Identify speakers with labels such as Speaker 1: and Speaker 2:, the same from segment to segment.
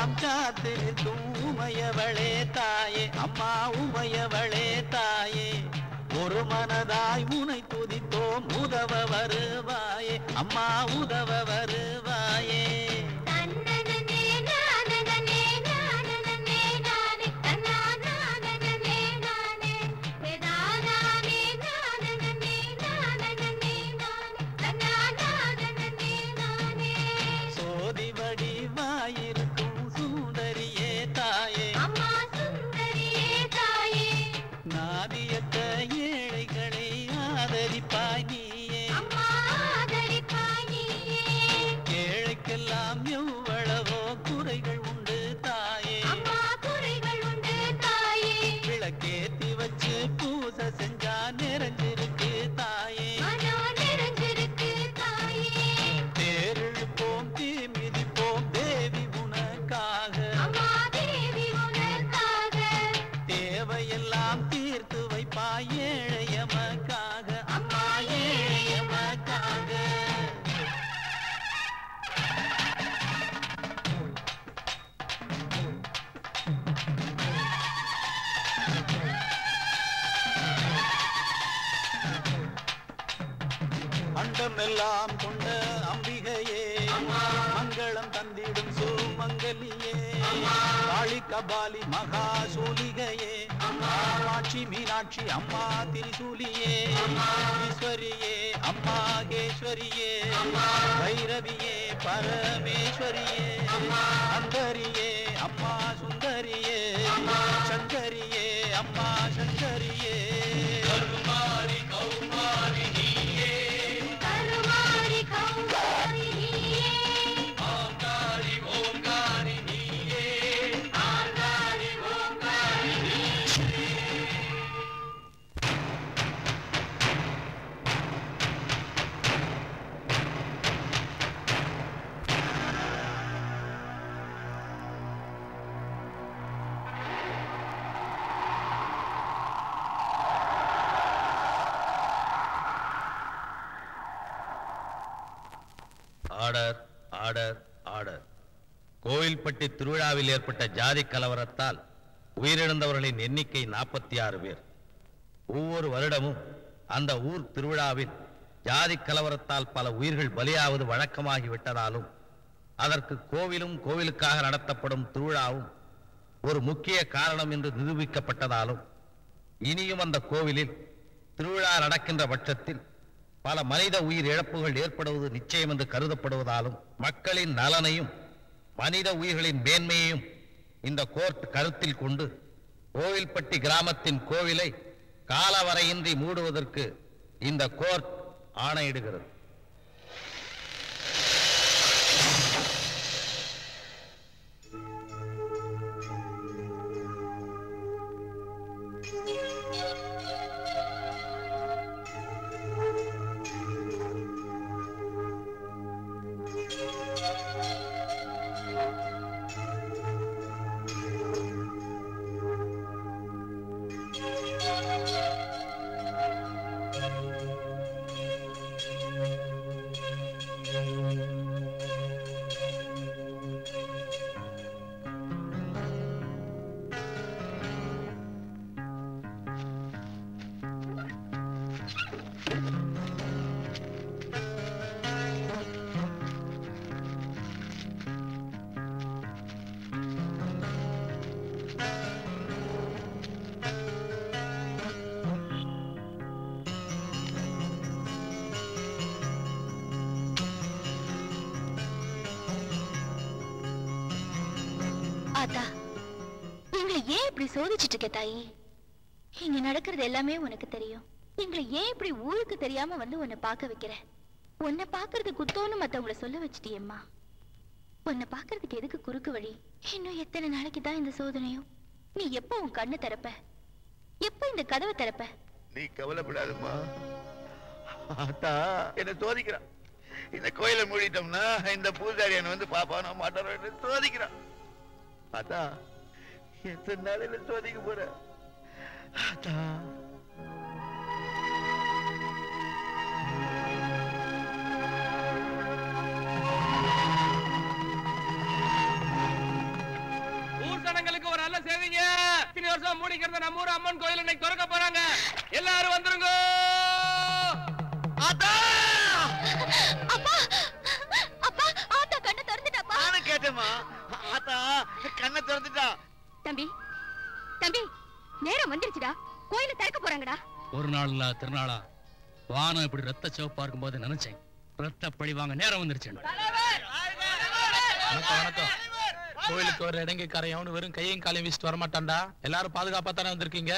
Speaker 1: எல்லாம் காத்து நிற்கும் உமையவளே தாயே அம்மா உமையவளே தாயே ஒரு மனதாய் உனை துதித்தோம் உதவ வருவாயே அம்மா உதவ வருவாயே சோதி வடிவாயிருக்கும் சுந்தரியே தாயே நாதியற்ற ஏழைகளை ஆதரிப்பாய் நீயே ஏழைக்கெல்லாம் எவ்வளவோ குறைகள் உண்டு தாயே விளக்கேத்தி வச்சு பூசை செஞ்சா நிறைஞ்சிருக்கு தாயே தேரிழுப்போம் தீ மிதிப்போம் தேவி உனக்காக தேவையெல்லாம் தீர்த்து வைப்பாய் ஏழையமக்காக அம்மா ஏழையமக்காக அண்டம் எல்லாம் கொண்ட அம்பிகையே மங்களம் தந்திடும் சுமங்கலியே காளி கபாலி மகா சூலிகையே காமாட்சி மீனாட்சி அம்மா திரிசூலியே ஈஸ்வரியே அம்மா கேஸ்வரியே பைரவியே பரமேஸ்வரியே அந்தரியே அம்மா சுந்தரியே சங்கரியே அம்மா சங்கரியே கருமாரி கௌமாரி நீயே ஆங்காரி ஓங்காரி நீயே ஆங்காரி ஓங்காரி
Speaker 2: ஆர்டர் ஆர்டர் ஆர்டர் கோவில்பட்டி திருவிழாவில் ஏற்பட்ட ஜாதி கலவரத்தால் உயிரிழந்தவர்களின் எண்ணிக்கை நாற்பத்தி ஆறு பேர் ஒவ்வொரு வருடமும் அந்த ஊர் திருவிழாவில் ஜாதி கலவரத்தால் பல உயிர்கள் பலியாவது வழக்கமாகி விட்டதாலும் அதற்கு கோவிலும் கோவிலுக்காக நடத்தப்படும் திருவிழாவும் ஒரு முக்கிய காரணம் என்று நிரூபிக்கப்பட்டதாலும் இனியும் அந்த கோவிலில் திருவிழா நடக்கின்ற பட்சத்தில் பல மனித உயிர் இழப்புகள் ஏற்படுவது நிச்சயம் என்று கருதப்படுவதாலும் மக்களின் நலனையும் மனித உயிர்களின் மேன்மையையும் இந்த கோர்ட் கருத்தில் கொண்டு கோவில்பட்டி கிராமத்தின் கோவிலை காலவரையின்றி மூடுவதற்கு இந்த கோர்ட் ஆணையிடுகிறது
Speaker 3: ஆத்தா எங்களை ஏன் இப்படி சோதிச்சிட்டு இருக்க தாயி இங்க நடக்கிறது எல்லாமே உனக்கு தெரியும் எங்களை ஏன் இப்படி ஊருக்கு தெரியாம வந்து உன்னை பார்க்க வைக்கிற உன்னை பார்க்கறது குத்தோன்னு மத்தவங்கள சொல்ல வச்சிட்டியேம்மா உன்னை பார்க்கறதுக்கு எதுக்கு குறுக்கு வழி இன்னும் எத்தனை நாளைக்கு தான் இந்த சோதனையும் நீ எப்போ உன் கண்ணு திறப்ப எப்போ இந்த கதவை திறப்ப
Speaker 4: நீ கவலைப்படாதம்மா ஆத்தா என்ன சோதிக்கிறான் இந்த கோயிலை மூடிட்டோம்னா இந்த பூசாரி என்ன வந்து பாப்பானா மாட்டாரோ சோதிக்கிறான் ஆத்தா எத்தனை நாளையில சோதிக்க போற ஆத்தா
Speaker 5: வருஷம் மூடிக்கிறத நம்ம ஊர் அம்மன் கோயில் இன்னைக்கு திறக்க போறாங்க எல்லாரும் வந்துருங்க
Speaker 4: ஆத்தா
Speaker 3: அப்பா அப்பா ஆத்தா கண்ணை திறந்துட்டாப்பா
Speaker 4: நானும் கேட்டேம்மா ஆத்தா கண்ணை திறந்துட்டா
Speaker 3: தம்பி தம்பி நேரம் வந்துருச்சுடா கோயில திறக்க போறாங்கடா
Speaker 5: ஒரு நாள்ல திருநாளா வானம் இப்படி ரத்த சிவப்பா இருக்கும்போது நினைச்சேன் ரத்த பழி வாங்க நேரம் வந்துருச்சு வணக்கம் வணக்கம் கோயிலுக்கு ஒரு இடங்கை கரையவனு வெறும் கையும் காலையும் வீசிட்டு வரமாட்டான்டா எல்லாரும் பாதுகாப்பா தானே வந்திருக்கீங்க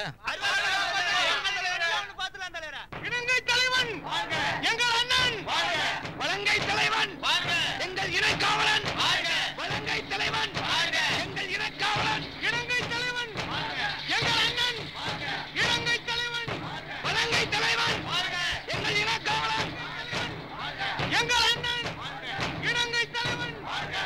Speaker 4: இலங்கை தலைவன் எங்கள் அண்ணன் வலங்கை தலைவன் எங்கள் இனக்காவலன் வலங்கை தலைவன் எங்கள் இனக்காவலன் இலங்கை தலைவன் எங்கள் அண்ணன் இலங்கை தலைவன் வலங்கை தலைவன் எங்கள் இனக்காவலன் எங்கள் அண்ணன் இலங்கை தலைவன்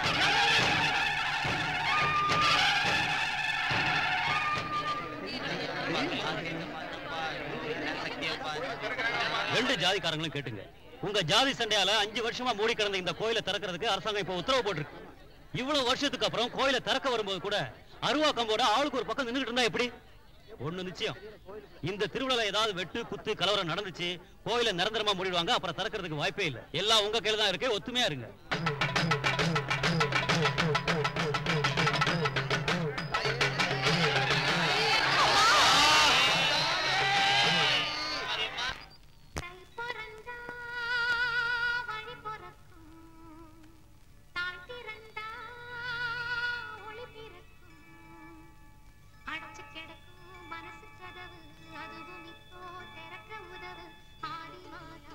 Speaker 6: ரெண்டு ஜாதிக்காரங்களும் கேட்டுங்க உங்க ஜாதி சண்டையால அஞ்சு வருஷமா மூடி கிடந்த இந்த கோயிலை திறக்கிறதுக்கு அரசாங்கம் இப்ப உத்தரவு போட்டிருக்கு இவ்வளவு வருஷத்துக்கு அப்புறம் கோயிலை திறக்க வரும்போது கூட அருவா கம்போட ஆளுக்கு ஒரு பக்கம் நின்னுகிட்டு இருந்தா எப்படி ஒண்ணு நிச்சயம் இந்த திருவிழால ஏதாவது வெட்டு குத்து கலவரம் நடந்துச்சு கோயிலை நிரந்தரமா மூடிடுவாங்க அப்புறம் திறக்கிறதுக்கு வாய்ப்பே இல்ல எல்லாம் உங்க கையில தான் இருக்கு ஒத்துமையா இருங்க
Speaker 7: தை பிறந்தா வழி பிறக்கும் தாய் திறந்தா ஒளி பிறக்கும் அடைச்சு கிடக்கும் மனசு கதவு அதுவும் இப்போ திறக்க உதவு ஆடி மாதா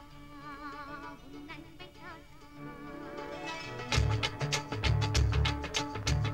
Speaker 7: உன் நன்மை காட்டா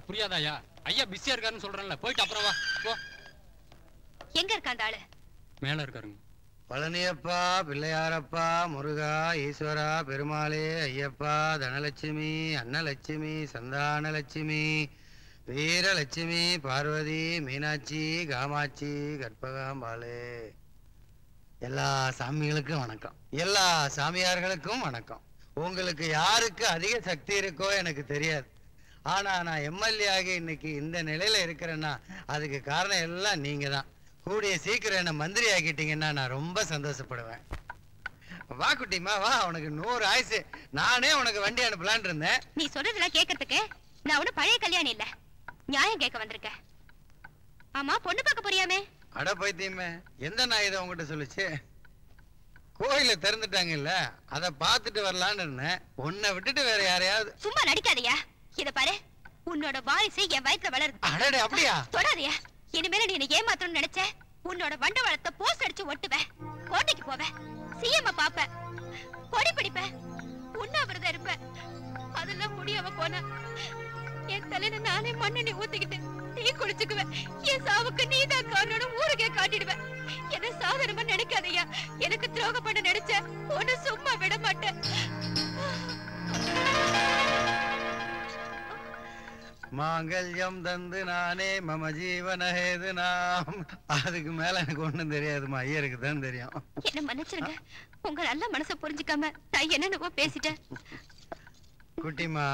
Speaker 8: உனக்கு புரியாதாயா ஐயா பிஸியா இருக்காருன்னு சொல்றேன்ல போயிட்டு அப்புறம் வா போ
Speaker 3: எங்க இருக்கா அந்த ஆளு
Speaker 8: மேல இருக்காருங்க
Speaker 9: பழனியப்பா பிள்ளையாரப்பா முருகா ஈஸ்வரா பெருமாளே ஐயப்பா தனலட்சுமி அன்னலட்சுமி சந்தானலட்சுமி வீரலட்சுமி பார்வதி மீனாட்சி காமாட்சி கற்பகாம்பாளே எல்லா சாமிகளுக்கும் வணக்கம் எல்லா சாமியார்களுக்கும் வணக்கம் உங்களுக்கு யாருக்கு அதிக சக்தி இருக்கோ எனக்கு தெரியாது ஆனா நான் எம்எல்ஏ ஆகி இன்னைக்கு இந்த நிலையில இருக்கிறேன்னா அதுக்கு காரணம் எல்லாம் நீங்க தான் கூடிய சீக்கிரம் என்ன மந்திரி ஆக்கிட்டீங்கன்னா நான் ரொம்ப சந்தோஷப்படுவேன் வா குட்டிமா வா உனக்கு நூறு ஆயுசு நானே உனக்கு வண்டி அனுப்பலான் இருந்தேன்
Speaker 3: நீ சொல்றதெல்லாம் கேட்கறதுக்கு நான் ஒன்னும் பழைய கல்யாணி இல்ல நியாயம் கேட்க வந்திருக்கேன் ஆமா பொண்ணு பார்க்க போறியாமே
Speaker 9: அட பைத்தியமே எந்த நாய் இதை உங்ககிட்ட சொல்லுச்சு கோயில திறந்துட்டாங்கல்ல அதை பார்த்துட்டு வரலான்னு இருந்தேன் உன்னை விட்டுட்டு வேற யாரையாவது
Speaker 3: சும்மா நடிக்காதயா இத பாரு உன்னோட வாரிசு என் வயித்துல வளருது
Speaker 9: அடடே அப்படியா
Speaker 3: தொடாதயா இனிமேல நீ என்னை ஏமாத்தணும்னு நினைச்ச உன்னோட வண்டவாளத்தை போஸ்ட் அடிச்சு ஒட்டுவேன் கோட்டைக்கு போவேன் சிஎம் பாப்ப கொடி பிடிப்பேன் உண்ணாவிரதம் இருப்பேன் அதெல்லாம் முடியாம போனா என் தலையில நானே மண்ணெண்ணி ஊத்திக்கிட்டு டீ குடிச்சுக்குவேன் என் சாவுக்கு நீதான் காரணம் ஊருக்கே காட்டிடுவேன் என்ன சாதாரணமா நினைக்காதயா எனக்கு துரோகம் பண்ண நினைச்ச ஒன்னு சும்மா விட மாட்டேன்
Speaker 9: மாங்கல்யம் தந்து நானே மம ஜீவன ஹேது நாம் அதுக்கு மேல எனக்கு ஒண்ணும் தெரியாதுமா ஐயருக்கு தான் தெரியும்
Speaker 3: என்ன மன்னிச்சிருங்க உங்க நல்ல மனசை புரிஞ்சுக்காம நான் என்னென்னவோ பேசிட்டேன்
Speaker 9: குட்டிமா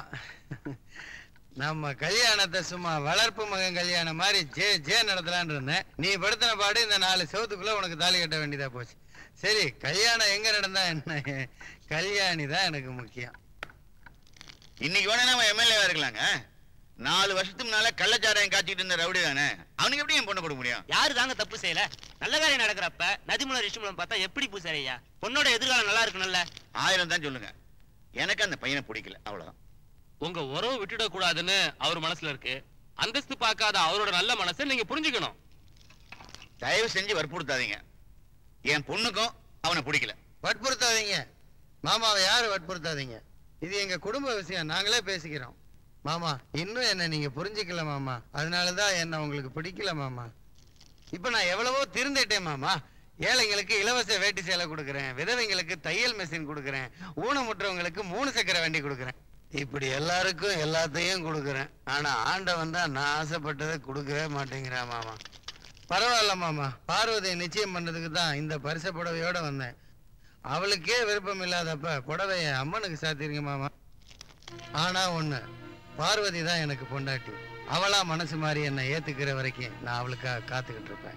Speaker 9: நம்ம கல்யாணத்தை சும்மா வளர்ப்பு மகன் கல்யாணம் மாதிரி ஜே ஜே நடத்தலான்னு இருந்தேன் நீ படுத்தின பாடு இந்த நாலு செவத்துக்குள்ள உனக்கு தாலி கட்ட வேண்டியதா போச்சு சரி கல்யாணம் எங்க நடந்தா என்ன கல்யாணி தான் எனக்கு முக்கியம்
Speaker 4: இன்னைக்கு வேணா நம்ம எம்எல்ஏவா இருக்கலாங்க நாலு வருஷத்துக்கு முன்னால கள்ளச்சாராயம் காய்ச்சிட்டு இருந்த ரவுடி தானே அவனுக்கு எப்படி என் பொண்ணு கொடுக்க முடியும்
Speaker 10: யாரு தாங்க தப்பு செய்யல நல்ல காரியம் நடக்கிறப்ப நதிமூலம் ரிஷிமூலம் பார்த்தா எப்படி பூசாரியா பொண்ணோட எதிர்காலம் நல்லா இருக்கணும்ல
Speaker 4: ஆயிரம் தான் சொல்லுங்க எனக்கு அந்த பையனை பிடிக்கல அவ்வளவுதான்
Speaker 5: உங்க உறவு விட்டுட கூடாதுன்னு அவர் மனசுல இருக்கு அந்தஸ்து பார்க்காத அவரோட நல்ல மனசை நீங்க புரிஞ்சுக்கணும்
Speaker 4: தயவு செஞ்சு வற்புறுத்தாதீங்க என் பொண்ணுக்கும் அவனை பிடிக்கல
Speaker 9: வற்புறுத்தாதீங்க மாமாவை யாரு வற்புறுத்தாதீங்க இது எங்க குடும்ப விஷயம் நாங்களே பேசிக்கிறோம் மாமா இன்னும் என்ன நீங்க புரிஞ்சுக்கல மாமா அதனாலதான் என்ன உங்களுக்கு பிடிக்கல மாமா இப்ப நான் எவ்வளவோ திருந்திட்டேன் மாமா ஏழைங்களுக்கு இலவச வேட்டி சேலை கொடுக்குறேன் விதவைங்களுக்கு தையல் மிஷின் கொடுக்குறேன் ஊனமுற்றவங்களுக்கு மூணு சக்கர வண்டி கொடுக்குறேன் இப்படி எல்லாருக்கும் எல்லாத்தையும் கொடுக்குறேன் ஆனா ஆண்டவன் தான் நான் ஆசைப்பட்டதை கொடுக்கவே மாட்டேங்கிறான் மாமா பரவாயில்ல மாமா பார்வதியை நிச்சயம் பண்ணதுக்கு தான் இந்த பரிச புடவையோட வந்தேன் அவளுக்கே விருப்பம் இல்லாதப்ப புடவைய அம்மனுக்கு சாத்திருங்க மாமா ஆனா ஒண்ணு பார்வதி தான் எனக்கு பொண்டாட்டி அவளா மனசு மாதிரி என்னை ஏத்துக்கிற வரைக்கும் நான் அவளுக்காக காத்துக்கிட்டு இருப்பேன்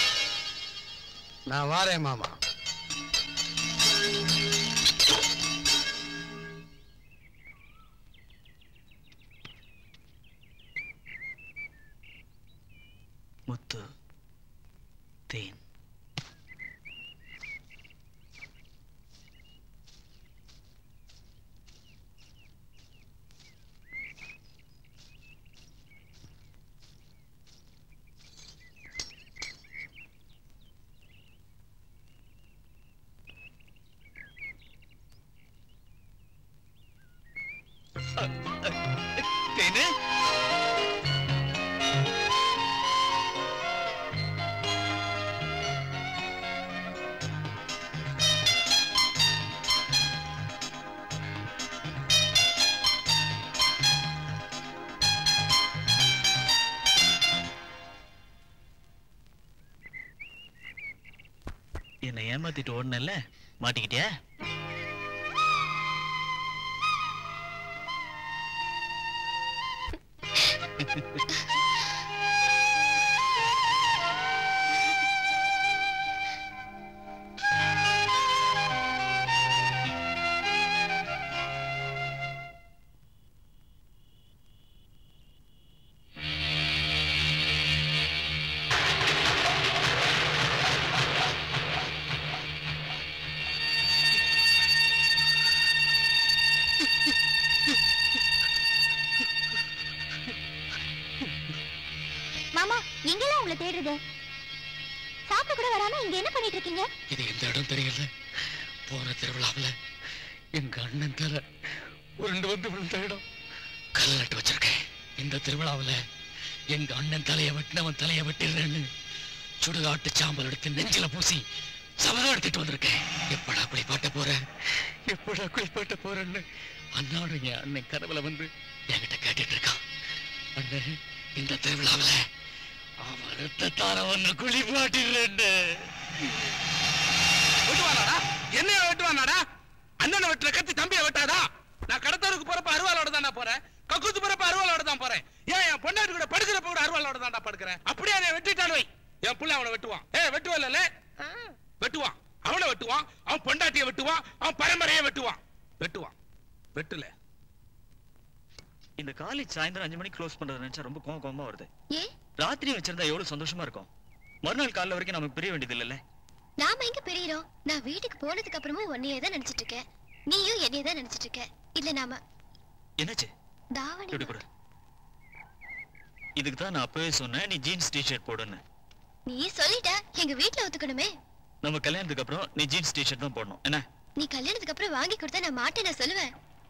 Speaker 9: நான் வாரேன் மாமா
Speaker 10: முத்து தேன்
Speaker 4: தேனு
Speaker 10: என்னை ஏமாத்திட்டு ஓடுனல்ல மாட்டிக்கிட்டியா
Speaker 3: மாமா எங்கெல்லாம் உங்களை தேடுறது சாப்பிட கூட வராம இங்க என்ன பண்ணிட்டு இருக்கீங்க
Speaker 8: இது எந்த இடம் தெரியல போற திருவிழாவில் எங்க அண்ணன் தலை உருண்டு வந்து விழுந்த இடம் கல் நட்டு வச்சிருக்கேன் இந்த திருவிழாவுல எங்க அண்ணன் தலைய வெட்டினவன் தலைய வெட்டிடுறேன்னு சுடுகாட்டு சாம்பல் எடுத்து நெஞ்சில பூசி சபதம் எடுத்துட்டு வந்திருக்கேன் எப்படா குளிப்பாட்ட போற எப்படா குளிப்பாட்ட போறேன்னு அண்ணாடு என் அண்ணன் கனவுல வந்து என்கிட்ட கேட்டுட்டு இருக்கான் அண்ணன் இந்த திருவிழாவுல அவன் ரத்தத்தால ஒன்னு குளிப்பாட்டிடுறேன்னு
Speaker 5: வெட்டுவானாடா என்னைய வெட்டுவானாடா அண்ணனை வெட்டுற கத்தி தம்பியை வெட்டாதா நான் கடத்தருக்கு போறப்ப அருவாளோட தான் போறேன் கக்கூத்து போறப்ப அருவாளோட தான் போறேன் ஏன் என் பொண்டாட்டி கூட படுக்கிறப்ப கூட அருவாளோட தான்டா படுக்கிறேன் அப்படியே அவனை வெட்டிட்டான் வை என் புள்ள அவனை வெட்டுவான் ஏ வெட்டுவல்ல வெட்டுவான் அவனை வெட்டுவான் அவன் பொண்டாட்டிய வெட்டுவான் அவன் பரம்பரையை வெட்டுவான் வெட்டுவான் வெட்டுல
Speaker 11: இந்த காலேஜ் சாயந்தரம் அஞ்சு மணிக்கு க்ளோஸ் பண்றது நினைச்சா ரொம்ப கோவம் கோவமா வருது
Speaker 3: ஏன்
Speaker 11: ராத்திரி வச்சிருந்தா எவ்வளவு சந்தோஷமா இருக்கும் மறுநாள் காலைல வரைக்கும் நமக்கு பிரிய வேண்டியது இல்லைல்ல
Speaker 3: நாம எங்க பிரியறோம் நான் வீட்டுக்கு போனதுக்கு அப்புறமும் உன்னையே தான் நினைச்சிட்டு இருக்கேன் நீயும் என்னையே தான் நினைச்சிட்டு இருக்க இல்ல நாம
Speaker 11: என்னாச்சு
Speaker 3: தாவணி
Speaker 11: இப்படி கொடு இதுக்கு தான் நான் அப்பவே சொன்னேன் நீ ஜீன்ஸ் டிஷர்ட் போடுன்னு
Speaker 3: நீ சொல்லிட்ட எங்க வீட்ல ஒத்துக்கணுமே
Speaker 11: நம்ம கல்யாணத்துக்கு அப்புறம் நீ ஜீன்ஸ் டிஷர்ட் தான் போடணும் என்ன
Speaker 3: நீ கல்யாணத்துக்கு அப்புறம் வாங்கி கொடுத்தா நான் மாட்டேன் நான் சொல்லுவேன்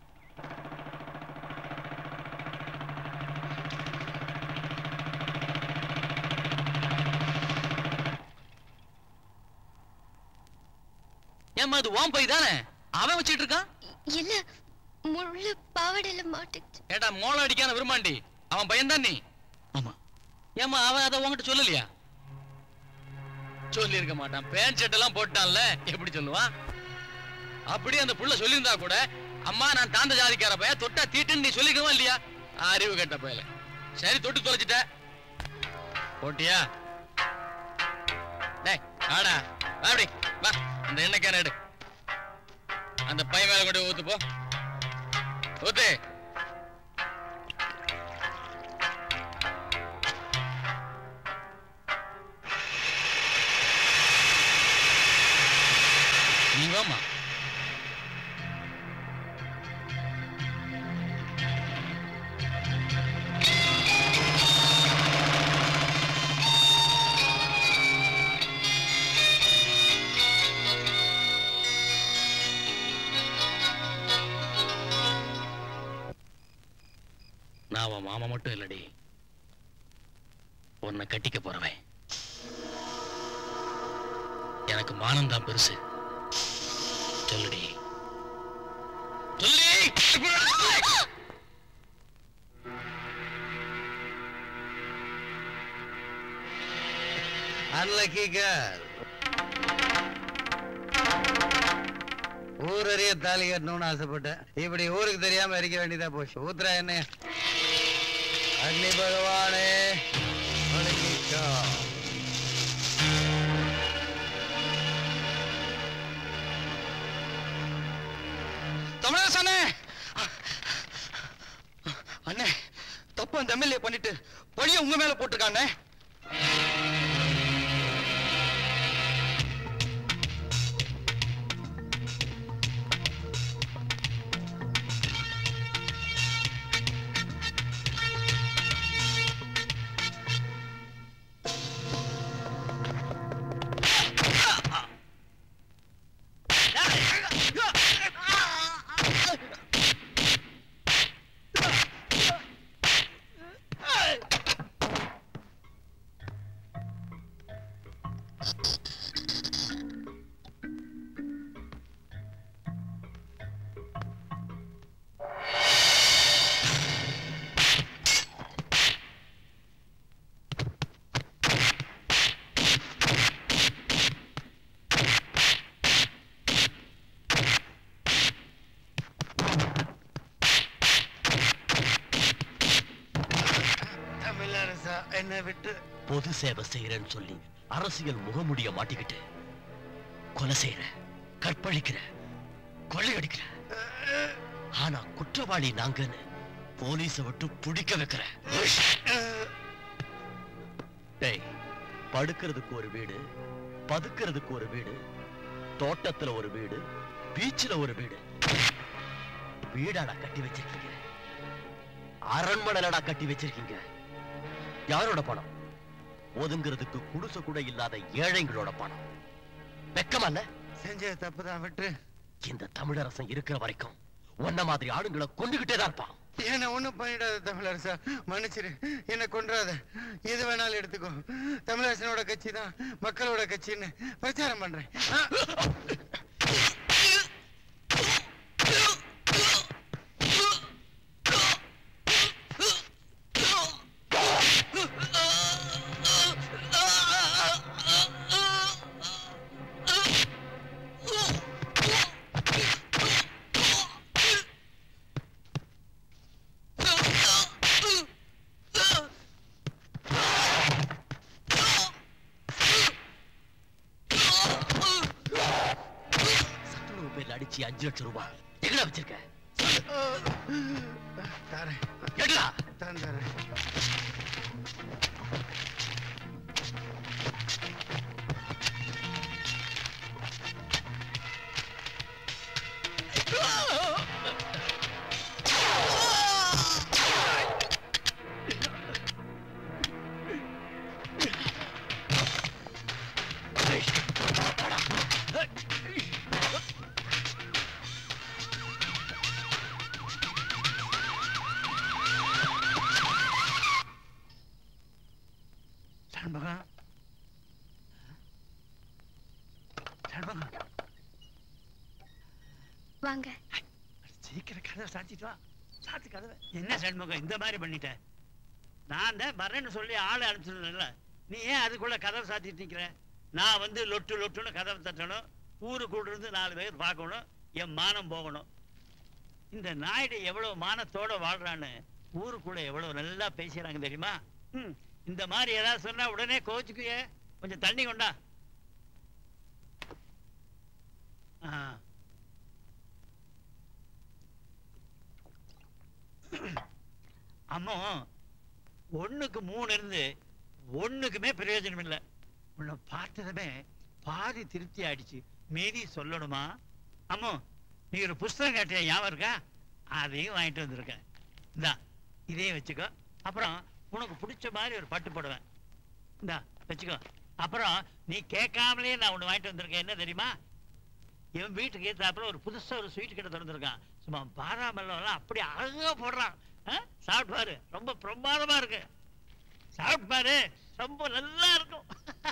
Speaker 6: ஏம்மா அது வாம் போய் தானே அவன் வச்சிட்டு இருக்கான்
Speaker 3: இல்ல முள்ளு பாவாடையில மாட்டுச்சு
Speaker 6: ஏடா மோளம் அடிக்கான விரும்பாண்டி அவன் பையன்தான் நீ
Speaker 11: ஆமா
Speaker 6: ஏம்மா அவன் அதை உன்கிட்ட சொல்லலையா சொல்லி இருக்க மாட்டான் பேண்ட் ஷர்ட் எல்லாம் போட்டான்ல எப்படி சொல்லுவான் அப்படியே அந்த புள்ள சொல்லியிருந்தா கூட அம்மா நான் தாந்த ஜாதிக்கார பையன் தொட்டா தீட்டுன்னு நீ சொல்லிக்கவா இல்லையா அறிவு கெட்ட பயல சரி தொட்டு தொலைச்சிட்ட போட்டியா டேய் ஆடா வா அப்படி வா அந்த எண்ணெய் கேன எடு அந்த பை மேல கொண்டு போய் ஊத்து போ ஊத்து நீ வாமா நான் அவன் மாமா மட்டும் இல்லடி உன்னை கட்டிக்க போறவன் எனக்கு மானம் தான் பெருசு சொல்லுடி சொல்லி
Speaker 9: அன்லக்கி கேர்ள் ஊரறிய தாலி கட்டணும்னு ஆசைப்பட்டேன் இப்படி ஊருக்கு தெரியாம இருக்க வேண்டியதா போச்சு ஊத்துறா என்ன அக்னி பகவானே வணங்கிக்கோ.
Speaker 8: தமிழரசு அண்ணே அண்ணே தப்பு அந்த எம்எல்ஏ பண்ணிட்டு பழிய உங்க மேல போட்டிருக்கானே
Speaker 9: தமிழரசா என்னை விட்டு
Speaker 6: பொது சேவை செய்யறேன்னு சொல்லி அரசியல் முகமுடிய மாட்டிக்கிட்டு கொலை செய்யற கற்பழிக்கிற கொள்ளையடிக்கிற ஆனா குற்றவாளி நாங்கன்னு போலீஸ விட்டு பிடிக்க வைக்கிற டேய் படுக்கிறதுக்கு ஒரு வீடு பதுக்கிறதுக்கு ஒரு வீடு தோட்டத்துல ஒரு வீடு பீச்சில் ஒரு வீடு வீடாடா கட்டி வச்சிருக்கீங்க அரண்மனைலடா கட்டி வச்சிருக்கீங்க யாரோட பணம் ஒதுங்கிறதுக்கு குடிசை கூட இல்லாத ஏழைங்களோட பணம் வெக்கமல்ல
Speaker 9: செஞ்ச தப்பு தான் விட்டு
Speaker 6: இந்த தமிழரசன் இருக்கிற வரைக்கும் உன்ன மாதிரி ஆளுங்களை கொண்டுகிட்டே தான் இருப்பான்
Speaker 9: என்ன ஒண்ணும் பண்ணிடாத தமிழரசா மன்னிச்சிரு என்ன கொன்றாத எது வேணாலும் எடுத்துக்கோ தமிழரசனோட கட்சி தான் மக்களோட கட்சின்னு பிரச்சாரம் பண்றேன் ஆ.
Speaker 8: சத்துணவு பேர்ல அடிச்சு அஞ்சு லட்சம் ரூபாய் எங்கடா வச்சிருக்க
Speaker 9: தரேன்
Speaker 8: எடுடா
Speaker 9: தரேன் தரேன்
Speaker 12: சண்முகம் சண்முகம்
Speaker 3: வாங்க
Speaker 12: சீக்கிரம் கதவை சாத்திட்டு வா சாத்து கதவை என்ன சண்முகம் இந்த மாதிரி பண்ணிட்ட நான் தான் வரேன்னு சொல்லி ஆளை அனுப்பிச்சிருந்தேன்ல நீ ஏன் அதுக்குள்ள கதவை சாத்திட்டு நிக்கிற நான் வந்து லொட்டு லொட்டுன்னு கதவை தட்டணும் ஊருக்குள்ள இருந்து நாலு பேர் பார்க்கணும் என் மானம் போகணும் இந்த நாயுடு எவ்வளவு மானத்தோட வாழ்றான்னு ஊருக்குள்ள எவ்வளவு நல்லா பேசுறாங்க தெரியுமா ம், இந்த மாதிரி ஏதாவது சொன்னா உடனே கோச்சுக்குயே கொஞ்சம் தண்ணி கொண்டா ஆ அம்மோ ஒண்ணுக்கு மூணு இருந்து ஒண்ணுக்குமே பிரயோஜனம் இல்லை உன்னை பார்த்ததுமே பாதி திருப்தி ஆயிடுச்சு மீதி சொல்லணுமா அம்மோ நீ ஒரு புஸ்தகம் கேட்டிய ஞாபகம் இருக்கா அதையும் வாங்கிட்டு வந்திருக்கேன் இந்தா இதையும் வச்சுக்கோ அப்புறம் உனக்கு பிடிச்ச மாதிரி ஒரு பட்டு போடுவேன் இந்தா வச்சுக்கோ அப்புறம் நீ கேட்காமலே நான் ஒன்று வாங்கிட்டு வந்திருக்கேன் என்ன தெரியுமா என் வீட்டுக்கு ஏத்தாப்புல ஒரு புதுசா ஒரு ஸ்வீட் கடை திறந்திருக்கான் சும்மா பாதாம் எல்லாம் அப்படி அழகா போடுறான் ஆ? சாப்பிட்டு பாரு ரொம்ப பிரமாதமா இருக்கு சாப்பிட்டு பாரு ரொம்ப நல்லா இருக்கும்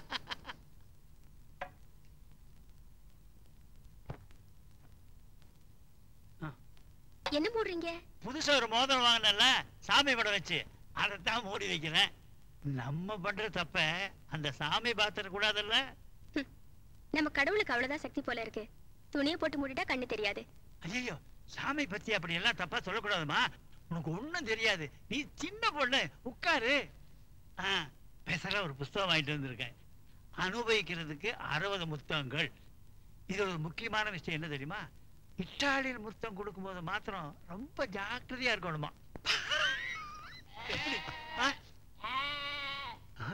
Speaker 3: என்ன போடுறீங்க
Speaker 12: புதுசா ஒரு மோதிரம் வாங்கினல சாமி படம் வச்சு அதைத்தான் மூடி வைக்கிறேன் நம்ம பண்ற தப்ப அந்த சாமி பாத்திர கூடாதுல்ல
Speaker 3: நம்ம கடவுளுக்கு அவ்வளவுதான் சக்தி போல இருக்கு துணியை போட்டு மூடிட்டா கண்ணு தெரியாது
Speaker 12: ஐயோ சாமி பத்தி அப்படி எல்லாம் தப்பா சொல்லக்கூடாதுமா உனக்கு ஒண்ணும் தெரியாது நீ சின்ன பொண்ணு உட்காரு ஆ, பேசுற ஒரு புஸ்தகம் வாங்கிட்டு வந்திருக்கேன் அனுபவிக்கிறதுக்கு அறுபது புத்தகங்கள் இது ஒரு முக்கியமான விஷயம் என்ன தெரியுமா இட்டாலியில் முத்தம் கொடுக்கும்போது மாத்திரம் ரொம்ப ஜாக்கிரதையா இருக்கணுமா எப்படி? ஆ? ஆ?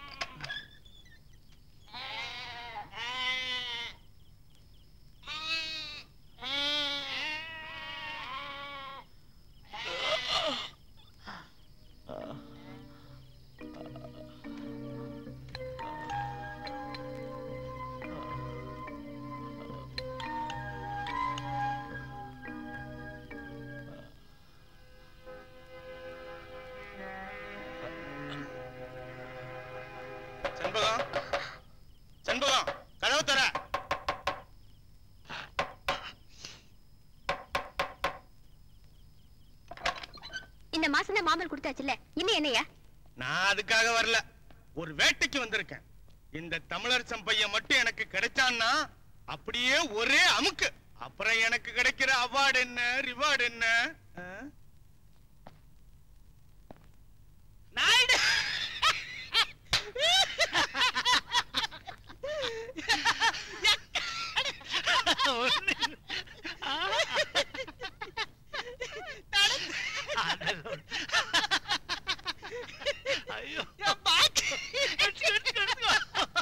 Speaker 4: செண்பகம் செண்பகம் கதவு தர
Speaker 3: இந்த மாசம் தான் மாமல் கொடுத்தாச்சுல்ல இன்னும் என்னையா
Speaker 4: நான் அதுக்காக வரல ஒரு வேட்டைக்கு வந்திருக்கேன் இந்த தமிழரசன் பையன் மட்டும் எனக்கு கிடைச்சான்னா அப்படியே ஒரே அமுக்கு அப்புறம் எனக்கு கிடைக்கிற அவார்டு என்ன ரிவார்டு என்ன ஆ?
Speaker 12: நாயுடு ஒண்ணு இல்ல. ஆ. அதெல்லாம் ஐயோ எடுத்துக்கோ, எடுத்துக்கோ,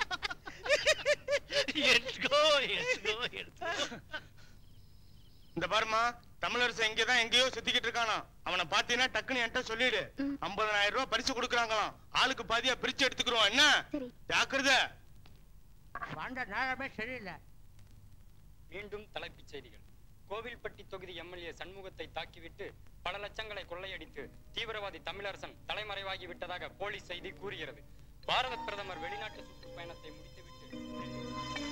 Speaker 12: எடுத்துக்கோ. எடுத்துக்கோ, எடுத்துக்கோ.
Speaker 4: இந்த பாருமா தமிழரசன் இங்கதான் எங்கேயோ சுத்திக்கிட்டு இருக்கானா அவனை பாத்தீங்கன்னா டக்குன்னு என்கிட்ட சொல்லிடு
Speaker 3: ம்.
Speaker 4: ஐம்பதனாயிரம் ரூபாய் பரிசு கொடுக்குறாங்களாம் ஆளுக்கு பாதியா பிரிச்சு எடுத்துக்கிறோம் என்ன
Speaker 3: சரி
Speaker 4: ஜாக்கிரதை
Speaker 12: வந்த நேரமே சரியில்லை
Speaker 11: மீண்டும் தலைப்புச் செய்திகள்
Speaker 13: கோவில்பட்டி தொகுதி எம்எல்ஏ சண்முகத்தை தாக்கிவிட்டு பல லட்சங்களை கொள்ளையடித்து தீவிரவாதி தமிழரசன் தலைமறைவாகி விட்டதாக போலீஸ் செய்தி கூறுகிறது பாரத பிரதமர் வெளிநாட்டு சுற்றுப்பயணத்தை முடித்துவிட்டு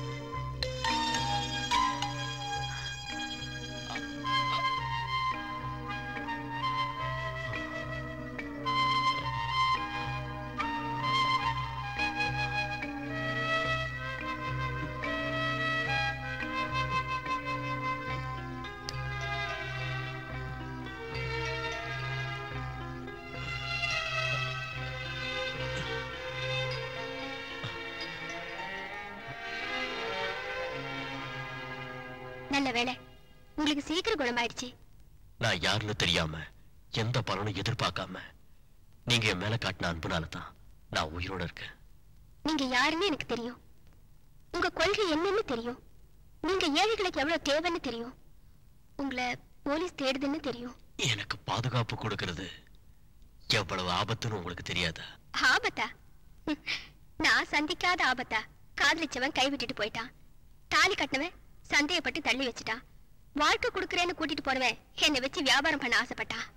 Speaker 3: நல்ல வேளை உங்களுக்கு சீக்கிரம் குணமாயிடுச்சு
Speaker 8: நான் யாருன்னு தெரியாம எந்த பலனும் எதிர்பார்க்காம நீங்க என் மேல காட்டின அன்புனால தான் நான் உயிரோட இருக்கேன்
Speaker 3: நீங்க யாருன்னு எனக்கு தெரியும் உங்க கொள்கை என்னன்னு தெரியும் நீங்க ஏழைகளுக்கு எவ்வளவு தேவைன்னு தெரியும் உங்களை போலீஸ் தேடுதுன்னு தெரியும்
Speaker 8: எனக்கு பாதுகாப்பு கொடுக்கறது எவ்வளவு ஆபத்துன்னு உங்களுக்கு தெரியாதா
Speaker 3: ஆபத்தா ஹம், நான் சந்திக்காத ஆபத்தா காதலிச்சவன் கை விட்டுட்டு போயிட்டான் தாலி கட்டினவன் சந்தேகப்பட்டு தள்ளி வச்சுட்டான் வாழ்க்கை கொடுக்கறேன்னு கூட்டிட்டு போனவன் என்னை வச்சு வியாபாரம் பண்ண ஆசைப்பட்டான்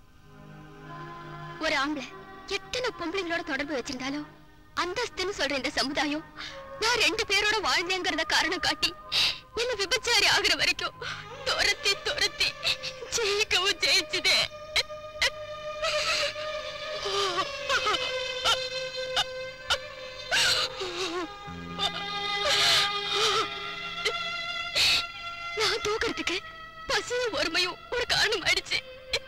Speaker 3: ஒரு ஆம்பளை எத்தனை பொம்பளைங்களோட தொடர்பு வச்சிருந்தாலும் அந்தஸ்துன்னு சொல்ற இந்த சமுதாயம் நான் ரெண்டு பேரோட வாழ்ந்தேங்கிறத காரணம் காட்டி என்ன விபச்சாரி ஆகுற வரைக்கும் துரத்தி துரத்தி ஜெயிக்கவும் ஜெயிச்சுதே நான் தூக்கறதுக்கு பசியும் ஒருமையும் ஒரு காரணம் ஆயிடுச்சு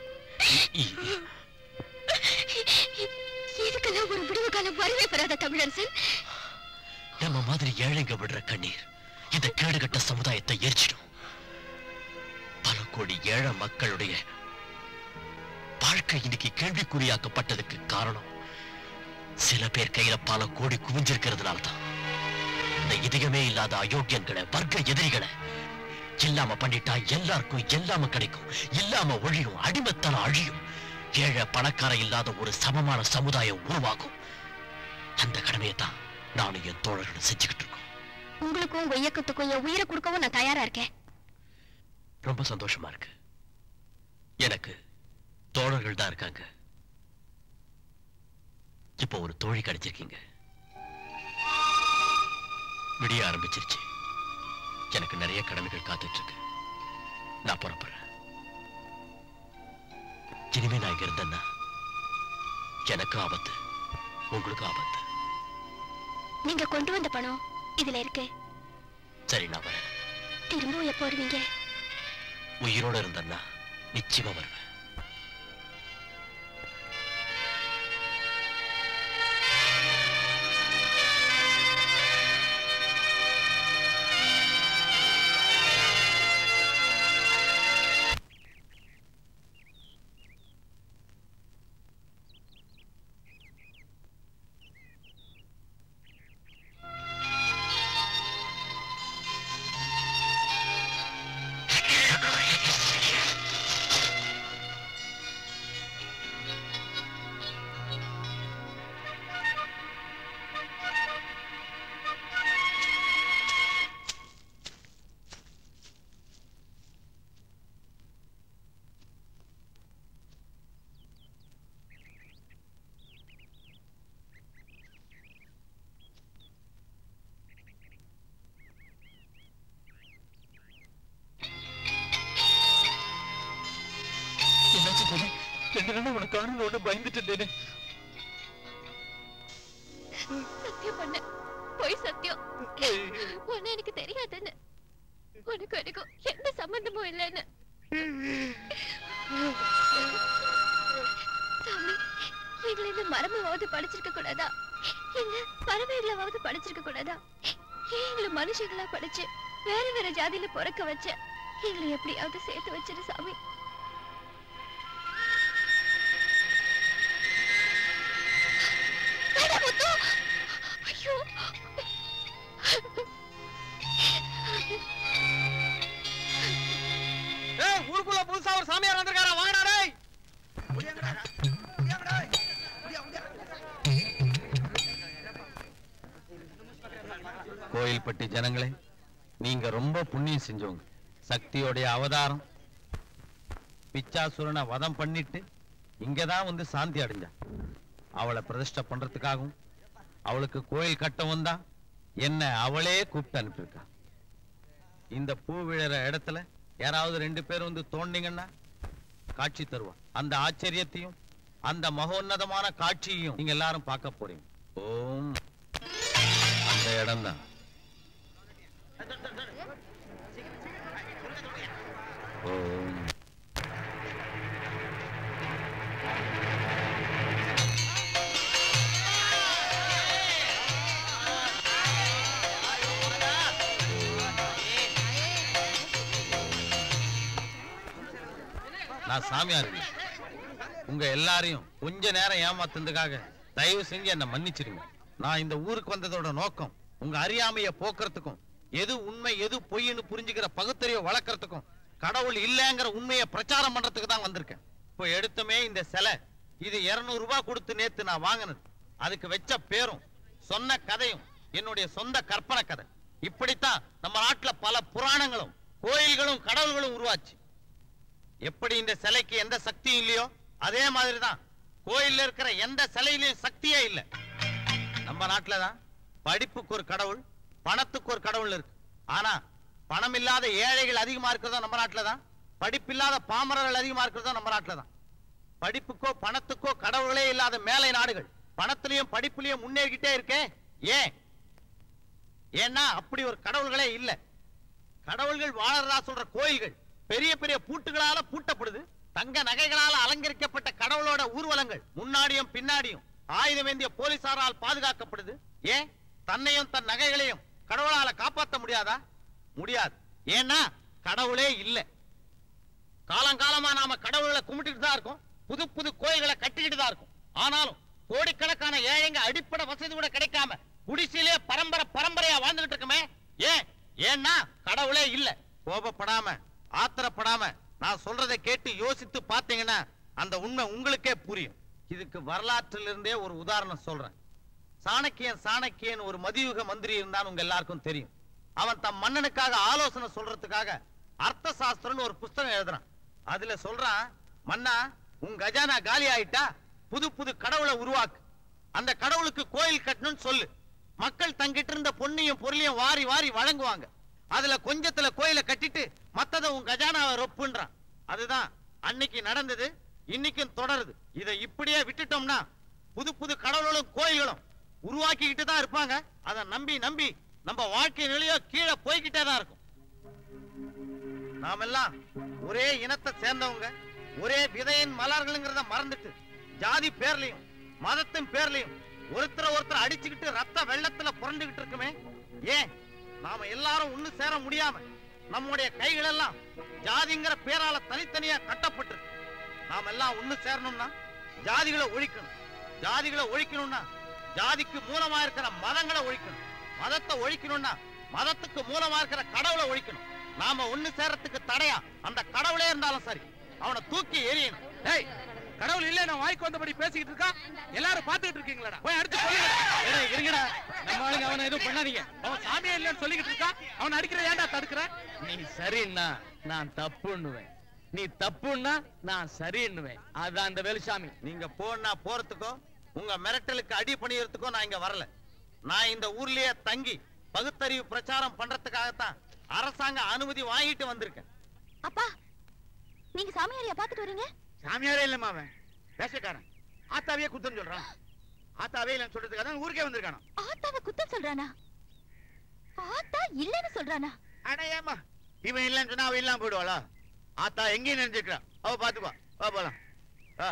Speaker 3: இதுக்கெல்லாம் ஒரு விடுவு காலம் வரவே பெறாத தமிழரசன்
Speaker 8: நம்ம மாதிரி ஏழைங்க விடுற கண்ணீர் இந்த கேடுகட்ட சமுதாயத்தை எரிச்சிடும் பல கோடி ஏழை மக்களுடைய வாழ்க்கை இன்னைக்கு கேள்விக்குறியாக்கப்பட்டதுக்கு காரணம் சில பேர் கையில பல கோடி குவிஞ்சிருக்கிறதுனால தான் இந்த இதயமே இல்லாத அயோக்கியன்களை வர்க்க எதிரிகளை இல்லாம பண்ணிட்டா எல்லாருக்கும் எல்லாம கிடைக்கும் இல்லாம ஒழியும் அடிமத்தனம் அழியும் ஏழை பணக்கார இல்லாத ஒரு சமமான சமுதாயம் உருவாகும் அந்த கடமையை தான் நானும் என் தோழர்களும் செஞ்சுக்கிட்டு இருக்கோம்
Speaker 3: உங்களுக்கும் உங்க இயக்கத்துக்கும் என் உயிரை கொடுக்கவும் நான் தயாரா இருக்கேன்
Speaker 8: ரொம்ப சந்தோஷமா இருக்கு எனக்கு தோழர்கள் தான் இருக்காங்க இப்போ ஒரு தோழி கிடைச்சிருக்கீங்க விடிய ஆரம்பிச்சிருச்சு எனக்கு நிறைய கடமைகள் காத்துட்டு இருக்கு நான் புறப்படுறேன் இனிமே நான் இங்க இருந்தேன்னா எனக்கு ஆபத்து உங்களுக்கு ஆபத்து
Speaker 3: நீங்க கொண்டு வந்த பணம் இதுல இருக்கு
Speaker 8: சரி நான் வரேன்
Speaker 3: திரும்பவும் எப்போ வருவீங்க
Speaker 8: உயிரோட இருந்தேன்னா நிச்சயமா வருவேன்
Speaker 11: என்னாச்சு போனே ரெண்டு நாள் உனக்கு காரணம் பயந்துட்டு இருந்தேனே
Speaker 3: சத்தியம் பண்ண போய் சத்தியம் உன்னை எனக்கு தெரியாதுன்னு உனக்கு எனக்கும் எந்த சம்பந்தமும் இல்லைன்னு சாமி எங்களை இந்த மரமாவது படிச்சிருக்க கூடாதா இல்ல பறவைகளாவது படிச்சிருக்க கூடாதா ஏன் எங்களை மனுஷங்களா படிச்சு வேற வேற ஜாதியில பிறக்க வச்ச எங்களை எப்படியாவது சேர்த்து வச்சிரு சாமி வேண்டாம் முத்து. ஐயோ
Speaker 1: ஏய் ஊருக்குள்ள புதுசா ஒரு சாமியார் வந்திருக்காரா வாங்கடா டேய்
Speaker 2: கோயில்பட்டி ஜனங்களே நீங்க ரொம்ப புண்ணியம் செஞ்சவங்க சக்தியோடைய அவதாரம் பிச்சாசுரனை வதம் பண்ணிட்டு இங்கதான் வந்து சாந்தி அடைஞ்சா அவளை பிரதிஷ்டை பண்றதுக்காகவும் அவளுக்கு கோயில் கட்ட வந்தா என்ன அவளே கூப்பிட்டு அனுப்பியிருக்கா இந்த பூ விழற இடத்துல யாராவது ரெண்டு பேர் வந்து தோண்டிங்கன்னா காட்சி தருவா அந்த ஆச்சரியத்தையும் அந்த மகோன்னதமான காட்சியையும் நீங்க எல்லாரும் பார்க்க போறீங்க ஓம் அந்த இடம்தான் ஓம் நான் சாமியார் இல்லை. உங்க எல்லாரையும் கொஞ்ச நேரம் ஏமாத்துனதுக்காக தயவு செஞ்சு என்ன மன்னிச்சிடுங்க நான் இந்த ஊருக்கு வந்ததோட நோக்கம் உங்க அறியாமைய போக்குறதுக்கும் எது உண்மை எது பொய்ன்னு புரிஞ்சுக்கிற பகுத்தறிவை வளர்க்கறதுக்கும் கடவுள் இல்லைங்கிற உண்மையை பிரச்சாரம் பண்றதுக்கு தான் வந்திருக்கேன் இப்போ எடுத்துமே இந்த சிலை இது 200 ரூபாய் கொடுத்து நேத்து நான் வாங்கினது அதுக்கு வச்ச பேரும் சொன்ன கதையும் என்னுடைய சொந்த கற்பனை கதை இப்படித்தான் நம்ம நாட்டுல பல புராணங்களும் கோயில்களும் கடவுள்களும் உருவாச்சு எப்படி இந்த சிலைக்கு எந்த சக்தியும் இல்லையோ அதே மாதிரிதான் கோயில்ல இருக்கிற எந்த சிலையிலயும் சக்தியே இல்லை நம்ம நாட்டுல தான் படிப்புக்கு ஒரு கடவுள் பணத்துக்கு ஒரு கடவுள் இருக்கு ஆனா பணம் இல்லாத ஏழைகள் அதிகமா இருக்கிறதோ நம்ம நாட்டுல தான் படிப்பில்லாத பாமரர்கள் அதிகமா இருக்கிறதோ நம்ம நாட்டுல தான் படிப்புக்கோ பணத்துக்கோ கடவுளே இல்லாத மேலை நாடுகள் பணத்திலையும் படிப்புலயும் முன்னேறிக்கிட்டே இருக்கே ஏன் ஏன்னா அப்படி ஒரு கடவுள்களே இல்ல கடவுள்கள் வாழறதா சொல்ற கோயில்கள் பெரிய பெரிய பூட்டுகளால பூட்டப்படுது தங்க நகைகளால அலங்கரிக்கப்பட்ட கடவுளோட ஊர்வலங்கள் முன்னாடியும் பின்னாடியும் ஆயுதம் ஏந்திய போலீசாரால் பாதுகாக்கப்படுது ஏன் தன்னையும் தன் நகைகளையும் கடவுளால காப்பாத்த முடியாதா முடியாது ஏன்னா கடவுளே இல்லை காலங்காலமா நாம கடவுளை கும்பிட்டுட்டு தான் இருக்கோம் புது புது கோயில்களை கட்டிக்கிட்டு தான் இருக்கோம் ஆனாலும் கோடிக்கணக்கான ஏழைங்க அடிப்படை வசதி கூட கிடைக்காம குடிசையிலே பரம்பரை பரம்பரையா வாழ்ந்துகிட்டு இருக்குமே ஏன் ஏன்னா கடவுளே இல்ல கோபப்படாம ஆத்திரப்படாம நான் சொல்றதை கேட்டு யோசித்து பார்த்தீங்கன்னா அந்த உண்மை உங்களுக்கே புரியும் இதுக்கு வரலாற்றிலிருந்தே ஒரு உதாரணம் சொல்றேன் சாணக்கியன் சாணக்கியன் ஒரு மதியுக மந்திரி இருந்தான்னு உங்க எல்லாருக்கும் தெரியும் அவன் தம் மன்னனுக்காக ஆலோசனை சொல்றதுக்காக அர்த்த சாஸ்திரம்னு ஒரு புஸ்தகம் எழுதுறான் அதுல சொல்றான் மன்னா உன் கஜானா காலி ஆயிட்டா புது புது கடவுளை உருவாக்கு அந்த கடவுளுக்கு கோயில் கட்டணும்னு சொல்லு மக்கள் தங்கிட்டு இருந்த பொன்னையும் பொருளையும் வாரி வாரி வழங்குவாங்க அதுல கொஞ்சத்துல கோயிலை கட்டிட்டு மத்தத உன் கஜானாவை ரொப்புன்றான் அதுதான் அன்னைக்கு நடந்தது இன்னைக்கும் தொடருது இதை இப்படியே விட்டுட்டோம்னா புது புது கடவுள்களும் கோயில்களும் உருவாக்கிக்கிட்டு தான் இருப்பாங்க அதை நம்பி நம்பி நம்ம வாழ்க்கை நிலையோ கீழே போய்கிட்டே தான் இருக்கும் நாமெல்லாம் ஒரே இனத்தை சேர்ந்தவங்க ஒரே விதையின் மலர்களுங்கிறத மறந்துட்டு ஜாதி பேர்லயும் மதத்தின் பேர்லயும் ஒருத்தரை ஒருத்தர் அடிச்சுக்கிட்டு ரத்த வெள்ளத்துல புரண்டுகிட்டு இருக்குமே ஏன் நாம எல்லாரும் ஒண்ணு சேர முடியாம நம்முடைய கைகள் எல்லாம் ஜாதிங்கிற பேரால தனித்தனியா கட்டப்பட்டிருக்கு நாம எல்லாம் ஒண்ணு சேரணும்னா ஜாதிகளை ஒழிக்கணும் ஜாதிகளை ஒழிக்கணும்னா ஜாதிக்கு மூலமா இருக்கிற மதங்களை ஒழிக்கணும் மதத்தை ஒழிக்கணும்னா மதத்துக்கு மூலமா இருக்கிற கடவுளை ஒழிக்கணும் நாம ஒண்ணு சேர்றதுக்கு தடையா அந்த கடவுளே இருந்தாலும் சரி அவனை தூக்கி எறியணும்
Speaker 5: டேய் கடவுள் இல்ல நான் வாய்க்கு வந்தபடி பேசிக்கிட்டு இருக்கான் எல்லாரும் பாத்துக்கிட்டு இருக்கீங்களா போய் அடுத்து சொல்லுங்க
Speaker 13: இருங்கடா நம்ம ஆளுங்க அவனை எதுவும் பண்ணாதீங்க
Speaker 5: அவன் சாமியே இல்லைன்னு சொல்லிக்கிட்டு இருக்கான் அவன் அடிக்கிற ஏன்டா தடுக்கிற
Speaker 10: நீ சரின்னா நான் தப்புன்னுவேன் நீ தப்புன்னா நான் சரின்னுவேன் அதான் அந்த வேலுசாமி
Speaker 2: நீங்க போனா போறதுக்கோ உங்க மிரட்டலுக்கு அடி பணியறதுக்கோ நான் இங்க வரல நான் இந்த ஊர்லயே தங்கி பகுத்தறிவு பிரச்சாரம் பண்றதுக்காகத்தான் அரசாங்க அனுமதி வாங்கிட்டு வந்திருக்கேன்
Speaker 3: அப்பா நீங்க சாமியாரையா பாத்துட்டு வரீங்க
Speaker 12: சாமியாரே இல்லம்மா அவன் வேஷக்காரன் ஆத்தாவே குத்தம் சொல்றான் ஆத்தாவே இல்லைன்னு சொல்றதுக்காக தான் ஊருக்கே வந்திருக்கானோ
Speaker 3: ஆத்தாவை குத்தம் சொல்றானா ஆத்தா இல்லைன்னு சொல்றானா
Speaker 12: அட ஏம்மா இவன் இல்லைன்னு சொன்னா அவன் இல்லாம போயிடுவாளா ஆத்தா எங்கேயும் நினைச்சிருக்கா அவ பாத்துக்குவா வா போலாம் வா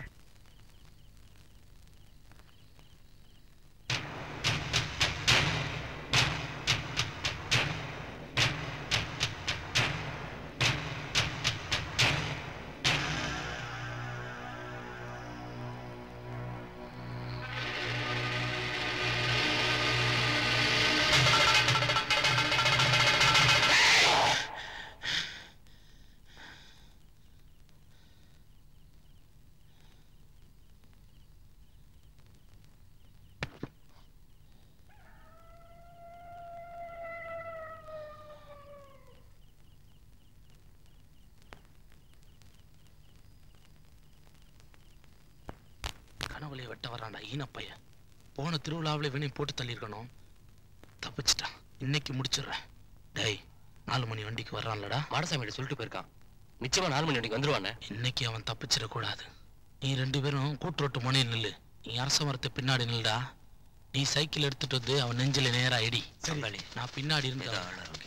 Speaker 5: கனவுலையே வெட்ட வரான்டா ஈனப்பைய போன திருவிழாவில் இவனையும் போட்டு தள்ளியிருக்கணும் தப்பிச்சிட்டான் இன்னைக்கு முடிச்சிடுறேன் டேய் நாலு மணி வண்டிக்கு வர்றான்லடா
Speaker 8: மாடசாமி சொல்லிட்டு போயிருக்கான் நிச்சயமா நாலு மணி வண்டிக்கு வந்துருவானே
Speaker 5: இன்னைக்கு அவன் தப்பிச்சிடக்கூடாது நீ ரெண்டு பேரும் கூட்டுரோட்டு முனையில் நில்லு நீ அரச மரத்தை பின்னாடி நில்லுடா நீ சைக்கிள் எடுத்துட்டு வந்து அவன் நெஞ்சில நேரா இடி சரி நான் பின்னாடி இருந்து அவன்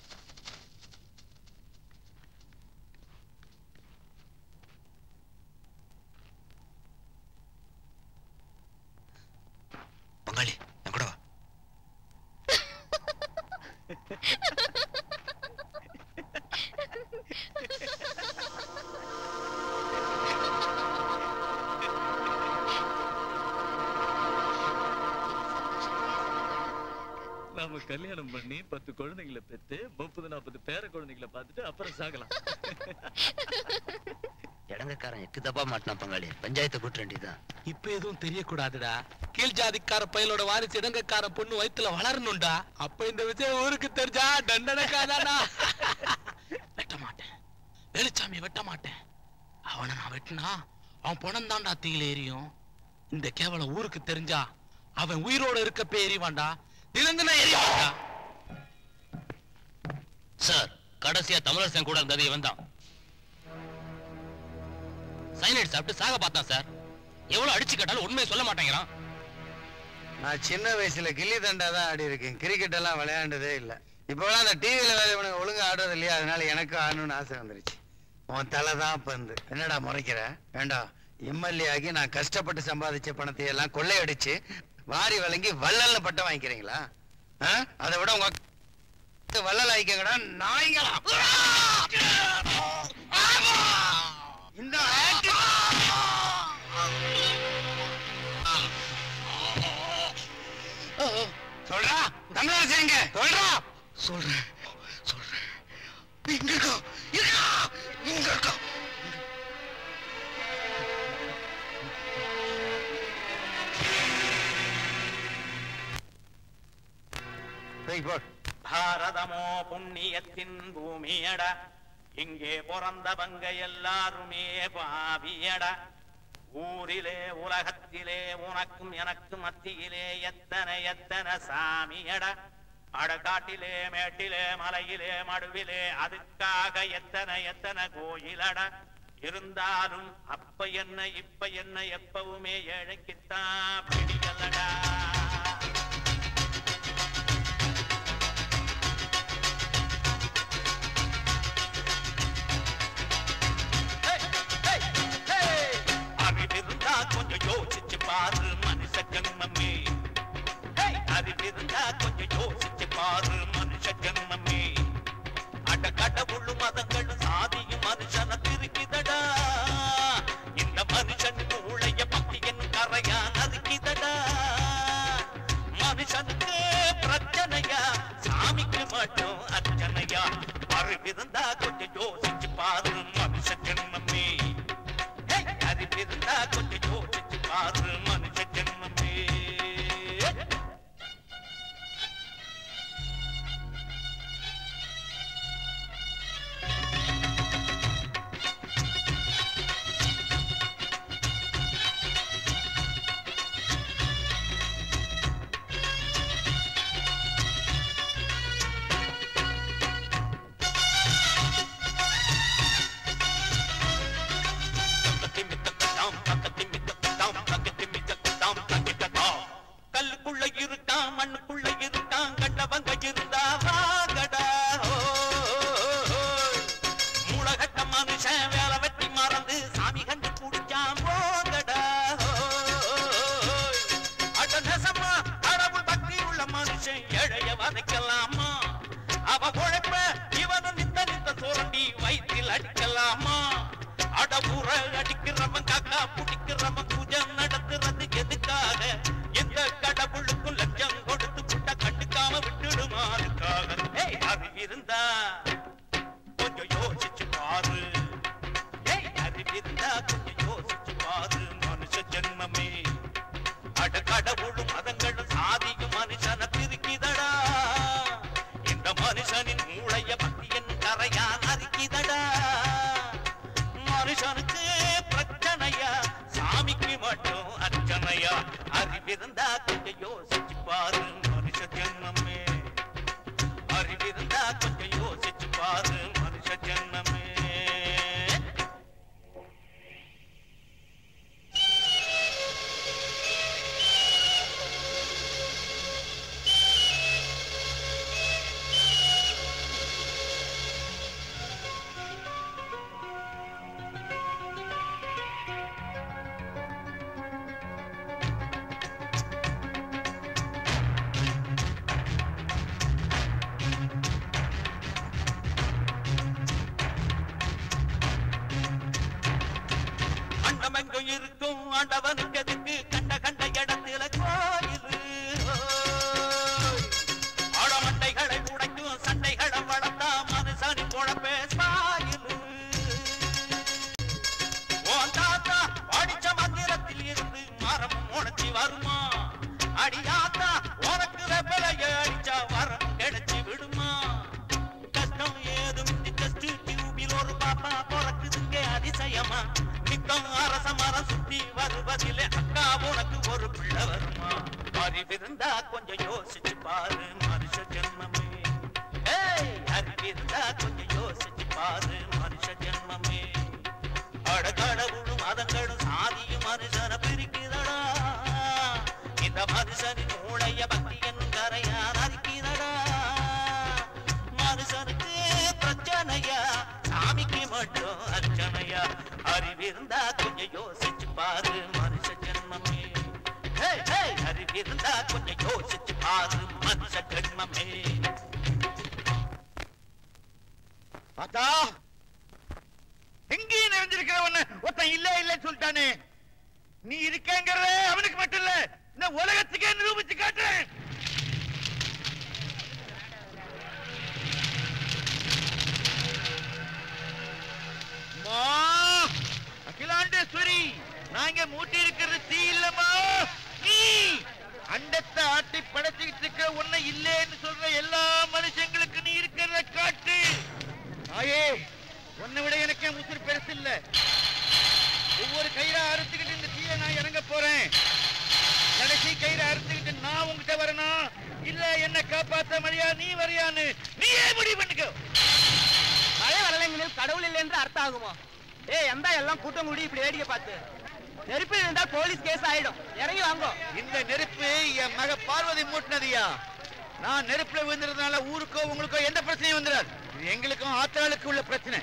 Speaker 8: பங்காளி என் கூட வா
Speaker 11: நாம கல்யாணம் பண்ணி பத்து குழந்தைங்களை பெத்து முப்பது நாற்பது பேர குழந்தைங்களை பார்த்துட்டு அப்புறம் சாகலாம்
Speaker 8: இடங்கக்காரன் எட்டு தப்பா மாட்டினான் பங்காளி பஞ்சாயத்தை கூட்ட வேண்டியதுதான்
Speaker 5: இப்ப எதுவும் தெரியக்கூடாதுடா கீழ் ஜாதிக்கார பயலோட வாரிசு இடங்கக்கார பொண்ணு வயித்துல வளரணும்டா அப்ப இந்த விஷயம் ஊருக்கு தெரிஞ்சா தண்டனைக்காதானா வெட்ட மாட்டேன் வேலுச்சாமியை வெட்ட மாட்டேன் அவனை நான் வெட்டினா அவன் பணம் தான்டா தீயில எரியும் இந்த கேவலம் ஊருக்கு தெரிஞ்சா அவன் உயிரோட இருக்கப்ப எரிவான்டா தினந்தின எரிவான்டா
Speaker 8: சார் கடைசியா தமிழரசன் கூட இருந்தது இவன் தான் சைனைட் சாப்பிட்டு சாக பார்த்தான் சார் எவ்வளவு அடிச்சு கேட்டாலும் உண்மையை சொல்ல மாட்டேங்கிறான்
Speaker 9: நான் சின்ன வயசுல கில்லி தண்டா தான் ஆடி இருக்கேன் கிரிக்கெட் எல்லாம் விளையாண்டதே இல்ல இப்போலாம் அந்த டிவியில வேற இவனுக்கு ஒழுங்கா ஆடுறது இல்லையா அதனால எனக்கு ஆடணும்னு ஆசை வந்துருச்சு உன் தலை தான் பந்து என்னடா முறைக்கிற வேண்டாம் எம்எல்ஏ ஆகி நான் கஷ்டப்பட்டு சம்பாதிச்ச பணத்தை எல்லாம் கொள்ளையடிச்சு வாரி வழங்கி வள்ளல்னு பட்டம் வாங்கிக்கிறீங்களா ஆ? அதை விட உங்க அக்கா வள்ளல் ஆயிக்கங்கடா நாய்ங்களா இந்த சொல்றா தமிழரசு எங்க சொல்றா
Speaker 5: சொல்றேன் சொல்றேன் இங்க இருக்கா இருக்கா இங்க இருக்கா
Speaker 9: போய் போட்
Speaker 14: பாரதமோ புண்ணியத்தின் பூமியடா இங்கே பிறந்தவங்க எல்லாருமே பாவியடா ஊரிலே உலகத்திலே உனக்கும் எனக்கும் மத்தியிலே எத்தனை எத்தனை சாமியடா அடக்காட்டிலே மேட்டிலே மலையிலே மடுவிலே அதுக்காக எத்தனை எத்தனை கோயிலடா இருந்தாலும் அப்ப என்ன இப்ப என்ன எப்பவுமே ஏழைக்குத்தான் பிடிக்கலடா அறிவிருந்தா கொஞ்சம் யோசிச்சு பாரு மனுஷ ஜன்மமே ஹேய், அறிவிருந்தா கொஞ்சம் யோசிச்சு பாரு மனுஷ ஜன்மமே அட கடவுளும் மதங்களும் சாதியும் மனுஷன திருக்கிதடா இந்த மனுஷனுக்கு உளைய பக்தி என்னும் கரையா நறுக்கிதடா மனுஷனுக்கு பிரச்சனையா சாமிக்கு மட்டும் அர்ச்சனையா அறிவிருந்தா கொஞ்சம் யோசிச்சு பாரு மனுஷ ஜன்மமே ஹேய், அறிவிருந்தா கொஞ்சம் யோசிச்சு பாரு மனுஷ ஜன்மமே தக்கத்தி மித்தக்கத்தாம், தக்கத்தி மித்தக்கத்தாம், தக்கத்தி அறிவிருந்தா கொஞ்சம் யோசிச்சு பாரு மனுஷ ஜென்மமே அறிவிருந்தா கொஞ்சம் யோசிச்சு பாரு மனுஷ ஜென்மமே அண்டமெங்கும் இருக்கும் ஆண்டவனுக்கு எதுக்கு கண்ட கண்ட இடத்துல கோயிலு ஆழமண்டைகளை உடைக்கும் சண்டைகளை வளர்த்தா மனுஷனி குழப்பே சாயிலு உன் தாத்தா படிச்ச மந்திரத்தில் இருந்து மரம் முளைச்சி வருமா அடியாத்தா உனக்கு வெப்பலைய அடிச்சா வரம் கிடைச்சி விடுமா கஷ்டம் ஏதும் டெஸ்ட் டியூபில் ஒரு பாப்பா பிறக்குதுங்க அதிசயமா நித்தம் அரச மரம் சுத்தி வருவதிலே அக்கா உனக்கு ஒரு பிள்ளை வருமா அறிவிருந்தா கொஞ்சம் யோசிச்சு பாரு மனுஷ ஜென்மமே ஏய் அறிவிருந்தா கொஞ்சம் யோசிச்சு பாரு மனுஷ ஜென்மமே அட கடவுளும் மதங்களும் சாதியும் மனுஷனை பிரிக்குதடா இந்த மனுஷனின் மூளைய பக்தி என்னும் கரையான் அறிக்கிறடா மனுஷனுக்கு பிரச்சனையா சாமிக்கு மட்டும் அர்ச்சனையா அறிவிருந்தா கொஞ்சம் யோசிச்சு பாரு மனுஷ ஜென்மமே ஹே, ஹே, அறிவிருந்தா கொஞ்சம் யோசிச்சு பாரு மனுஷ ஜென்மமே
Speaker 12: பார்த்தா எங்கேயும் நிறைஞ்சிருக்கிறவன ஒருத்தன் இல்ல இல்லன்னு சொல்லிட்டானே நீ இருக்கேங்கிறத அவனுக்கு மட்டும் இல்ல இந்த உலகத்துக்கே நிரூபிச்சு காட்டுறேன் அம்மா, அகிலாண்டேஸ்வரி நான் இங்க மூட்டி இருக்கிறது தீ இல்லம்மா நீ அண்டத்தை ஆட்டி படைச்சுக்கிட்டு இருக்க உன்னை இல்லைன்னு சொல்ற எல்லா மனுஷங்களுக்கு நீ இருக்கிறத காட்டு தாயே உன்னை விட எனக்கு என் உசுறு பெருசு இல்ல ஒவ்வொரு கயிறா அறுத்துக்கிட்டு இந்த தீய நான் இறங்க போறேன் கடைசி கயிறை அறுத்துக்கிட்டு நான் உங்ககிட்ட வரணும் இல்ல என்ன காப்பாத்த மரியா நீ வரியான்னு நீயே முடிவு பண்ணிக்கோ
Speaker 15: மழை வரலைங்களில் கடவுள் இல்லை என்று அர்த்தம் ஆகுமா ஏய் எந்த எல்லாம் கூட்டம் கூடி இப்படி வேடிக்கை பார்த்து நெருப்பு இருந்தா போலீஸ் கேஸ் ஆயிடும் இறங்கி வாங்கோ
Speaker 12: இந்த நெருப்பு என் மக பார்வதி மூட்டினதியா நான் நெருப்புல விழுந்ததுனால ஊருக்கோ உங்களுக்கோ எந்த பிரச்சனையும் வந்துடாது இது எங்களுக்கும் ஆத்தாளுக்கு உள்ள பிரச்சனை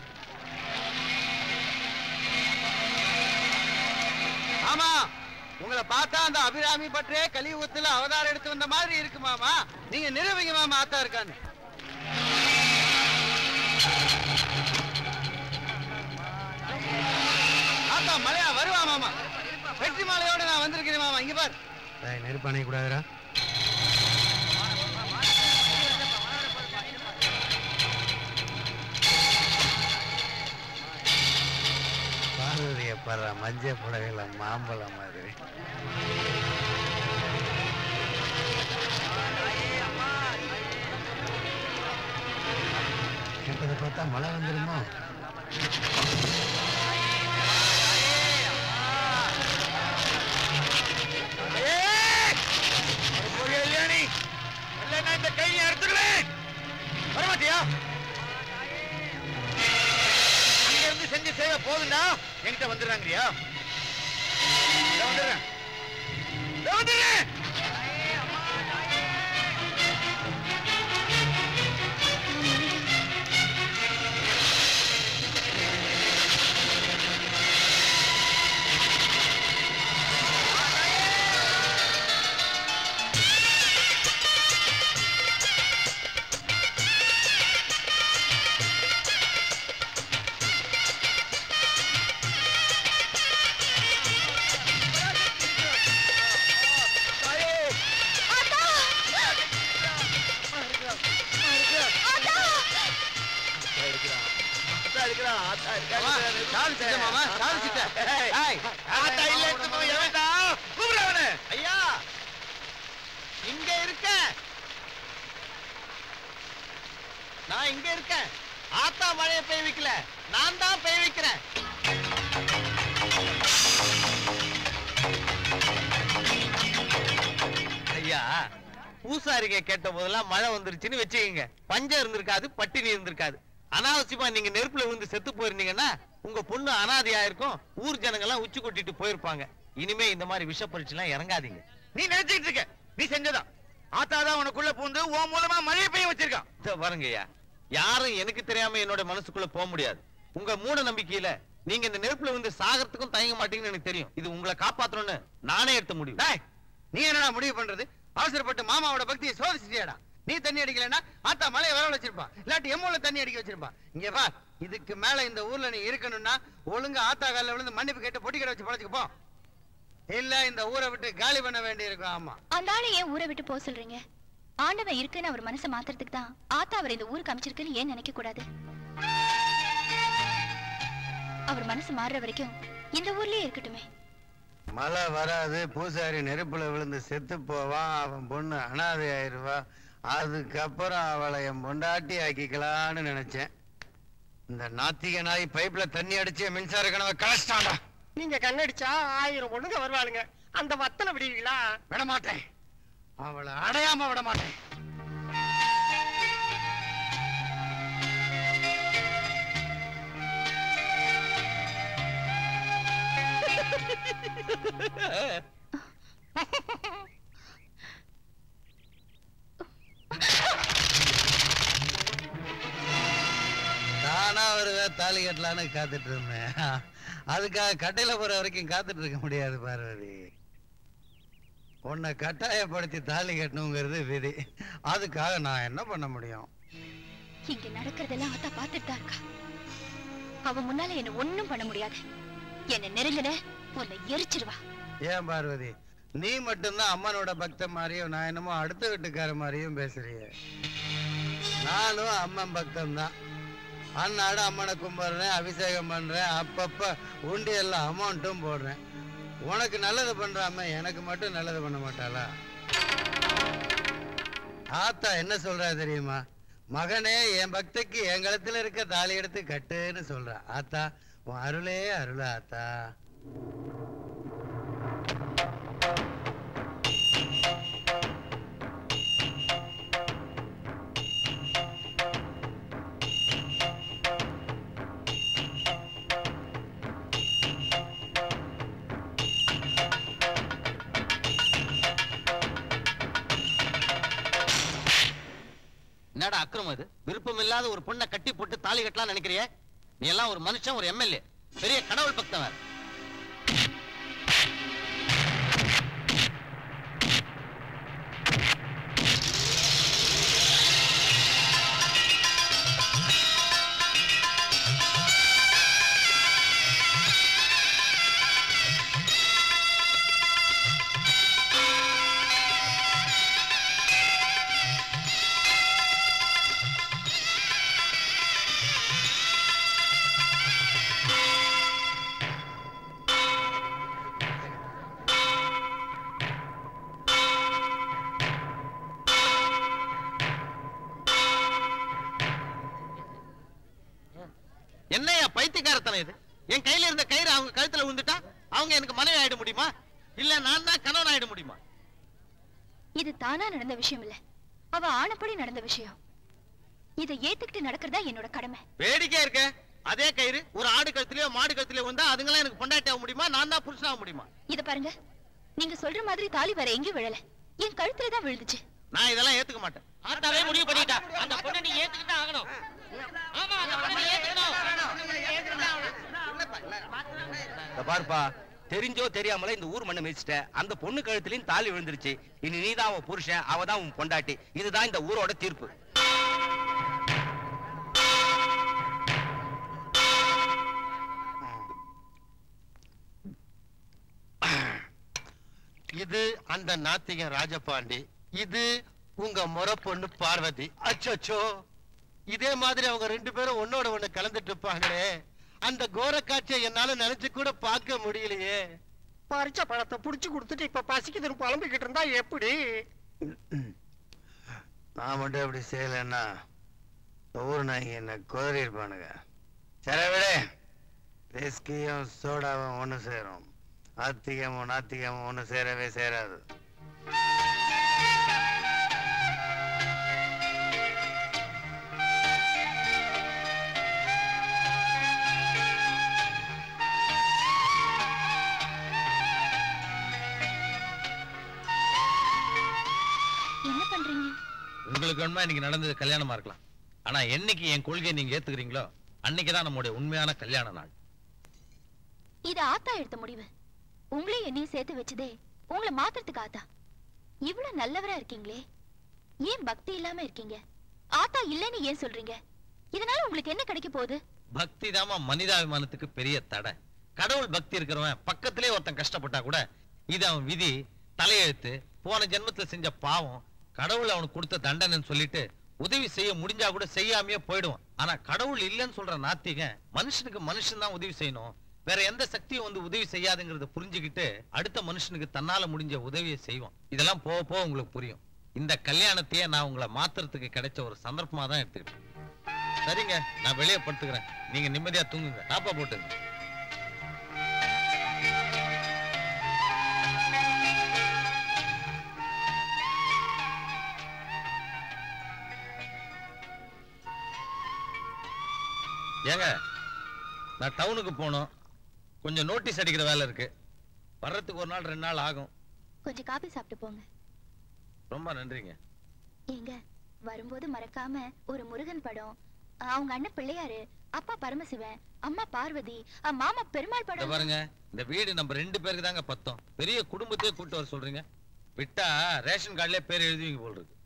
Speaker 9: ஆமா உங்களை பார்த்தா அந்த அபிராமி பற்றே கலியுகத்துல அவதாரம் எடுத்து வந்த மாதிரி இருக்கு மாமா நீங்க நிரூபிங்க மாமா ஆத்தா இருக்கான்னு ஆத்தா மலையா வருவா மாமா வெற்றி மாலையோட நான் வந்திருக்கிறேன் மாமா இங்க பார் நெருப்பு அணைய கூடாதுரா பார்வதிய படுற மஞ்சள் புடவையில மாம்பழம் மாதிரி கிட்டதை பார்த்தா மழை வந்துருமோ
Speaker 12: கல்யாணி இல்லைன்னா இந்த கையை எடுத்துடுவேன் வரமாட்டியா அங்க இருந்து செஞ்ச சேவை போதுண்டா என்கிட்ட வந்துடுறாங்கய்யா இதோ வந்துடுறேன் இதோ வந்துடுறேன்
Speaker 9: ஐயா இங்க இருக்க நான் இங்க இருக்கேன் ஆத்தா மழையை பெய்ய வைக்கல நான் தான் பெய்ய வைக்கிறேன்
Speaker 2: ஐயா பூசாரிங்க கேட்ட போதெல்லாம் மழை வந்துருச்சுன்னு வச்சுக்கோங்க பஞ்சம் இருந்திருக்காது பட்டினி இருந்திருக்காது அனாவசியமா நீங்க நெருப்புல விழுந்து செத்து போயிருந்தீங்கன்னா உங்க பொண்ணு அனாதையா இருக்கும் ஊர் ஜனங்க எல்லாம் உச்சி கொட்டிட்டு போயிருப்பாங்க இனிமே இந்த மாதிரி விஷ பரீட்சை எல்லாம் இறங்காதீங்க
Speaker 5: நீ நினைச்சிட்டு இருக்க நீ செஞ்சதா ஆத்தாதான் உனக்குள்ள பூந்து உன் மூலமா மழை பெய்ய வச்சிருக்கான்
Speaker 2: இதோ பாருங்க ஐயா யாரும் எனக்கு தெரியாம என்னோட மனசுக்குள்ள போக முடியாது உங்க மூட நம்பிக்கையில நீங்க இந்த நெருப்புல வந்து சாகறதுக்கும் தயங்க மாட்டீங்கன்னு எனக்கு தெரியும் இது உங்களை காப்பாத்தணும்னு நானே எடுத்த முடியும்
Speaker 9: டேய், நீ என்னடா முடிவு பண்றது அவசரப்பட்டு மாமாவோட பக்தியை சோதிச்சிட்டியாடா நீ தண்ணி அடிக்கலைன்னா ஆத்தா மலையை வர வச்சிருப்பா இல்லாட்டி எம்மூல தண்ணி அடிக்க வச்சிருப்பா இங்க வா இதுக்கு மேல இந்த ஊர்ல நீ இருக்கணும்னா ஒழுங்கா ஆத்தா காலில் விழுந்து மன்னிப்பு கேட்டு பொட்டி கடை வச்சு பழச்சுக்கு போ இல்ல இந்த ஊரை விட்டு காலி பண்ண வேண்டி இருக்கும் ஆமா
Speaker 3: அந்த ஆளை ஏன் ஊரை விட்டு போக சொல்றீங்க ஆண்டவன் இருக்குன்னு அவர் மனசை மாத்துறதுக்கு தான் ஆத்தா அவர் இந்த ஊருக்கு அமைச்சிருக்குன்னு ஏன் நினைக்க கூடாது அவர் மனசு மாறுற வரைக்கும் இந்த ஊர்லயே இருக்கட்டுமே
Speaker 9: மழை வராது பூசாரி நெருப்புல விழுந்து செத்து போவான் அவன் பொண்ணு அனாதை ஆயிருவா அதுக்கப்புறம் அவளை என் பொண்டாட்டி ஆக்கிக்கலான்னு நினைச்சேன் இந்த நாத்திக நாய் பைப்ல தண்ணி அடிச்சு மின்சார கனவை கலச்சிட்டான்டா
Speaker 15: நீங்க கண்ணடிச்சா ஆயிரம் பொண்ணுங்க வருவாளுங்க அந்த வத்தல விடுவீங்களா
Speaker 9: விட மாட்டேன் அவளை அடையாம விட மாட்டேன் தானா வருவ தாலி கட்டலான்னு காத்துட்டு இருந்தேன் அதுக்காக கட்டையில போற வரைக்கும் காத்துட்டு இருக்க முடியாது பார்வதி உன்னை கட்டாயப்படுத்தி தாலி கட்டணுங்கிறது விதி அதுக்காக நான் என்ன பண்ண முடியும்
Speaker 3: இங்க நடக்கிறதெல்லாம் ஆத்தா பார்த்துட்டு தான் இருக்கா அவ முன்னால என்ன ஒண்ணும் பண்ண முடியாது என்ன நெருங்குன உன்னை எரிச்சிருவா
Speaker 9: ஏன் பார்வதி நீ மட்டும்தான் அம்மனோட பக்த மாதிரியும் நான் என்னமோ அடுத்த வீட்டுக்கார மாதிரியும் பேசுறிய நானும் அம்மன் பக்தம் தான் அன்னாடு அம்மனை கும்பிடுறேன் அபிஷேகம் பண்றேன் அப்பப்ப உண்டியெல்லாம் அமௌண்ட்டும் போடுறேன் உனக்கு நல்லது பண்ற அம்மன் எனக்கு மட்டும் நல்லது பண்ண மாட்டாளா ஆத்தா என்ன சொல்றா தெரியுமா மகனே என் பக்திக்கு என் கழுத்துல இருக்க தாலி எடுத்து கட்டுன்னு சொல்றா ஆத்தா உன் அருளே அருளா ஆத்தா
Speaker 2: என்னடா அக்கிரமம் இது விருப்பம் இல்லாத ஒரு பொண்ணை கட்டி போட்டு தாலி கட்டலாம் நினைக்கிறியே நீ எல்லாம் ஒரு மனுஷன் ஒரு எம்எல்ஏ பெரிய கடவுள் பக்தவர் என்னையா பைத்தியக்காரத்தனம் இது என் கையில இருந்த கயிறு அவங்க கழுத்துல விழுந்துட்டா அவங்க எனக்கு மனைவி ஆயிட முடியுமா இல்ல நான் தான் கணவன் ஆயிட முடியுமா
Speaker 3: இது தானா நடந்த விஷயம் இல்ல அவ ஆனப்படி நடந்த விஷயம் இதை ஏத்துக்கிட்டு நடக்கிறதா என்னோட கடமை
Speaker 2: வேடிக்கை இருக்க அதே கயிறு ஒரு ஆடு கழுத்துலயோ மாடு கழுத்துலயோ வந்தா அதுங்களாம் எனக்கு பொண்டாட்டி ஆக முடியுமா நான் தான் புருஷன் ஆக முடியுமா
Speaker 3: இத பாருங்க நீங்க சொல்ற மாதிரி தாலி வேற எங்கேயும் விழல என் கழுத்துல தான் விழுந்துச்சு
Speaker 2: நான் இதெல்லாம் ஏத்துக்க மாட்டேன்
Speaker 8: ஆத்தாவே முடிவு பண்ணிட்டா அந்த பொண்ணை நீ ஏத்துக்கிட்டு ஆகணும் ஆமா அந்த பொண்ணை நீ ஏத்துக்கணும்
Speaker 5: இந்த பாருப்பா தெரிஞ்சோ தெரியாமல இந்த ஊர் மண்ணை மிதிச்சிட்ட அந்த பொண்ணு கழுத்துலயும் தாலி விழுந்துருச்சு இனி நீதான் அவன் புருஷன் அவ தான் உன் பொண்டாட்டி இதுதான் இந்த ஊரோட தீர்ப்பு
Speaker 9: இது அந்த நாத்திகன் ராஜபாண்டி இது உங்க முறை பொண்ணு பார்வதி அச்சோ இதே மாதிரி அவங்க ரெண்டு பேரும் ஒன்னோட ஒண்ணு கலந்துட்டு இருப்பாங்களே அந்த கோர காட்சியை என்னால நினைச்சு கூட பார்க்க முடியலையே
Speaker 15: பறிச்ச பழத்தை புடிச்சு கொடுத்துட்டு இப்ப பசிக்குதுன்னு புலம்பிக்கிட்டு இருந்தா எப்படி
Speaker 9: நான் மட்டும் அப்படி செய்யலைன்னா இந்த ஊர் நாய்ங்க என்ன குதறி இருப்பானுங்க சரி விடு விஸ்கியும் சோடாவும் ஒன்று சேரும் ஆத்திகமும் நாத்திகமும் ஒன்று சேரவே சேராது
Speaker 2: உங்களுக்கு வேணுமா இன்னைக்கு நடந்தது கல்யாணமா இருக்கலாம் ஆனா என்னைக்கு என் கொள்கையை நீங்க ஏத்துக்கிறீங்களோ அன்னைக்கு தான் நம்முடைய உண்மையான கல்யாண நாள்
Speaker 3: இது ஆத்தா எடுத்த முடிவு உங்களையும் என்னையும் சேர்த்து வச்சதே உங்களை மாத்துறதுக்கு ஆத்தா இவ்வளவு நல்லவரா இருக்கீங்களே ஏன் பக்தி இல்லாம இருக்கீங்க ஆத்தா இல்லைன்னு ஏன் சொல்றீங்க இதனால உங்களுக்கு என்ன கிடைக்க போகுது
Speaker 2: பக்தி தாமா மனிதாபிமானத்துக்கு பெரிய தடை கடவுள் பக்தி இருக்கிறவன் பக்கத்திலே ஒருத்தன் கஷ்டப்பட்டா கூட இது அவன் விதி தலையெழுத்து போன ஜென்மத்துல செஞ்ச பாவம் கடவுள் அவனுக்கு கொடுத்த தண்டனைன்னு சொல்லிட்டு உதவி செய்ய முடிஞ்சா கூட செய்யாமையே போயிடுவான் ஆனா கடவுள் இல்லைன்னு சொல்ற நாத்திகன் மனுஷனுக்கு மனுஷன் தான் உதவி செய்யணும் வேற எந்த சக்தியும் வந்து உதவி செய்யாதுங்கிறத புரிஞ்சுக்கிட்டு அடுத்த மனுஷனுக்கு தன்னால முடிஞ்ச உதவியை செய்வான் இதெல்லாம் போக போக உங்களுக்கு புரியும் இந்த கல்யாணத்தையே நான் உங்களை மாத்துறதுக்கு கிடைச்ச ஒரு சந்தர்ப்பமா தான் எடுத்துக்கிட்டேன் சரிங்க நான் வெளியே படுத்துக்கிறேன் நீங்க நிம்மதியா தூங்குங்க தாப்பா போட்டுங்க ஏங்க நான் டவுனுக்கு போகணும் கொஞ்சம் நோட்டீஸ் அடிக்கிற வேலை இருக்கு வர்றதுக்கு ஒரு நாள் ரெண்டு நாள் ஆகும்
Speaker 3: கொஞ்சம் காபி சாப்பிட்டு போங்க
Speaker 2: ரொம்ப நன்றிங்க
Speaker 3: ஏங்க வரும்போது மறக்காம ஒரு முருகன் படம் அவங்க அண்ணன் பிள்ளையாரு அப்பா பரமசிவன் அம்மா பார்வதி அஹ் மாமா பெருமாள்
Speaker 2: இத
Speaker 3: படம்
Speaker 2: பாருங்க இந்த வீடு நம்ம ரெண்டு பேருக்கு தாங்க பத்தம் பெரிய குடும்பத்தையே கூட்டு வர சொல்றீங்க விட்டா ரேஷன் கார்டுலயே பேர் எழுதுவீங்க போல் இருக்கு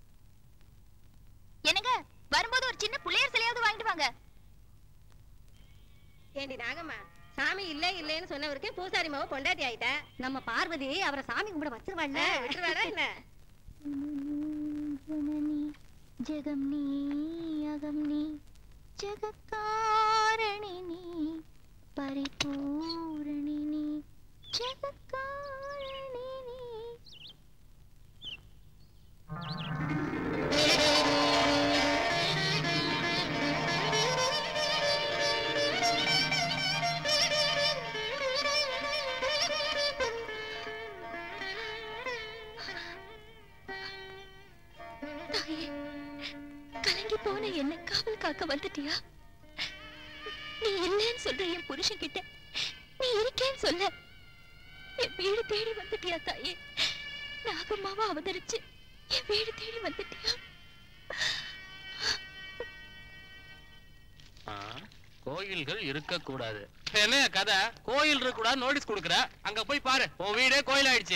Speaker 3: என்னங்க வரும்போது ஒரு சின்ன பிள்ளையார் சிலையாவது வாங்கிட்டு வாங்க
Speaker 16: ஏண்டி நாகம்மா சாமி இல்ல இல்லன்னு சொன்னவருக்கு பூசாரி மாவு பொண்டாட்டி ஆயிட்ட நம்ம பார்வதி அவரை சாமி கும்பிட வச்சிருவாள்ல விட்டுருவாடா என்ன
Speaker 3: ஜெகம் நீ அகம் நீ ஜெகக்காரணி நீ பரிபூரணி நீ ஜெகக்காரணி நீ தாயே கலங்கி போன என்ன காவல் காக்க வந்துட்டியா நீ இல்லைன்னு சொல்ற என் புருஷன் கிட்ட நீ இருக்கேன்னு சொல்ல என் வீடு தேடி வந்துட்டியா தாயே நாகம்மாவா அவதரிச்சு என் வீடு தேடி வந்துட்டியா
Speaker 10: கோயில்கள் இருக்க கூடாது என்ன கதை கோயில் இருக்க கூடாது நோட்டீஸ் கொடுக்குற அங்க போய் பாரு உன் வீடே கோயில் ஆயிடுச்சு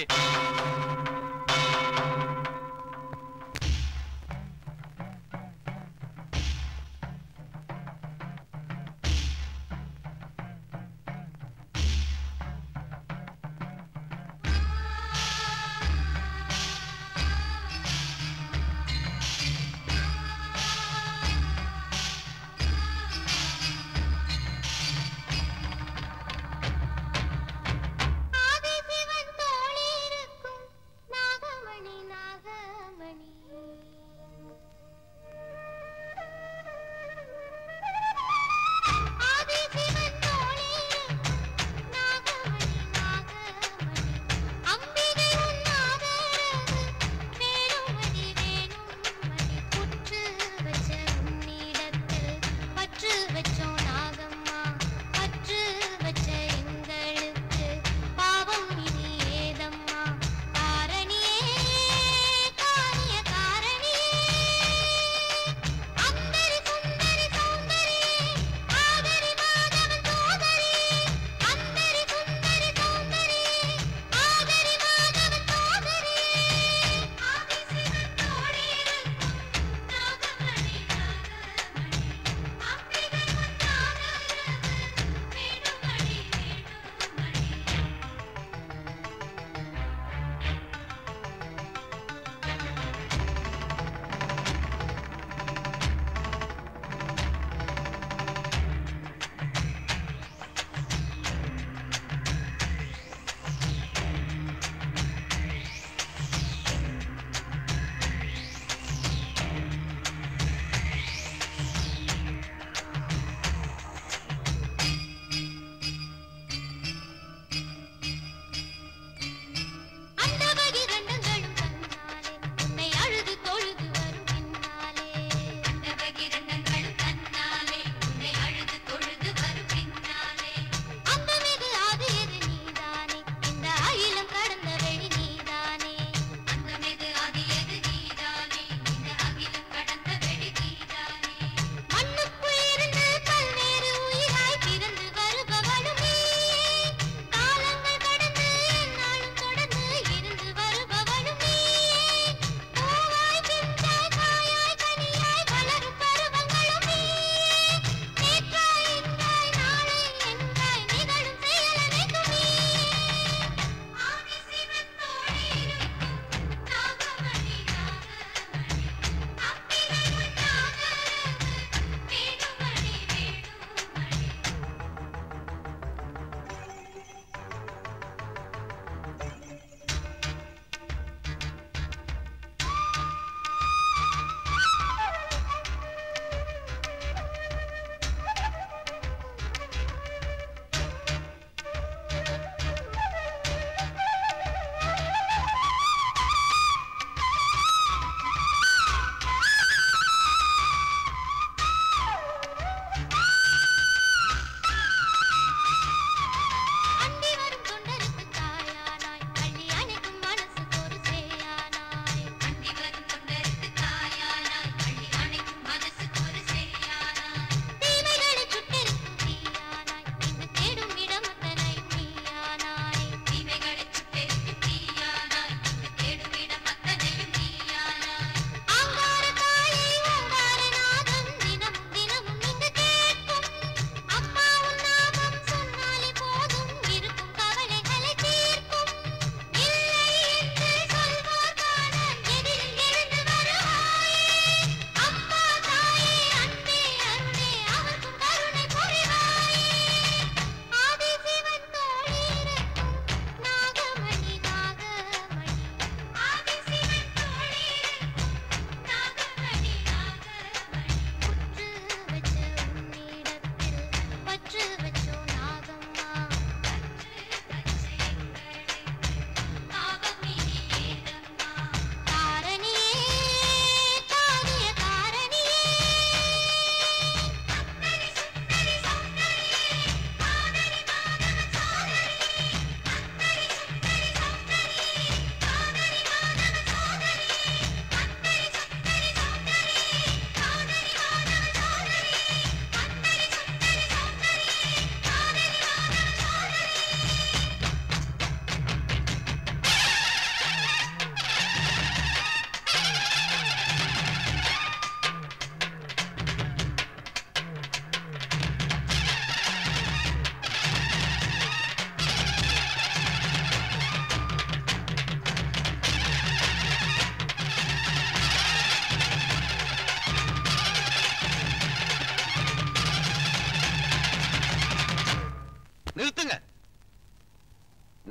Speaker 7: ஆதிசிவன் தோளிருக்கும்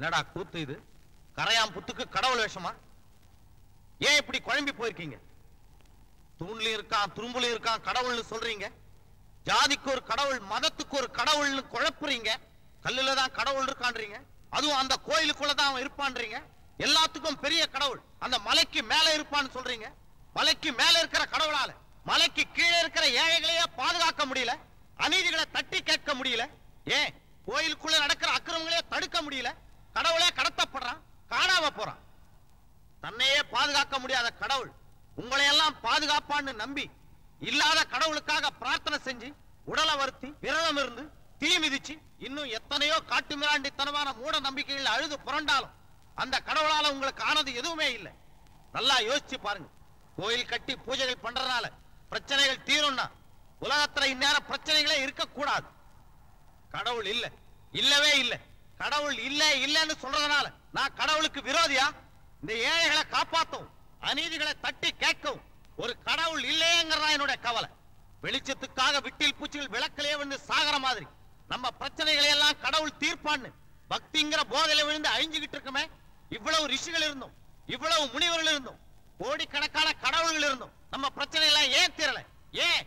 Speaker 2: என்னடா கூத்து இது கரையாம் புத்துக்கு கடவுள் வேஷமா ஏன் இப்படி குழம்பி போயிருக்கீங்க தூண்லயும் இருக்கான் துரும்புலயும் இருக்கான் கடவுள்னு சொல்றீங்க ஜாதிக்கு ஒரு கடவுள் மதத்துக்கு ஒரு கடவுள்னு குழப்புறீங்க கல்லுல தான் கடவுள் இருக்கான்றீங்க அதுவும் அந்த கோயிலுக்குள்ள தான் அவன் இருப்பான்றீங்க எல்லாத்துக்கும் பெரிய கடவுள் அந்த மலைக்கு மேல இருப்பான்னு சொல்றீங்க மலைக்கு மேல இருக்கிற கடவுளால மலைக்கு கீழே இருக்கிற ஏழைகளையே பாதுகாக்க முடியல அநீதிகளை தட்டி கேட்க முடியல ஏன் கோயிலுக்குள்ள நடக்கிற அக்கிரமங்களே தடுக்க முடியல கடவுளே கடத்தப்படுறான் காணாம போறான் தன்னையே பாதுகாக்க முடியாத கடவுள் உங்களை எல்லாம் பாதுகாப்பான்னு நம்பி இல்லாத கடவுளுக்காக பிரார்த்தனை செஞ்சு உடலை வருத்தி விரதம் இருந்து தீ மிதிச்சு இன்னும் எத்தனையோ காட்டு மிராண்டித்தனமான மூட நம்பிக்கைகள் அழுது புரண்டாலும் அந்த கடவுளால உங்களுக்கு ஆனது எதுவுமே இல்லை நல்லா யோசிச்சு பாருங்க கோயில் கட்டி பூஜைகள் பண்றதுனால பிரச்சனைகள் தீரும்னா உலகத்துல இந்நேரம் பிரச்சனைகளே இருக்கக்கூடாது கடவுள் இல்ல இல்லவே இல்ல கடவுள் இல்ல இல்லன்னு சொல்றதுனால நான் கடவுளுக்கு விரோதியா இந்த ஏழைகளை காப்பாத்தவும் அநீதிகளை தட்டி கேட்கவும் ஒரு கடவுள் இல்லையேங்கிறதா என்னுடைய கவலை வெளிச்சத்துக்காக விட்டில் பூச்சிகள் விளக்கிலே வந்து சாகர மாதிரி நம்ம பிரச்சனைகளை எல்லாம் கடவுள் தீர்ப்பான்னு பக்திங்கிற போதையில விழுந்து அழிஞ்சுகிட்டு இருக்குமே இவ்வளவு ரிஷிகள் இருந்தும் இவ்வளவு முனிவர்கள் இருந்தும் கோடிக்கணக்கான கடவுள்கள் இருந்தும் நம்ம பிரச்சனை எல்லாம் ஏன் தீரல ஏன்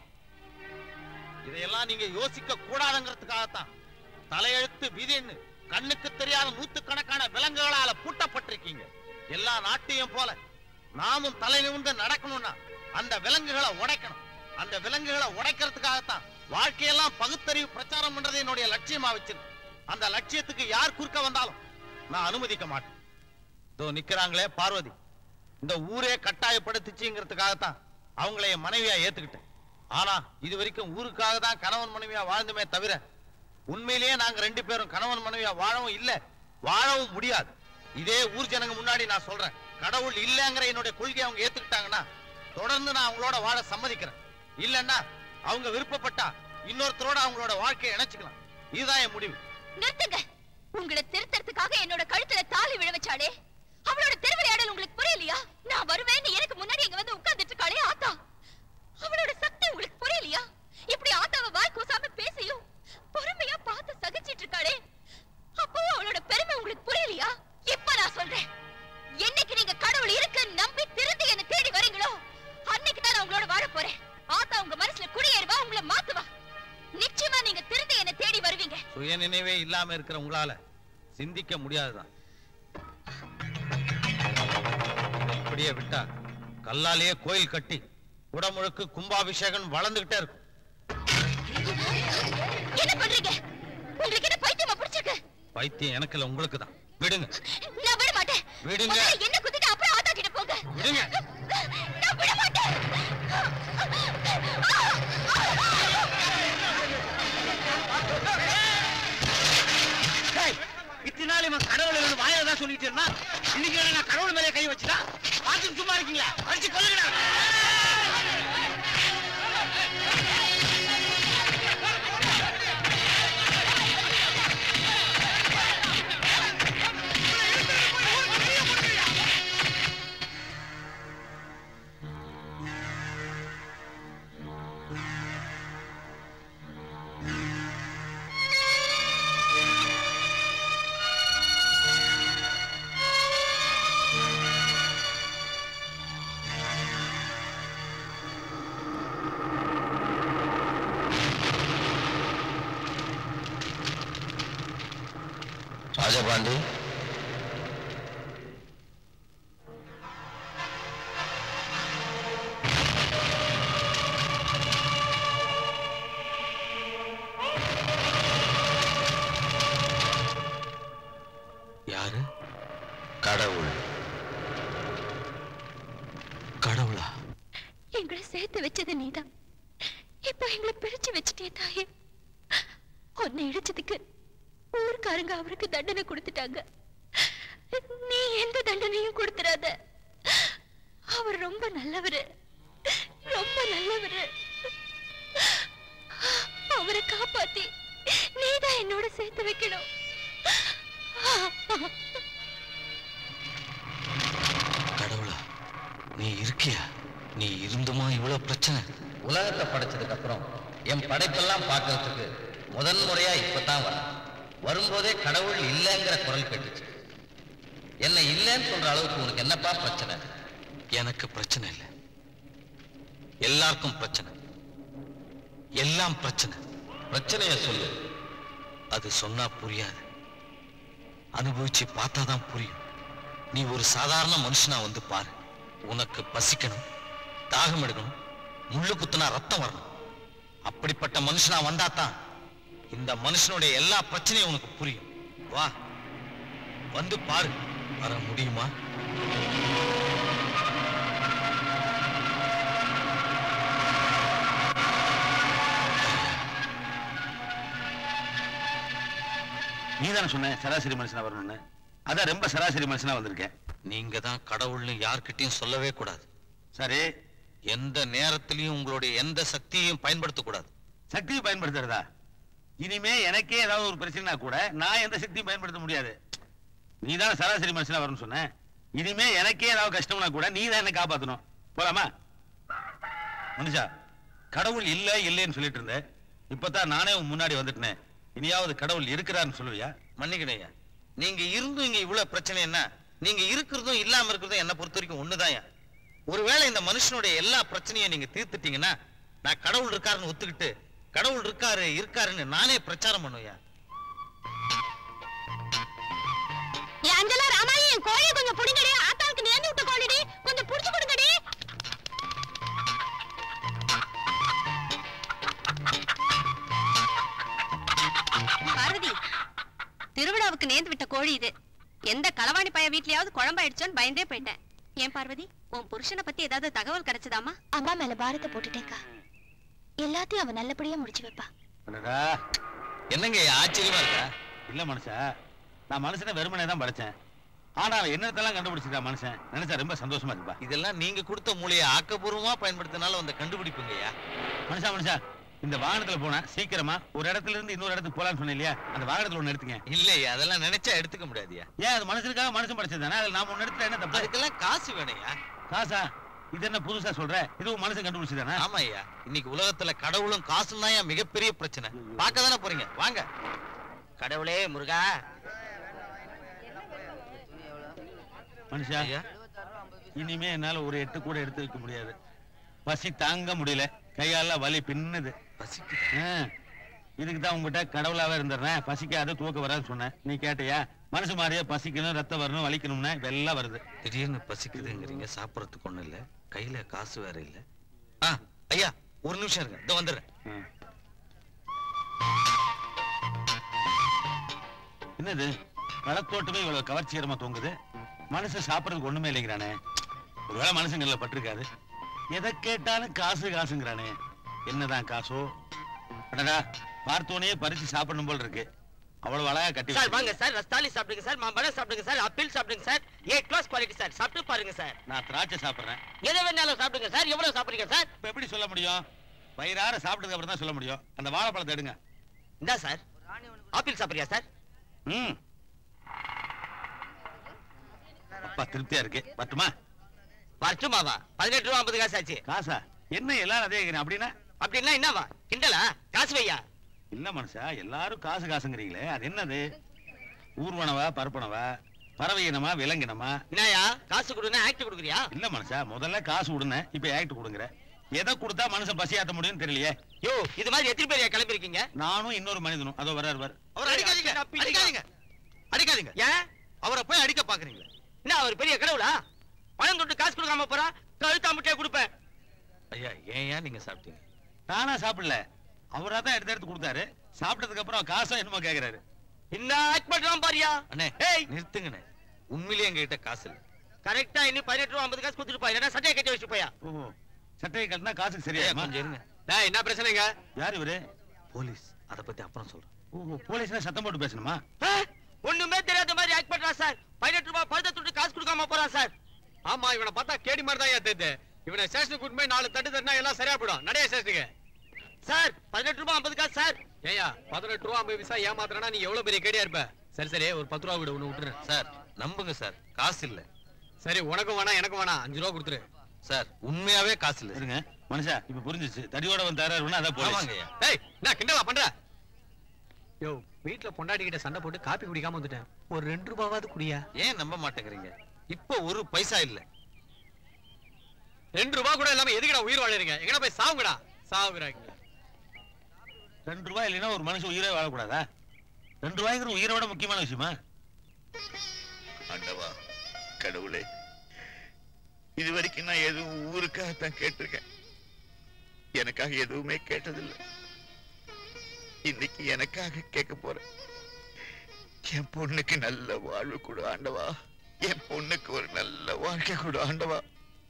Speaker 2: இதையெல்லாம் நீங்க யோசிக்க கூடாதுங்கிறதுக்காகத்தான் தலையெழுத்து விதின்னு கண்ணுக்கு தெரியாத நூத்துக்கணக்கான விலங்குகளால பூட்டப்பட்டிருக்கீங்க எல்லா நாட்டையும் போல நாமும் தலை நிமிர்ந்து நடக்கணும்னா அந்த விலங்குகளை உடைக்கணும் அந்த விலங்குகளை உடைக்கிறதுக்காகத்தான் வாழ்க்கையெல்லாம் பகுத்தறிவு பிரச்சாரம் பண்றது என்னுடைய லட்சியமா வச்சிருக்கு அந்த லட்சியத்துக்கு யார் குறுக்க வந்தாலும் நான் அனுமதிக்க மாட்டேன் இதோ நிக்கிறாங்களே பார்வதி இந்த ஊரே கட்டாயப்படுத்துச்சுங்கிறதுக்காகத்தான் அவங்கள என் மனைவியா ஏத்துக்கிட்டேன் ஆனா இது வரைக்கும் ஊருக்காக தான் கணவன் மனைவியா வாழ்ந்துமே தவிர உண்மையிலேயே நாங்க ரெண்டு பேரும் கணவன் மனைவியா வாழவும் இல்ல வாழவும் முடியாது இதே ஊர் ஜனங்க முன்னாடி நான் சொல்றேன் கடவுள் இல்லங்கிற என்னுடைய கொள்கையை அவங்க ஏத்துக்கிட்டாங்கன்னா தொடர்ந்து நான் அவங்களோட வாழ சம்மதிக்கிறேன் இல்லன்னா அவங்க விருப்பப்பட்டா இன்னொருத்தரோட அவங்களோட வாழ்க்கையை இணைச்சுக்கலாம் இதுதான் என் முடிவு
Speaker 3: நிறுத்துங்க உங்களை திருத்தறதுக்காக என்னோட கழுத்துல தாலி விழ வச்சாளே அவளோட திருவிளையாடல் உங்களுக்கு புரியலையா நான் வருவேன்னு எனக்கு முன்னாடி இங்க வந்து உட்கார்ந்துட்டு இருக்காளே ஆத்தா அவளோட சக்தி உங்களுக்கு புரியலையா இப்படி ஆத்தாவை வாய் கூசாம பேசியும் பொறுமையா பார்த்து சகிச்சிட்டு இருக்காளே அப்பவும் அவளோட பெருமை உங்களுக்கு புரியலையா இப்ப நான் சொல்றேன் என்னைக்கு நீங்க கடவுள் இருக்கு நம்பி திருந்தி என்ன தேடி வரீங்களோ அன்னைக்கு தான் நான் உங்களோட வாழ போறேன் ஆத்தா உங்க மனசுல குடியேறுவா உங்களை மாத்துவா நிச்சயமா நீங்க திருந்தி என்ன தேடி வருவீங்க
Speaker 2: சுய நினைவே இல்லாம இருக்கிற உங்களால சிந்திக்க முடியாதுதான் இப்படியே விட்டா கல்லாலேயே கோயில் கட்டி குடமுழுக்கு கும்பாபிஷேகம் வளர்ந்துகிட்டே இருக்கும்
Speaker 3: என்ன பண்றீங்க உங்களுக்கு என்ன பைத்தியமா பிடிச்சிருக்கு
Speaker 2: பைத்தியம் எனக்கு இல்ல உங்களுக்கு தான் விடுங்க
Speaker 3: நான் விட மாட்டேன்
Speaker 2: விடுங்க.
Speaker 3: முதல்ல என்ன குத்திட்டு அப்புறம் ஆத்தா கிட்ட போங்க
Speaker 2: விடுங்க
Speaker 3: நான் விட மாட்டேன்
Speaker 15: இத்தனை நாள் இவன் கடவுள் இருந்து வாயில தான் சொல்லிட்டு இருந்தான் இன்னைக்கு வேற நான் கடவுள் மேலே கை வச்சுட்டா பார்த்துட்டு சும்மா இருக்கீங்களா அடிச்சு கொல்லுங்கடா
Speaker 2: ராஜபாண்டி யாரு கடவுள் கடவுளா
Speaker 3: எங்களை சேர்த்து வச்சது நீதான் இப்ப எங்களை பிரிச்சு வச்சுட்டே தாயே உன்னை இடிச்சதுக்கு ஊருக்காரங்க அவருக்கு தண்டனை கொடுத்துட்டாங்க நீ எந்த தண்டனையும் கொடுத்துறாத அவர் ரொம்ப நல்லவரு ரொம்ப நல்லவரு அவரை காப்பாத்தி நீதான் என்னோட சேர்த்து வைக்கணும்
Speaker 8: கடவுளா நீ இருக்கியா நீ இருந்துமா இவ்வளவு பிரச்சனை
Speaker 2: உலகத்தை படைச்சதுக்கு அப்புறம் என் படைப்பெல்லாம் பார்க்கறதுக்கு முதன் முறையா இப்பதான் வரேன் வரும்போதே கடவுள் இல்லைங்கிற குரல் கேட்டுச்சு என்ன இல்லைன்னு சொல்ற அளவுக்கு உனக்கு என்னப்பா பிரச்சனை எனக்கு பிரச்சனை இல்லை எல்லாருக்கும் பிரச்சனை எல்லாம் பிரச்சனை பிரச்சனைய சொல்லு அது சொன்னா புரியாது அனுபவிச்சு பார்த்தாதான் புரியும் நீ ஒரு சாதாரண மனுஷனா வந்து பாரு உனக்கு பசிக்கணும் தாகம் எடுக்கணும் முள்ளு குத்துனா ரத்தம் வரணும் அப்படிப்பட்ட மனுஷனா வந்தாதான் இந்த மனுஷனுடைய எல்லா பிரச்சனையும் உனக்கு புரியும் வா வந்து பாரு வர முடியுமா
Speaker 17: நீ தானே சொன்ன சராசரி மனுஷனா வரணும்னு அதான் ரொம்ப சராசரி மனுஷனா வந்திருக்கேன்
Speaker 2: நீங்க தான் கடவுள்னு யார்கிட்டயும் சொல்லவே கூடாது
Speaker 17: சரி
Speaker 2: எந்த நேரத்திலையும் உங்களுடைய எந்த சக்தியையும் பயன்படுத்தக்கூடாது
Speaker 17: சக்தியை பயன்படுத்துறதா இனிமே எனக்கே ஏதாவது ஒரு பிரச்சனைனா கூட நான் எந்த சக்தியும் பயன்படுத்த முடியாது நீ தானே சராசரி மனுஷனா வரணும்னு சொன்ன இனிமே எனக்கே ஏதாவது கஷ்டம்னா கூட நீ தான் என்ன காப்பாத்தணும் போலாமா மனுஷா கடவுள் இல்ல இல்லைன்னு சொல்லிட்டு இருந்தேன் இப்பதான் நானே உன் முன்னாடி வந்துட்டேன் இனியாவது கடவுள் இருக்கிறான்னு சொல்லுவியா
Speaker 2: மன்னிக்கணையா நீங்க இருந்தும் இங்க இவ்வளவு பிரச்சனை என்ன நீங்க இருக்கிறதும் இல்லாம இருக்கிறதும் என்ன பொறுத்த வரைக்கும் ஒண்ணுதான்யா ஒருவேளை இந்த மனுஷனுடைய எல்லா பிரச்சனையும் நீங்க தீர்த்துட்டீங்கன்னா நான் கடவுள் இருக்காருன்னு ஒத்துக்கிட்டு கடவுள் இருக்காரு இருக்காருன்னு நானே பிரச்சாரம் பண்ணுவேயா
Speaker 16: ஏன் அஞ்சலா ராமாயி என் கோழியை கொஞ்சம் புடிங்கடி ஆத்தாளுக்கு நேர்ந்து விட்ட கோழிடி கொஞ்சம் புடிச்சு கொடுங்கடி பார்வதி திருவிழாவுக்கு நேர்ந்து விட்ட கோழி இது எந்த களவாணி பைய வீட்லயாவது குழம்பாயிடுச்சோன்னு பயந்தே போயிட்டேன் ஏன் பார்வதி உன் புருஷனை பத்தி ஏதாவது தகவல் கிடைச்சதாமா
Speaker 3: அம்மா மேல பாரத்தை போட்டுட்டேக்கா எல்லாத்தையும் அவ நல்லபடியா முடிச்சு வைப்பா
Speaker 17: அடடா.
Speaker 2: என்னங்க ஆச்சரியமா இருக்கா
Speaker 17: இல்ல மனுஷா நான் மனுஷனை வெறுமனே தான் படைச்சேன் ஆனா அவன் என்னத்தெல்லாம் கண்டுபிடிச்சிருக்கா மனுஷன் நினைச்சா ரொம்ப சந்தோஷமா இருக்குப்பா
Speaker 2: இதெல்லாம் நீங்க கொடுத்த மூளையை ஆக்கப்பூர்வமா பயன்படுத்தினால வந்த கண்டுபிடிப்புங்கய்யா
Speaker 17: மனுஷா மனுஷா இந்த வாகனத்துல போனா சீக்கிரமா ஒரு இடத்துல இருந்து இன்னொரு இடத்துக்கு போலாம்னு சொன்னேன் இல்லையா அந்த வாகனத்துல ஒண்ணு எடுத்துங்க
Speaker 2: இல்லையா அதெல்லாம் நினைச்சா எடுத்துக்க முடியாதுயா
Speaker 17: ஏன் அது மனுஷனுக்காக மனுஷன் படைச்சது தானே அதுல நாம ஒண்ணு எடுத்துல என்ன தப்பு
Speaker 2: அதுக்கெல்லாம் காசு வேணையா
Speaker 17: காசா இது என்ன புதுசா சொல்ற இது உன் மனுஷன் கண்டுபிடிச்சதானே
Speaker 2: ஆமா ஐயா இன்னைக்கு உலகத்துல கடவுளும் காசும் தான் மிகப்பெரிய பிரச்சனை பார்க்க தானே போறீங்க வாங்க
Speaker 15: கடவுளே முருகா
Speaker 17: மனுஷா இனிமே என்னால ஒரு எட்டு கூட எடுத்து வைக்க முடியாது பசி தாங்க முடியல கையால வலி பின்னுது
Speaker 2: பசிக்கு
Speaker 17: இதுக்கு தான் உங்ககிட்ட கடவுளாவே இருந்துடுறேன் பசிக்காத தூக்க வராது சொன்னேன் நீ கேட்டியா மனசு மாதிரியே பசிக்கணும் ரத்தம் வரணும் வலிக்கணும்னா இதெல்லாம் வருது
Speaker 2: திடீர்னு பசிக்குதுங்கிறீங்க சாப்பிடறதுக்கு ஒண்ணு இல்ல கையில காசு வேற இல்ல ஆ ஐயா ஒரு நிமிஷம் இருங்க இதோ வந்துடுறேன்
Speaker 17: என்னது பழத்தோட்டமே இவ்வளவு கவர்ச்சிகரமா தொங்குது மனுஷன் சாப்பிடறதுக்கு ஒண்ணுமே இல்லைங்கிறானே ஒருவேளை மனுஷங்கள்ல பட்டிருக்காது எதை கேட்டாலும் காசு காசுங்கிறானே என்னதான் காசோ அடடா பார்த்தோனே பறிச்சு சாப்பிடணும் போல் இருக்கு அவ்வளவு அழகா கட்டி
Speaker 15: சார்
Speaker 17: வச்சிருக்கு.
Speaker 15: வாங்க சார் ரஸ்தாலி சாப்பிடுங்க சார் மாம்பழம் சாப்பிடுங்க சார் ஆப்பிள் சாப்பிடுங்க sir A class quality sir சாப்பிட்டு பாருங்க சார்
Speaker 17: நான் திராட்சை சாப்பிடுறேன்
Speaker 15: எதை வேணாலும் சாப்பிடுங்க சார் எவ்வளவு சாப்பிடுங்க சார்
Speaker 17: இப்ப எப்படி சொல்ல முடியும் வயிறார சாப்பிட்டதுக்கு அப்புறம் தான் சொல்ல முடியும் அந்த வாழைப்பழத்தை எடுங்க
Speaker 15: இந்தா சார் ஆப்பிள் சாப்பிடுறியா சார்
Speaker 17: ம் அப்பா திருப்தியா இருக்கு பட்டுமா
Speaker 15: வரட்டுமாவா பதினெட்டு ரூபா ஐம்பது காசு ஆச்சு
Speaker 17: காசா என்ன எல்லாரும் அதே கேக்குறீங்க அப்படின்னா
Speaker 15: அப்படின்னா என்னவா கிண்டலா காசு வையா
Speaker 17: இல்ல மனுஷா எல்லாரும் காசு காசுங்கிறீங்களே அது என்னது ஊர்வனவா பரப்பனவா பறவை இனமா விலங்கினமா
Speaker 15: என்னயா காசு கொடுனா ஆக்ட் கொடுக்குறியா
Speaker 17: இல்ல மனுஷா முதல்ல காசு விடுன இப்ப ஆக்ட் கொடுங்குற எதை கொடுத்தா மனுஷன் பசியாத்த முடியும்னு தெரியலையே
Speaker 15: யோ இது மாதிரி எத்தனை பேர் கிளம்பி இருக்கீங்க
Speaker 17: நானும் இன்னொரு மனிதனும் அதோ வர்றாரு வர்
Speaker 2: அவர் அடிக்காதீங்க அடிக்காதீங்க அடிக்காதீங்க
Speaker 15: ஏன்
Speaker 2: அவரை போய் அடிக்க பாக்குறீங்களே
Speaker 15: என்ன அவர் பெரிய கடவுளா பணம் தொட்டு காசு கொடுக்காம போறா கழுத்தா முட்டையை கொடுப்பேன்
Speaker 2: ஐயா ஏன் ஏன் நீங்க சாப்பிட்டீங்க
Speaker 17: நானா சாப்பிடல அவரா தான் எடுத்து எடுத்து கொடுத்தாரு சாப்பிட்டதுக்கு அப்புறம் காசும் என்னமோ கேக்குறாரு
Speaker 15: என்ன ஆக்ட் பண்றான் பாரியா
Speaker 2: அண்ணே நிறுத்துங்கண்ணே உண்மையிலேயே எங்ககிட்ட காசு இல்ல
Speaker 15: கரெக்டா இன்னும் பதினெட்டு ரூபா ஐம்பது காசு கொடுத்துட்டு போய் இல்லைன்னா சட்டையை கட்டி வச்சுட்டு போயா
Speaker 17: ஓஹோ சட்டையை கட்டினா காசுக்கு சரியா
Speaker 2: கொஞ்சம் இருங்க
Speaker 15: என்ன பிரச்சனைங்க
Speaker 17: யார் இவரு
Speaker 2: போலீஸ் அத பத்தி அப்புறம் சொல்றேன்
Speaker 17: ஓஹோ போலீஸ்னா சத்தம் போட்டு பேசணுமா
Speaker 15: ஆ, ஒண்ணுமே தெரியாத மாதிரி ஆக்ட் பண்றான் சார் பதினெட்டு ரூபாய் பழுத தொட்டு காசு கொடுக்காம போறான் சார்
Speaker 18: ஆமா இவனை பார்த்தா கேடி மாதிரி தான் தெரியுது இவனை ஸ்டேஷனுக்கு கூட்டு போய் நாலு தட்டு தட்டினா எல்லாம் சரியா போயிடும் நடைய ஸ்டேஷனுக்கு
Speaker 15: சார் பதினெட்டு ரூபாய் ஐம்பது காசு சார்
Speaker 18: ஏயா பதினெட்டு ரூபா ஐம்பது பைசா ஏமாத்துறனா நீ எவ்வளவு பெரிய கேடியா இருப்ப சரி சரி ஒரு பத்து ரூபா விடு ஒண்ணு விட்டுறேன்
Speaker 2: சார் நம்புங்க சார் காசு இல்ல
Speaker 18: சரி உனக்கும் வேணாம் எனக்கும் வேணாம் அஞ்சு ரூபா கொடுத்துரு
Speaker 2: சார் உண்மையாவே காசு இல்ல
Speaker 17: இருங்க மனுஷா இப்ப புரிஞ்சிச்சு தடியோட வந்து தராருன்னா அதான் போலீஸ்
Speaker 2: ஆமாங்கய்யா
Speaker 18: டேய் என்ன கிண்டலா பண்ற யோ வீட்ல பொண்டாட்டி கிட்ட சண்டை போட்டு காப்பி குடிக்காம வந்துட்டேன் ஒரு ரெண்டு ரூபாவாவது குடியா
Speaker 2: ஏன் நம்ப மாட்டேங்கிறீங்க இப்போ ஒரு பைசா இல்ல
Speaker 18: ரெண்டு ரூபா கூட இல்லாம எதுக்குடா உயிர் வாழறீங்க எங்கடா போய் சாவுங்கடா சாவுகிறாங்க
Speaker 17: ரெண்டு ரூபாய் இல்லைன்னா ஒரு மனுஷன் உயிரே வாழக்கூடாதா ரெண்டு ரூபாய்ங்கிற உயிரோட முக்கியமான விஷயமா
Speaker 19: ஆண்டவா கடவுளே இது வரைக்கும் நான் எதுவும் ஊருக்காகத்தான் கேட்டிருக்கேன் எனக்காக எதுவுமே கேட்டதில்லை இன்னைக்கு எனக்காக கேட்க போறேன் என் பொண்ணுக்கு நல்ல வாழ்வு கொடு ஆண்டவா என் பொண்ணுக்கு ஒரு நல்ல வாழ்க்கை கொடு ஆண்டவா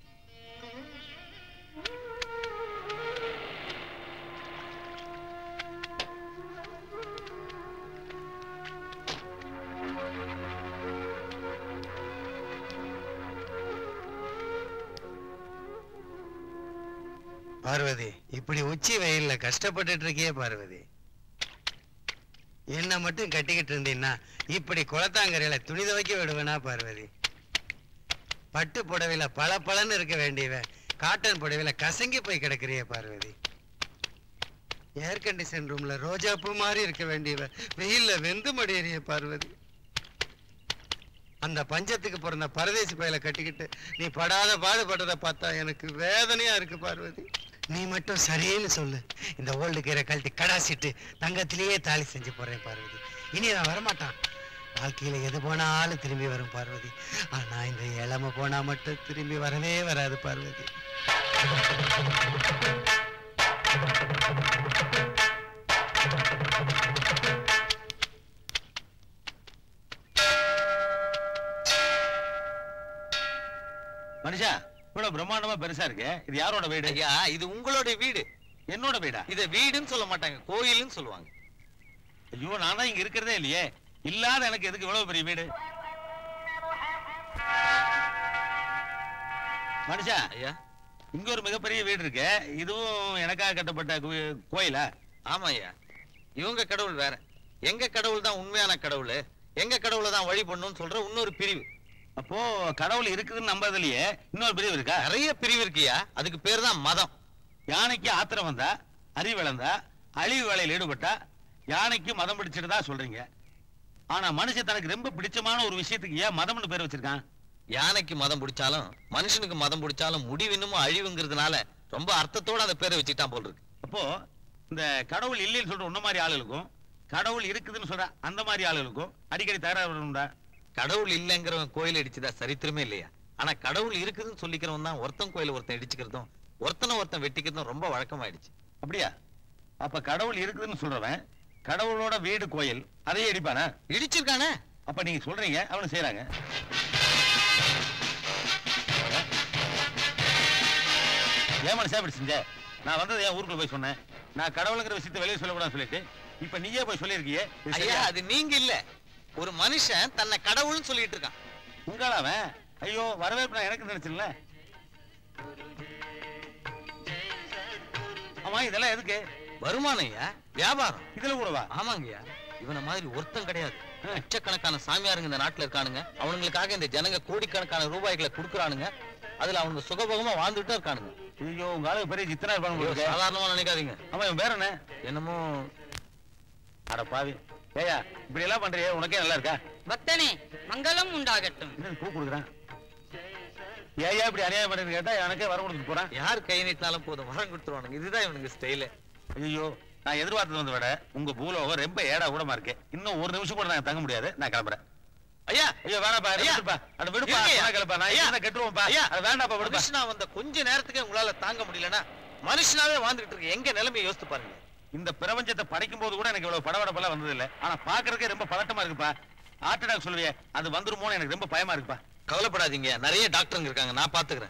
Speaker 9: பார்வதி இப்படி உச்சி வெயில்ல கஷ்டப்பட்டுட்டு இருக்கியே பார்வதி என்ன மட்டும் கட்டிக்கிட்டு இருந்தீன்னா இப்படி குளத்தாங்கரையில துணி துவைக்க விடுவேனா பார்வதி பட்டு புடவையில பல பலன்னு இருக்க வேண்டியவ காட்டன் புடவையில கசங்கி போய் கிடக்குறியே பார்வதி ஏர் கண்டிஷன் ரூம்ல ரோஜா பூ மாதிரி இருக்க வேண்டியவ வெயில்ல வெந்து மடியறிய பார்வதி அந்த பஞ்சத்துக்கு பிறந்த பரதேசி பயல கட்டிக்கிட்டு நீ படாத பாடுபட்டதை பார்த்தா எனக்கு வேதனையா இருக்கு பார்வதி நீ மட்டும் சரின்னு சொல்லு இந்த ஓல்டு கீரை கழட்டி கடாசிட்டு தங்கத்திலேயே தாலி செஞ்சு போறேன் பார்வதி இனி நான் வரமாட்டான் வாழ்க்கையில எது போனாலும் திரும்பி வரும் பார்வதி ஆனா இந்த இளம போனா மட்டும் திரும்பி வரவே வராது பார்வதி
Speaker 17: மனுஷா இவ்வளவு பிரம்மாண்டமா பெருசா இருக்கு இது யாரோட வீடு
Speaker 2: ஐயா இது உங்களோட வீடு
Speaker 17: என்னோட வீடா
Speaker 2: இத வீடுன்னு சொல்ல மாட்டாங்க கோயில்னு சொல்லுவாங்க
Speaker 17: ஐயோ நான் தான் இங்க இருக்கிறதே இல்லையே இல்லாத எனக்கு எதுக்கு இவ்வளவு பெரிய வீடு மனுஷா
Speaker 2: ஐயா
Speaker 17: இங்க ஒரு மிகப்பெரிய வீடு இருக்கு இதுவும் எனக்காக கட்டப்பட்ட கோ- கோயிலா
Speaker 2: ஆமா ஐயா இவங்க கடவுள் வேற எங்க கடவுள் தான் உண்மையான கடவுள் எங்க கடவுளை தான் வழி பண்ணுன்னு சொல்ற இன்னொரு பிரிவு
Speaker 17: அப்போ கடவுள் இருக்குதுன்னு நம்புறதுலயே இன்னொரு பிரிவு இருக்கா
Speaker 2: நிறைய பிரிவு இருக்குயா அதுக்கு பேர் தான் மதம்
Speaker 17: யானைக்கு ஆத்திரம் வந்தா அறிவு இழந்தா அழிவு வேலையில் ஈடுபட்டா யானைக்கு மதம் பிடிச்சிட்டு சொல்றீங்க ஆனா மனுஷன் தனக்கு ரொம்ப பிடிச்சமான ஒரு விஷயத்துக்கு ஏன் மதம்னு பேர் வச்சிருக்கான்
Speaker 2: யானைக்கு மதம் பிடிச்சாலும் மனுஷனுக்கு மதம் பிடிச்சாலும் முடிவு இன்னமும் அழிவுங்கிறதுனால ரொம்ப அர்த்தத்தோட அந்த பேரை வச்சுட்டான் போல் இருக்கு
Speaker 17: அப்போ இந்த கடவுள் இல்லைன்னு சொல்ற உன்ன மாதிரி ஆளுகளுக்கும் கடவுள் இருக்குதுன்னு சொல்ற அந்த மாதிரி ஆளுகளுக்கும் அடிக்கடி தகராறு வரும்டா
Speaker 2: கடவுள் இல்லைங்கிறவன் கோயில் இடிச்சதா சரித்திரமே இல்லையா ஆனா கடவுள் இருக்குதுன்னு சொல்லிக்கிறவன் தான் ஒருத்தன் கோயில ஒருத்தன் இடிச்சுக்கிறதும் ஒருத்தனை ஒருத்தன் வெட்டிக்கிறதும் ரொம்ப வழக்கமாயிடுச்சு
Speaker 17: அப்படியா அப்ப கடவுள் இருக்குதுன்னு சொல்றவன் கடவுளோட வீடு கோயில் அதையே இடிப்பானா
Speaker 2: இடிச்சிருக்கானே
Speaker 17: அப்ப நீங்க சொல்றீங்க அவனு செய்யறாங்க ஏன் மனுஷா இப்படி செஞ்ச நான் வந்தது ஏன் ஊருக்குள்ள போய் சொன்னேன் நான் கடவுளுங்கிற விஷயத்தை வெளியே சொல்லக்கூடாதுன்னு சொல்லிட்டு இப்ப நீயே போய் சொல்லியிருக்கியே இது
Speaker 2: ஐயா
Speaker 17: சரியா?
Speaker 2: அது நீங்க இல்ல ஒரு மனுஷன் தன்னை கடவுள்னு சொல்லிட்டு இருக்கான்
Speaker 17: உங்களா அவன் ஐயோ வரவேற்பு நான் எனக்கு நினைச்சுல ஆமா இதெல்லாம் எதுக்கு
Speaker 2: வருமானம் ஐயா வியாபாரம்
Speaker 17: இதுல கூடவா
Speaker 2: ஆமாங்கய்யா இவன மாதிரி ஒருத்தன் கிடையாது லட்சக்கணக்கான சாமியாருங்க இந்த நாட்டுல இருக்கானுங்க அவனுங்களுக்காக இந்த ஜனங்க கோடிக்கணக்கான ரூபாய்களை கொடுக்குறானுங்க அதுல அவனுங்க சுகபோகமா வாழ்ந்துட்டு இருக்கானுங்க
Speaker 17: ஐயோ உங்க ஆளுக்கு பெரிய சித்தனா இருப்பானு
Speaker 2: ஐயோ,
Speaker 17: போல இருக்கே.
Speaker 2: சாதாரணமா நினைக்காதீங்க
Speaker 17: ஆமா இவன் பேர் என்ன
Speaker 2: என்னமோ
Speaker 17: அட பாவி ஏயா இப்படி எல்லாம் பண்றியே உனக்கே நல்லா இருக்கா
Speaker 20: பக்தனே மங்களம் உண்டாகட்டும்
Speaker 17: என்ன பூ கொடுக்குறான் ஏயா இப்படி அநியாயம் பண்ணி கேட்டா எனக்கே வர கொடுத்துட்டு போறான்
Speaker 2: யார் கை நீட்டினாலும் போதும் வரம் கொடுத்துருவானுங்க இதுதான் இவனுக்கு ஸ்டைலு
Speaker 17: ஐயோ நான் எதிர்பார்த்தது வந்த விட உங்க பூலோகம் ரொம்ப ஏடா கூடமா இருக்கு இன்னும் ஒரு நிமிஷம் கூட நான் தங்க முடியாது நான் கிளம்புறேன்
Speaker 2: ஐயா
Speaker 17: ஐயோ வேணாப்பா
Speaker 2: ஐயா.
Speaker 17: விடுப்பா அட விடுப்பா
Speaker 2: இருங்கய்யா.
Speaker 17: போனா கிளம்பா நான்
Speaker 2: ஐயா.
Speaker 17: என்ன கட்டுருவோம்ப்பா
Speaker 2: ஐயா.
Speaker 17: அது வேண்டாப்பா விடுப்பா
Speaker 2: மனுஷனா வந்த கொஞ்ச நேரத்துக்கு உங்களால தாங்க முடியலன்னா மனுஷனாவே வாழ்ந்துட்டு இருக்கு எங்க நிலைமையை யோசித்து பாருங்க
Speaker 17: இந்த பிரபஞ்சத்தை படைக்கும் போது கூட எனக்கு இவ்வளவு படபடப்பெல்லாம் வந்தது இல்ல ஆனா பாக்குறதுக்கே ரொம்ப பதட்டமா இருக்குப்பா ஹார்ட் அட்டாக் சொல்லுவியே அது வந்துருமோன்னு எனக்கு ரொம்ப பயமா இருக்குப்பா
Speaker 2: கவலைப்படாதீங்க நிறைய டாக்டருங்க இருக்காங்க நான் பாத்துக்கிறேன்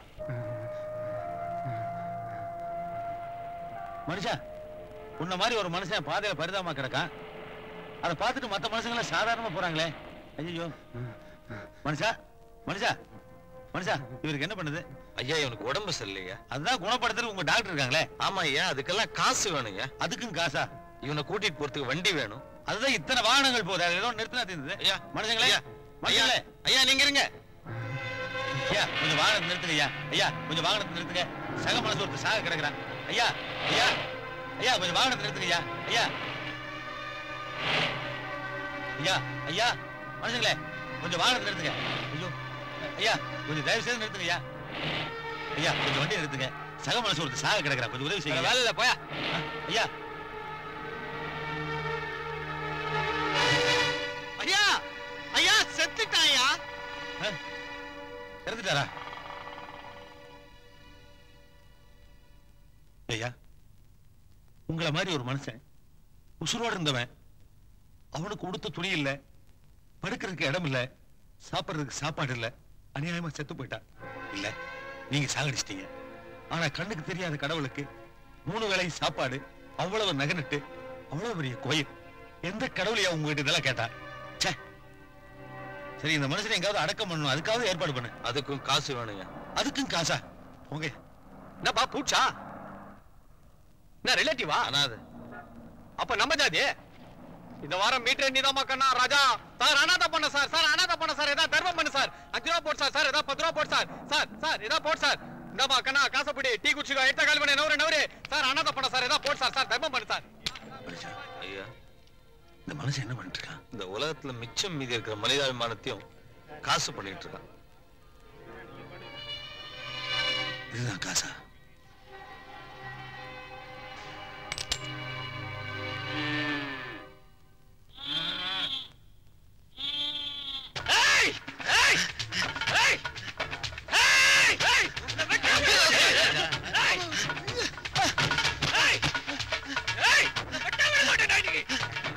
Speaker 17: மனுஷா உன்ன மாதிரி ஒரு மனுஷன் பாதையில பரிதாபமா கிடக்கான் அதை பார்த்துட்டு மத்த மனுஷங்க எல்லாம் சாதாரணமா போறாங்களே ஐயோ மனுஷா மனுஷா மனுஷா இவருக்கு என்ன பண்ணுது
Speaker 2: ஐயா இவனுக்கு உடம்பு சரியில்லையா
Speaker 17: அதுதான் குணப்படுத்துறதுக்கு உங்க டாக்டர் இருக்காங்களே
Speaker 2: ஆமா ஐயா அதுக்கெல்லாம் காசு வேணுங்க
Speaker 17: அதுக்கும் காசா
Speaker 2: இவனை கூட்டிட்டு போறதுக்கு வண்டி வேணும்
Speaker 17: அதுதான் இத்தனை வாகனங்கள் போகுது அது ஏதோ நிறுத்தினா தீர்ந்தது
Speaker 2: ஐயா
Speaker 17: மனுஷங்களே
Speaker 2: ஐயா
Speaker 17: மனுஷங்களே
Speaker 2: ஐயா நீங்க இருங்க
Speaker 17: ஐயா கொஞ்சம் வாகனத்தை நிறுத்துங்க ஐயா ஐயா கொஞ்சம் வாகனத்தை நிறுத்துங்க சக மனசு ஒருத்தர் சாக கிடக்குறான் ஐயா ஐயா ஐயா கொஞ்சம் வாகனத்தை நிறுத்துங்க ஐயா ஐயா ஐயா ஐயா மனுஷங்களே கொஞ்சம் வாகனத்தை நிறுத்துங்க ஐயோ ஐயா கொஞ்சம் தயவு செய்து நிறுத்துங்க ஐயா ஐயா கொஞ்சம் வண்டி நிறுத்துங்க சக மனசு ஒருத்தர் சாக கிடக்குறா கொஞ்சம் உதவி செய்யுங்க
Speaker 18: வேலை இல்ல போயா
Speaker 17: ஐயா
Speaker 18: ஐயா ஐயா செத்துட்டாயா
Speaker 17: இறந்துட்டாரா ஐயா உங்களை மாதிரி ஒரு மனுஷன் உசுரோட இருந்தவன் அவனுக்கு உடுத்த துணி இல்ல படுக்கிறதுக்கு இடம் இல்ல சாப்பிடுறதுக்கு சாப்பாடு இல்ல அநியாயமா செத்து போயிட்டான் இல்ல நீங்க சாகடிச்சிட்டீங்க ஆனா கண்ணுக்கு தெரியாத கடவுளுக்கு மூணு வேளையும் சாப்பாடு அவ்வளவு நகனட்டு அவ்வளவு பெரிய கோயில் எந்த கடவுளையா உங்ககிட்ட இதெல்லாம் கேட்டா ச்சே சரி இந்த மனுஷனை எங்காவது அடக்கம் பண்ணணும் அதுக்காவது ஏற்பாடு பண்ணு
Speaker 2: அதுக்கும் காசு வேணுங்க
Speaker 17: அதுக்கும் காசா போங்க
Speaker 18: என்னப்பா பூச்சா என்ன ரிலேட்டிவா
Speaker 2: அனாது
Speaker 18: அப்ப நம்ம ஜாதி இந்த வாரம் மீட்டர் நீதாமா கண்ணா ராஜா சார் அனாதை பண்ண சார் சார் அனாதை பண்ண சார் ஏதாவது தர்மம் பண்ணு சார் அஞ்சு ரூபா போட்டு சார் சார் ஏதாவது பத்து ரூபா போட்டு சார் சார் சார் ஏதாவது போட்டு சார் இந்தாமா கண்ணா காசப்படி டீ குடிச்சுக்கோ எடுத்த கால் பண்ணி நவரு நவரு சார் அனாதை பண்ண சார் ஏதாவது போட்டு சார் சார் தர்மம் பண்ணு சார்
Speaker 2: ஐயா
Speaker 17: இந்த மனுஷன் என்ன பண்ணிட்டு இருக்கான்
Speaker 2: இந்த உலகத்துல மிச்சம் மீதி இருக்கிற மனிதாபிமானத்தையும் காசு பண்ணிட்டு இருக்கான்
Speaker 17: இதுதான் காசா
Speaker 18: ஏய் ஏய் ஏய் ஏய் ஏய் இந்த வெட்டி ஏய் ஏய் ஏய் இந்த வெட்ட விட மாட்டேன் நான் இன்னைக்கு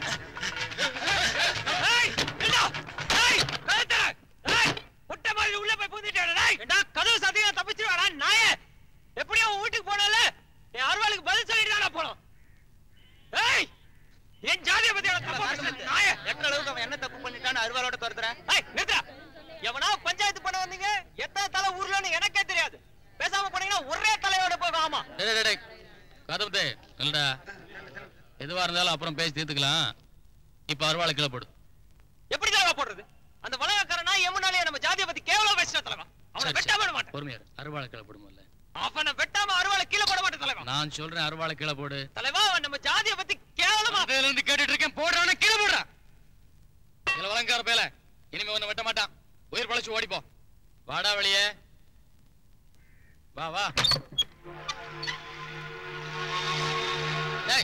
Speaker 18: ஏய் இல்ல ஏய் கழுத்து ஏய் முட்டை மாதிரி உள்ள போய் பூந்துட்டேடா டேய் ஏண்டா கதவு சாத்தியா தப்பிச்சிருவாடா நாயே எப்படியோ உன் வீட்டுக்கு போனல என் அருவாளுக்கு பதில் சொல்லிட்டு தானே போனோம் ஏய் என் ஜாதியை பத்தி எனக்கு தப்பா பேசுற நாயே
Speaker 15: எத்தனை அளவுக்கு அவன் என்ன தப்பு பண்ணிட்டான்னு அருவாளோட துரத்துறேன்
Speaker 18: ஏய் நிறுத்துடா எவனா பஞ்சாயத்து பண்ண வந்தீங்க எத்தனை தலை ஊர்லன்னு எனக்கே தெரியாது பேசாம போனீங்கன்னா ஒரே தலையோட போகும் ஆமா
Speaker 6: டேய், டேய், டேய். கதவுதே இல்லடா எதுவா இருந்தாலும் அப்புறம் பேசி தீர்த்துக்கலாம் இப்ப அருவாளை கீழே போடு
Speaker 18: எப்படி தலைவா போடுறது அந்த வளையக்காரனா எமுனாலே நம்ம ஜாதியை பத்தி கேவலம் பேசின தலைவா அவனை
Speaker 6: சரி,
Speaker 18: வெட்டாம விட
Speaker 6: சரி.
Speaker 18: மாட்டேன்
Speaker 6: பொறுமையா இரு. அருவாளை கீழே போடுமல்ல
Speaker 18: அவனை வெட்டாம அருவாளை கீழே போட மாட்டேன் தலைவா
Speaker 6: நான் சொல்றேன் அருவாளை கீழே போடு
Speaker 18: தலைவா அவன் நம்ம ஜாதியை பத்தி கேவலமா
Speaker 6: அதுல இருந்து கேட்டுட்டு இருக்கேன் போடுறானே கீழே போடுறான் இதுல வழங்கார பேல இனிமே உன்னை வெட்ட மாட்டான் உயிர் பழச்சு ஓடிப்போ வாடா வெளியே வா வா டேய்.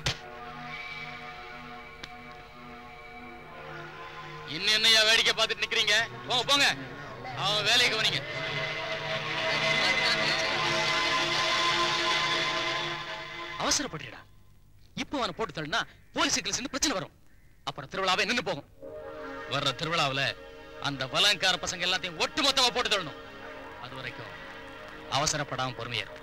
Speaker 6: இன்னும் என்னையா வேடிக்கை பார்த்துட்டு நிக்கிறீங்க போங்க போங்க அவன் வேலையை கவனிங்க அவசரப்படுறா இப்போ அவனை போட்டு தள்ளினா போலீஸ் கேஸ்னு பிரச்சனை வரும் அப்புறம் திருவிழாவே நின்னு போகும் வர்ற திருவிழாவுல அந்த பலங்கார பசங்க எல்லாத்தையும் ஒட்டுமொத்தமா போட்டு தள்ளணும் அது வரைக்கும் அவசரப்படாம பொறுமையா இரு.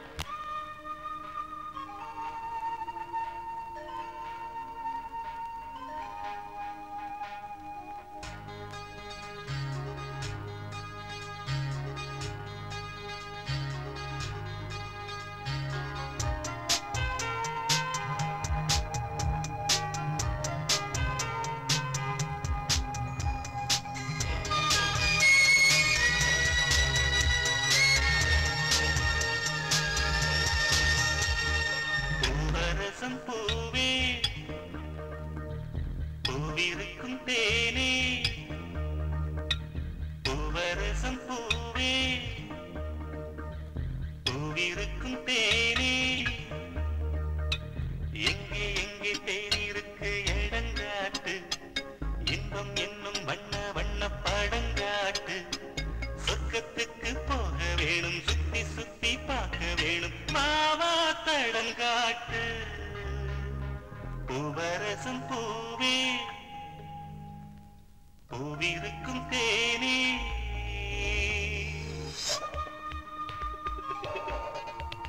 Speaker 14: பூவரசம் பூவே பூவிருக்கும் தேனே பூவரசம் பூவே பூவிருக்கும் தேனே எங்கே எங்கே தேனிருக்கு இடங்காட்டு இன்பம் என்னும் வண்ண வண்ண படங்காட்டு சொர்க்கத்துக்கு போக வேணும் சுத்தி சுத்தி பார்க்க வேணும் மாவா தடங்காட்டு பூவரசம் பூவே பூவிருக்கும் தேனே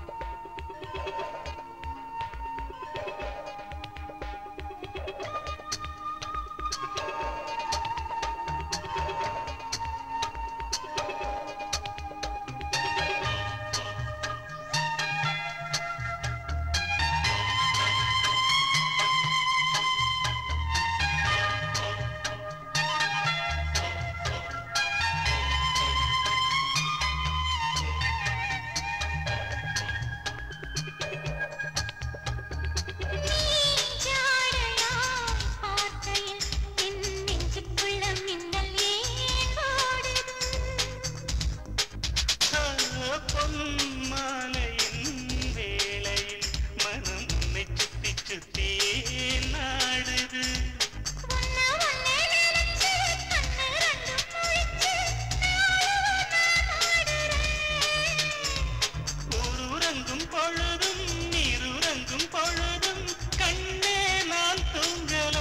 Speaker 14: பொன்மாலையின் வேளையில் மனம் உன்னை சுத்தி சுத்தியே நாடுது ஊருறங்கும் பொழுதும் நீருறங்கும் பொழுதும் கண்ணே நான் தூங்கல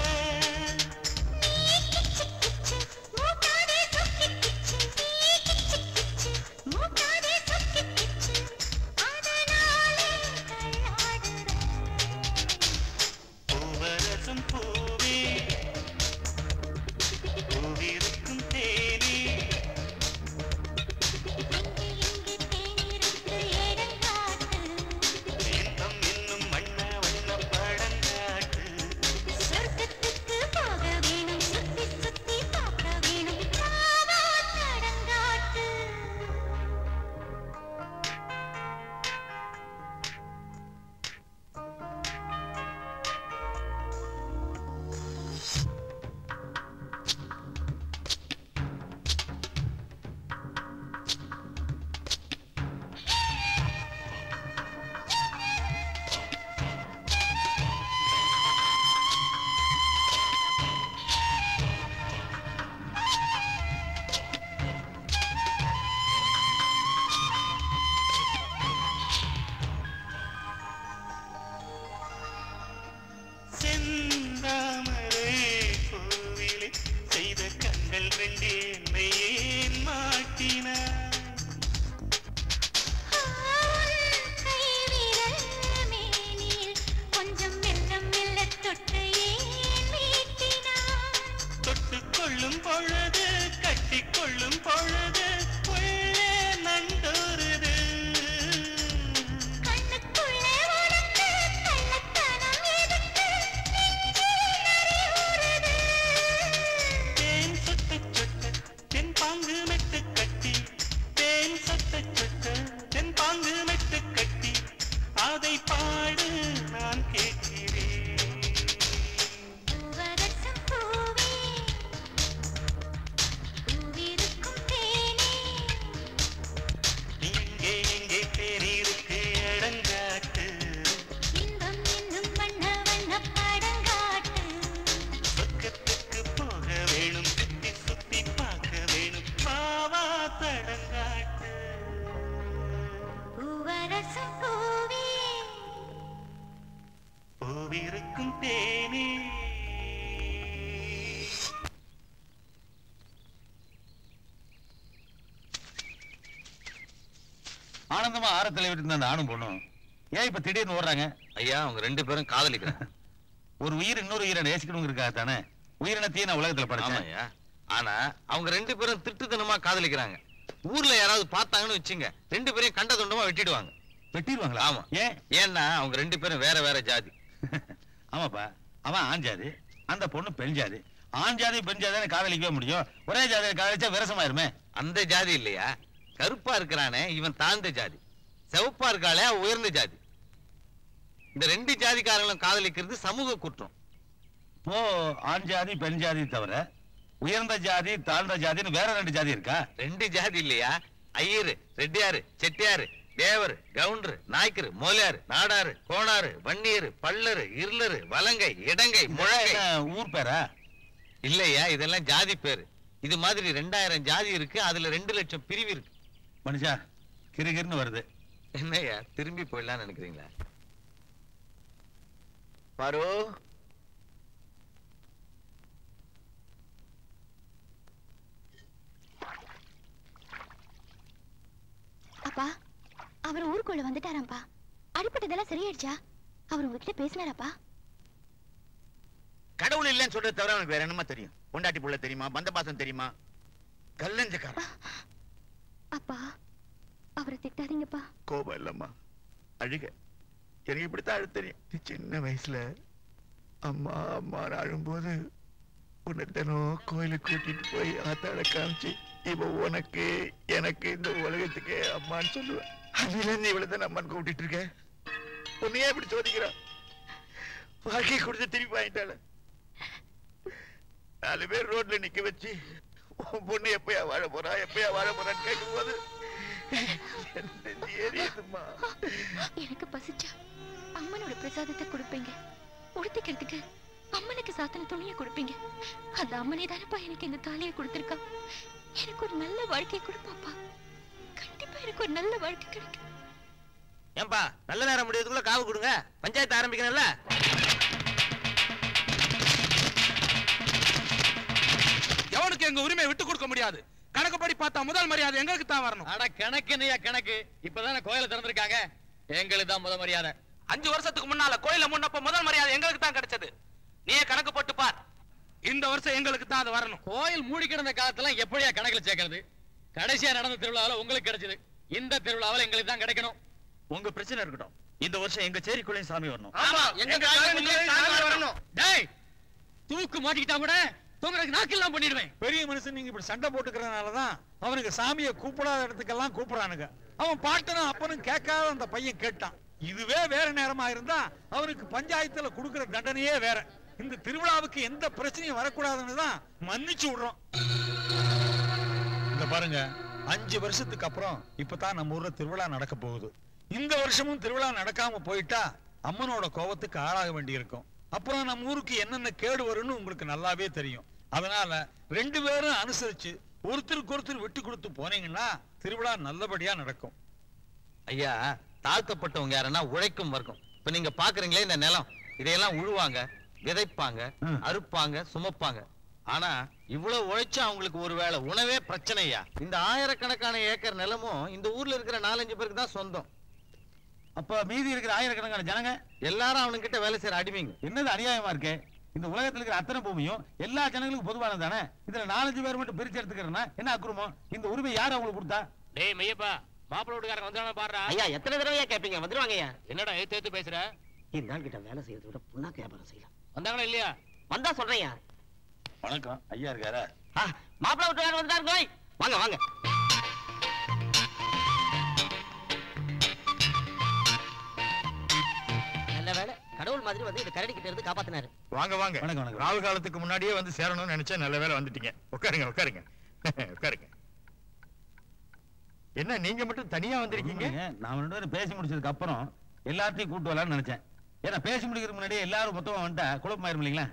Speaker 14: பூவரசம் பூவே பூவிருக்கும் தேனே இன்பம் என்னும் வண்ண வண்ண படங்காட்டு
Speaker 7: சொர்க்கத்துக்கு போக வேணும் சுத்தி சுத்தி பார்க்க வேணும் பாவா தடங்காட்டு
Speaker 14: செந்தாமரை பூவிலே செய்த கண்கள் ரெண்டு என்னை ஏன் மாட்டினாய்
Speaker 7: கொஞ்சம் மெல்ல மெல்ல தொட்டு ஏன் மீட்டினாய்
Speaker 14: தொட்டுக் கொள்ளும் பொழுது கட்டிக் கொள்ளும் பொழுது உள்ளே நண்டோருது
Speaker 7: கண்ணுக்குள்ளே உனக்கு கள்ளத்தனம் எதுக்கு நெஞ்சில் நரியூறுது
Speaker 14: தேன் சொட்ட சொட்ட தென் பாங்கு மெட்டு கட்டி தேன் சொட்ட சொட்ட தென் பாங்கு மெட்டு கட்டி அதை பாடு நான் கேட்கிறேன்
Speaker 7: பூவரசம் பூவே பூவிருக்கும் தேனே
Speaker 14: எங்கே எங்கே தேனிருக்கு இடங்காட்டு
Speaker 7: இன்பம் என்னும் வண்ண வண்ண படங்காட்டு
Speaker 14: சொர்க்கத்துக்கு போக வேணும் சுத்தி சுத்தி பார்க்க வேணும் பாவா தடங்காட்டு
Speaker 7: பூவரசம் பூவே
Speaker 14: பூவிருக்கும் தேனே
Speaker 17: ஆனந்தமா ஆரத்துல விட்டு இருந்த அந்த ஆணும் பொண்ணும் ஏன் இப்ப திடீர்னு ஓடுறாங்க
Speaker 2: ஐயா அவங்க ரெண்டு பேரும் காதலிக்கிறாங்க
Speaker 17: ஒரு உயிர் இன்னொரு உயிரை நேசிக்கணுங்கிறதுக்காக தானே உயிரினத்தையும் நான் உலகத்துல படைச்சேன்
Speaker 2: ஆமாய்யா ஆனா அவங்க ரெண்டு பேரும் திருட்டுத்தனமா காதலிக்கிறாங்க ஊர்ல யாராவது பார்த்தாங்கன்னு வச்சுங்க ரெண்டு பேரையும் கண்ட துண்டமா வெட்டிடுவாங்க
Speaker 17: வெட்டிடுவாங்களா
Speaker 2: ஆமா
Speaker 17: ஏன்
Speaker 2: ஏன்னா அவங்க ரெண்டு பேரும் வேற வேற ஜாதி
Speaker 17: ஆமாப்பா அவன் ஆண் ஜாதி அந்த பொண்ணு பெண் ஜாதி ஆண் ஜாதி பெண் ஜாதி காதலிக்கவே முடியும் ஒரே ஜாதியை காதலிச்சா விரசமாயிருமே
Speaker 2: அந்த ஜாதி இல்லையா கருப்பா இருக்கிறானே இவன் தாழ்ந்த ஜாதி சிவப்பா இருக்காளே அவ உயர்ந்த ஜாதி இந்த ரெண்டு ஜாதிக்காரங்களும் காதலிக்கிறது சமூக குற்றம்
Speaker 17: இப்போ ஆண் ஜாதி பெண் ஜாதி தவிர உயர்ந்த ஜாதி தாழ்ந்த ஜாதின்னு வேற ரெண்டு ஜாதி இருக்கா
Speaker 2: ரெண்டு ஜாதி இல்லையா ஐயரு ரெட்டியாரு செட்டியாரு தேவர் கவுண்டரு நாய்க்கரு மோலியாரு நாடாரு கோணாரு வன்னியரு பல்லரு இருளரு வலங்கை இடங்கை முழங்கை
Speaker 17: என்ன ஊர் பேரா
Speaker 2: இல்லையா இதெல்லாம் ஜாதி பேரு இது மாதிரி ரெண்டாயிரம் ஜாதி இருக்கு அதுல ரெண்டு லட்சம் பிரிவு இருக்கு
Speaker 17: மனுஷா கிறுகிறுன்னு வருது
Speaker 2: என்னய்யா திரும்பி போயிடலாம்னு நினைக்கிறீங்களா பாரு
Speaker 3: அப்பா அவர் ஊருக்குள்ள வந்துட்டாராம்ப்பா அடிப்பட்டதெல்லாம் சரியாயிடுச்சா அவர் உங்ககிட்ட பேசினாராப்பா
Speaker 19: கடவுள் இல்லைன்னு சொல்றது தவிர அவனுக்கு வேற என்னமா தெரியும் பொண்டாட்டி புள்ள தெரியுமா பந்த பாசம் தெரியுமா கல்லஞ்சக்காரன்
Speaker 3: அப்பா அவரை திட்டாதீங்கப்பா
Speaker 19: கோபம் இல்லம்மா அழுக எனக்கு இப்படித்தான் அழு தெரியும் நீ சின்ன வயசுல அம்மா அம்மா அழும்போது உன்னை தினம் கோயிலுக்கு கூட்டிட்டு போய் ஆத்தாட காமிச்சு இவ உனக்கு எனக்கு இந்த உலகத்துக்கே அம்மான்னு சொல்லுவேன் அதுல இருந்து இவ்வளவு தான் அம்மான்னு கூப்பிட்டு இருக்க உன்னையே இப்படி சோதிக்கிறா வாழ்க்கை கொடுத்து திருப்பி வாங்கிட்டாள நாலு பேர் ரோட்ல நிக்க வச்சு உன் பொண்ணு எப்பயா வாழ போறா எப்பயா வாழ போறான்னு கேட்கும் போது
Speaker 3: எனக்கு பசிச்சா அம்மனோட பிரசாதத்தை கொடுப்பீங்க உடுத்திக்கிறதுக்கு அம்மனுக்கு சாத்தின துணியை கொடுப்பீங்க அந்த அம்மனே தானப்பா எனக்கு இந்த தாலியை கொடுத்துருக்கா எனக்கு ஒரு நல்ல வாழ்க்கை கொடுப்பாப்பா கண்டிப்பா எனக்கு ஒரு நல்ல வாழ்க்கை கிடைக்கும்
Speaker 15: ஏன்பா நல்ல நேரம் முடியறதுக்குள்ள காவு கொடுங்க பஞ்சாயத்து ஆரம்பிக்கணும்ல
Speaker 5: எவனுக்கு எங்க உரிமையை விட்டு கொடுக்க முடியாது கணக்குப்படி பார்த்தா முதல் மரியாதை எங்களுக்கு தான் வரணும்
Speaker 10: அட கணக்கு என்னையா கணக்கு இப்பதானே கோயில திறந்திருக்காங்க எங்களுக்கு தான் முத மரியாதை
Speaker 15: அஞ்சு வருஷத்துக்கு முன்னால கோயில முன்னப்ப முதல் மரியாதை எங்களுக்கு தான் கிடைச்சது நீயே கணக்கு போட்டு பார்
Speaker 5: இந்த வருஷம் எங்களுக்கு தான் அது வரணும்
Speaker 10: கோயில் மூடி கிடந்த காலத்துல எப்படியா கணக்குல சேர்க்கறது கடைசியா நடந்த திருவிழாவில் உங்களுக்கு கிடைச்சது இந்த திருவிழாவில் எங்களுக்கு தான் கிடைக்கணும்
Speaker 21: உங்க பிரச்சனை இருக்கட்டும் இந்த வருஷம் எங்க சேரிக்குள்ளேயும் சாமி வரணும்
Speaker 15: ஆமா எங்க காலனிலயே சாமி வரணும்
Speaker 10: டேய் தூக்கு மாட்டிக்கிட்டா கூட தூங்குறதுக்கு நாக்கெல்லாம் பண்ணிடுவேன்
Speaker 12: பெரிய மனுஷன் நீங்க இப்படி சண்டை போட்டுக்கிறதுனால தான் அவனுக்கு சாமியை கூப்பிடாத இடத்துக்கெல்லாம் கூப்பிடுறானுங்க அவன் பாட்டனும் அப்பனும் கேட்காத அந்த பையன் கேட்டான் இதுவே வேற நேரமா இருந்தா அவனுக்கு பஞ்சாயத்துல கொடுக்கிற தண்டனையே வேற இந்த திருவிழாவுக்கு எந்த பிரச்சனையும் வரக்கூடாதுன்னு தான் மன்னிச்சு விடுறோம் இந்த பாருங்க அஞ்சு வருஷத்துக்கு அப்புறம் இப்பதான் நம்ம ஊர்ல திருவிழா நடக்க போகுது இந்த வருஷமும் திருவிழா நடக்காம போயிட்டா அம்மனோட கோபத்துக்கு ஆளாக வேண்டியிருக்கும் அப்புறம் நம்ம ஊருக்கு என்னென்ன கேடு வரும்னு உங்களுக்கு நல்லாவே தெரியும் அதனால ரெண்டு பேரும் அனுசரிச்சு ஒருத்தருக்கு ஒருத்தர் விட்டு கொடுத்து போனீங்கன்னா திருவிழா நல்லபடியா நடக்கும்
Speaker 2: ஐயா தாழ்த்தப்பட்டவங்க யாருன்னா உழைக்கும் வர்க்கம் இப்ப நீங்க பாக்குறீங்களே இந்த நிலம் இதையெல்லாம் உழுவாங்க விதைப்பாங்க அறுப்பாங்க சுமப்பாங்க ஆனா இவ்வளவு உழைச்சா அவங்களுக்கு ஒருவேளை உணவே பிரச்சனையா இந்த ஆயிரக்கணக்கான ஏக்கர் நிலமும் இந்த ஊர்ல இருக்கிற நாலஞ்சு பேருக்கு தான் சொந்தம்
Speaker 17: அப்ப மீதி இருக்கிற ஆயிரக்கணக்கான ஜனங்க
Speaker 2: எல்லாரும் அவனுங்கிட்ட வேலை செய்யற அடிமைங்க
Speaker 17: என்னது அநியாயமா இருக்கு இந்த உலகத்துல இருக்கிற அத்தனை பூமியும் எல்லா ஜனங்களுக்கும் பொதுவானது தானே இதுல நாலஞ்சு பேர் மட்டும் பிரிச்சு எடுத்துக்கிறேன்னா என்ன அக்குறமோ இந்த உரிமை யார் அவங்களுக்கு கொடுத்தா
Speaker 13: டேய் மையப்பா மாப்பிள்ளை வீட்டுக்காரங்க வந்தானே பாடுறா
Speaker 15: ஐயா எத்தனை தடவையா கேப்பீங்க வந்துருவாங்க ஐயா
Speaker 13: என்னடா ஏத்து ஏத்து பேசுற
Speaker 15: இந்த ஆள் கிட்ட வேலை செய்யறத விட புண்ணாக்கு வியாபாரம் செய்யலாம்
Speaker 13: வந்தாங்களா இல்லையா
Speaker 15: வந்தா சொல்றேன்யா
Speaker 17: வணக்கம் ஐயா இருக்காரா
Speaker 15: மாப்பிள்ளை வீட்டுக்காரர் வந்துட்டாரு கோய் வாங்க வாங்க நல்ல வேலை கடவுள் மாதிரி வந்து இந்த கரடி கிட்ட இருந்து காப்பாத்தினாரு
Speaker 21: வாங்க வாங்க
Speaker 17: வணக்கம், வணக்கம்.
Speaker 21: ராவு காலத்துக்கு முன்னாடியே வந்து சேரணும்னு நினைச்சேன் நல்ல வேலை வந்துட்டீங்க உட்காருங்க உட்காருங்க உட்காருங்க என்ன நீங்க மட்டும் தனியா வந்திருக்கீங்க
Speaker 17: இருக்கீங்க நான் ரெண்டு பேரும் பேசி முடிச்சதுக்கு அப்புறம் எல்லாத்தையும் கூட்டு வரலாம்னு நினைச்சேன் ஏன்னா பேசி முடிக்கிறதுக்கு முன்னாடியே எல்லாரும் மொத்தமா வந்துட்டா குழப்பமாயிரும் இல்லைங்களா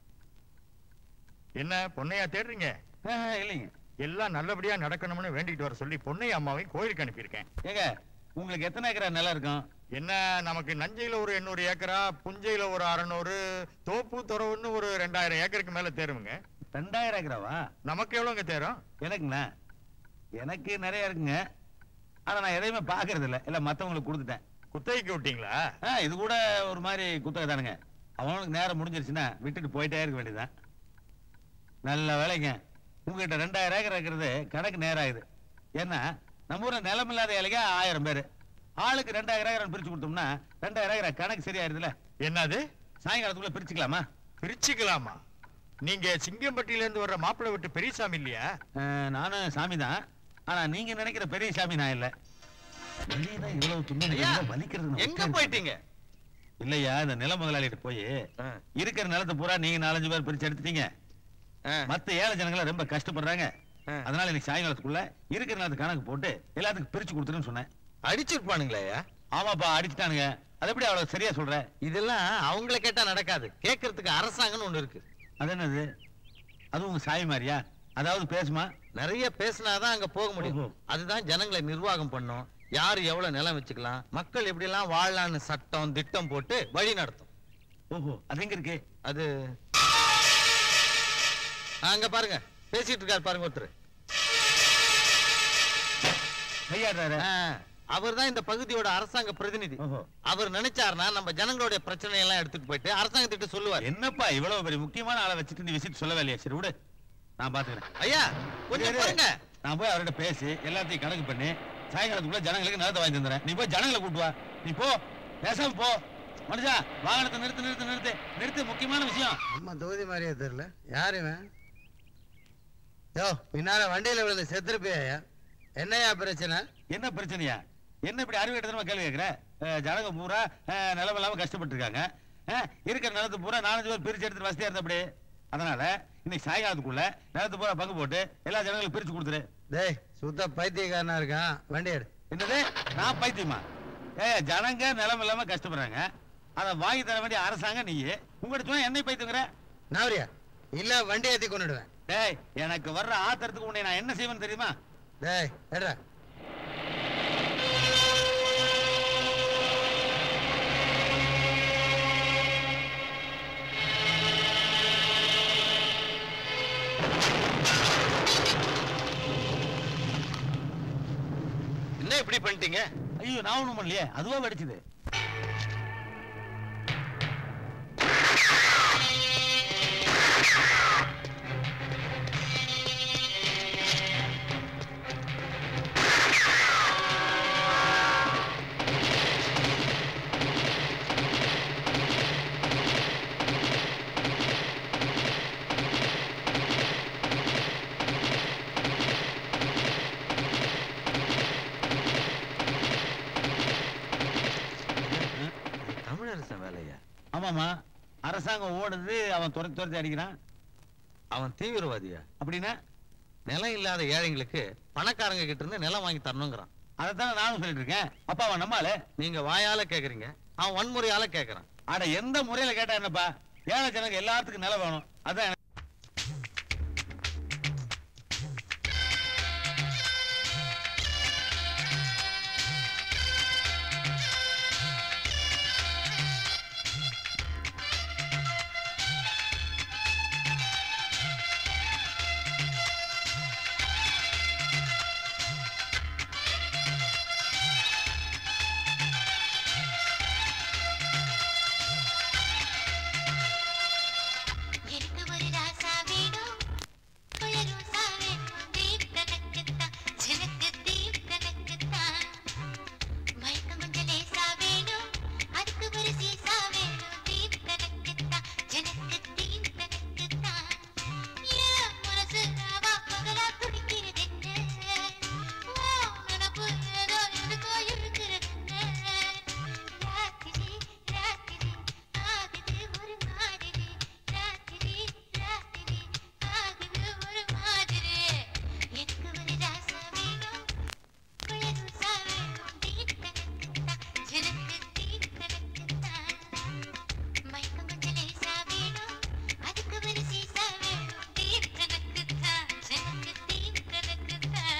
Speaker 21: என்ன பொன்னையா தேடுறீங்க
Speaker 17: இல்லைங்க
Speaker 21: எல்லாம் நல்லபடியா நடக்கணும்னு வேண்டிட்டு வர சொல்லி பொன்னையா அம்மாவையும் கோயிலுக்கு அனுப்பியிருக்கேன்
Speaker 17: ஏங்க உங்களுக்கு எத்தனை ஏக்கரா நிலம் இருக்கும்
Speaker 21: என்ன நமக்கு நஞ்சையில ஒரு எண்ணூறு ஏக்கரா புஞ்சையில ஒரு அறநூறு தோப்பு துறவுன்னு ஒரு ரெண்டாயிரம் ஏக்கருக்கு மேல தேருமுங்க
Speaker 17: ரெண்டாயிரம் ஏக்கராவா
Speaker 21: நமக்கு எவ்வளவுங்க தேரும்
Speaker 17: எனக்குண்ணா எனக்கு நிறைய இருக்குங்க ஆனா நான் எதையுமே பாக்குறது இல்ல இல்ல மத்தவங்களுக்கு கொடுத்துட்டேன்
Speaker 21: குத்தகைக்கு விட்டீங்களா
Speaker 17: ஆ, இது கூட ஒரு மாதிரி குத்தகை தானுங்க அவனுக்கு நேரம் முடிஞ்சிருச்சுன்னா விட்டுட்டு போயிட்டே இருக்க வேண்டியதுதான் நல்ல வேலைங்க உங்ககிட்ட ரெண்டாயிரம் ஏக்கர் இருக்கிறது கணக்கு நேரம் ஆகுது ஏன்னா நம்ம ஊர்ல நிலம் இல்லாத ஏழைங்க ஆயிரம் பேர் ஆளுக்கு ரெண்டாயிரம் ஏக்கர் பிரிச்சு கொடுத்தோம்னா ரெண்டாயிரம் ஏக்கர் கணக்கு சரியாயிருதுல
Speaker 21: என்னது
Speaker 17: சாயங்காலத்துக்குள்ள பிரிச்சுக்கலாமா
Speaker 21: பிரிச்சுக்கலாமா நீங்க சிங்கம்பட்டியில இருந்து வர்ற மாப்பிள்ளை விட்டு பெரியசாமி இல்லையா
Speaker 17: அஹ், நானும் சாமி தான் ஆனா நீங்க நினைக்கிற பெரிய சாமி நான் இல்ல வெளியதான் இவ்வளவு துன்பம்
Speaker 2: ஐயா,
Speaker 17: இருந்தா வலிக்கிறது
Speaker 2: எங்க போயிட்டீங்க
Speaker 17: இல்லையா இந்த நில முதலாளிகிட்ட போய் இருக்கிற நிலத்தை பூரா நீங்க நாலஞ்சு பேர் பிரிச்சு எடுத்துட்டீங்க மத்த ஏழை ஜனங்களை ரொம்ப கஷ்டப்படுறாங்க அதனால இன்னைக்கு சாயங்காலத்துக்குள்ள இருக்கிற நிலத்தை கணக்கு போட்டு எல்லாத்துக்கும் பிரிச்சு கொடுத்துருன்னு சொன்னேன்
Speaker 2: அடிச்சிருப்பானுங்களே
Speaker 17: ஆமாப்பா அடிச்சுட்டானுங்க அது எப்படி அவ்வளவு சரியா சொல்ற
Speaker 2: இதெல்லாம் அவங்கள கேட்டா நடக்காது கேட்கறதுக்கு அரசாங்கம்னு ஒண்ணு இருக்கு
Speaker 17: அது என்னது அது உங்க சாய் மாதிரியா அதாவது பேசுமா
Speaker 2: நிறைய பேசினாதான் அங்க போக முடியும் அதுதான் ஜனங்களை நிர்வாகம் பண்ணும் யார் எவ்வளவு நிலம் வச்சுக்கலாம் மக்கள் எப்படி எல்லாம் வாழலாம்னு சட்டம் திட்டம் போட்டு வழி நடத்தும்
Speaker 17: ஓஹோ அது எங்க இருக்கு
Speaker 2: அது அங்க பாருங்க பேசிட்டு இருக்காரு பாருங்க ஒருத்தர்
Speaker 17: கையாடுறாரு
Speaker 2: அவர் தான் இந்த பகுதியோட அரசாங்க பிரதிநிதி அவர் நினைச்சாருன்னா நம்ம ஜனங்களுடைய பிரச்சனை எல்லாம் எடுத்துட்டு போயிட்டு அரசாங்கத்திட்ட சொல்லுவார்
Speaker 17: என்னப்பா இவ்வளவு பெரிய முக்கியமான ஆளை வச்சுட்டு நீ விசிட் சொல்லவே இல்லையா சரி விடு நான் பாத்துக்கிறேன்
Speaker 2: ஐயா கொஞ்சம்
Speaker 17: இரு, இரு.
Speaker 2: பாருங்க
Speaker 17: நான் போய் அவர்கிட்ட பேசி எல்லாத்தையும் கணக்கு பண்ணி சாயங்காலத்துக்குள்ள ஜனங்களுக்கு நிலத்தை வாங்கி தந்துறேன் நீ போய் ஜனங்களை கூட்டு வா நீ போ பேசாம போ மனுஷா வாகனத்தை நிறுத்து நிறுத்து நிறுத்து நிறுத்து முக்கியமான விஷயம்
Speaker 9: அம்மா தொகுதி மாதிரியே தெரியல யார் இவன் யோ பின்னால வண்டியில விழுந்து செத்துருப்பியா என்னையா பிரச்சனை
Speaker 17: என்ன பிரச்சனையா என்ன இப்படி அறிவு எடுத்தனமா கேள்வி கேட்கிற அஹ், ஜனங்க பூரா அஹ், நிலம் இல்லாம கஷ்டப்பட்டு இருக்காங்க அஹ், இருக்கிற நிலத்து பூரா நாலஞ்சு பேர் பிரிச்சு எடுத்து வசதியா இருந்த அப்படி அதனால இன்னைக்கு சாயங்காலத்துக்குள்ள நிலத்து பூரா பங்கு போட்டு எல்லா ஜனங்களுக்கும் பிரிச்சு கொடுத்துரு
Speaker 9: டேய் சுத்த பைத்தியக்காரனா இருக்கான் வண்டி எடு
Speaker 17: என்னது நான் பைத்தியமா ஏ ஜனங்க நிலம் இல்லாம கஷ்டப்படுறாங்க அதை வாங்கி தர வேண்டிய அரசாங்கம் நீ உங்கள்கிட்ட சொன்னா என்னை பைத்துங்கிற
Speaker 9: நாவரியா இல்ல வண்டி ஏத்தி கொண்டுடுவேன்
Speaker 17: டேய் எனக்கு வர்ற ஆத்திரத்துக்கு உன்னை நான் என்ன செய்வேன்னு தெரியுமா
Speaker 9: டேய் எடுறா
Speaker 17: என்ன இப்படி பண்ணிட்டீங்க ஐயோ நான் ஒண்ணும் பண்ணலையே அதுவா வெடிச்சது
Speaker 2: தமிழரசன் வேலையா
Speaker 17: ஆமாமா அரசாங்கம் ஓடுது அவன் துரத்தி துரத்தி அடிக்கிறான்
Speaker 2: அவன் தீவிரவாதியா
Speaker 17: அப்படின்னா
Speaker 2: நிலம் இல்லாத ஏழைங்களுக்கு பணக்காரங்க கிட்ட இருந்து நிலம் வாங்கி தரணுங்கிறான்
Speaker 17: அதைத்தானே நானும் சொல்லிட்டு இருக்கேன் அப்பா அவன் நம்மால
Speaker 2: நீங்க வாயால கேக்குறீங்க அவன் வன்முறையால கேக்குறான்
Speaker 17: அட எந்த முறையில கேட்டா என்னப்பா ஏழை ஜனங்க எல்லாத்துக்கும் நிலம் வேணும் அதான் எனக்கு-
Speaker 7: எனக்கு ஒரு ராசா வேணும் ஒரு ரோசா வேணும் தீப் தனக்குத்தான் ஜனக்கு தீப் தனக்குத்தான் மயக்கம் கொஞ்சம் லேசா வேணும் அதுக்கு ஒரு சீசா வேணும் தீப் தனக்குத்தான் ஜனக்கு தீப் தனக்குத்தான் என் மனசு ராவா பகலா துடிக்கிறது என்ன ஓ நினப்பு ஏதோ எதுக்கோ இருக்கிறது என்ன ராத்திரி ராத்திரி ஆகுது ஒரு மாதிரி ராத்திரி ராத்திரி ஆகுது ஒரு மாதிரி எனக்கு ஒரு ராசா வேணும் குளிர் ரோசா வேணும் தீப் தனக்குத்தான் ஜனக்கு தீப் தனக்குத்தான் மயக்கம் கொஞ்சம் லேசா வேணும் அதுக்கு ஒரு சீசா வேணும் தீப் தனக்குத்தான் ஜனக்கு தீப் தனக்குத்தான்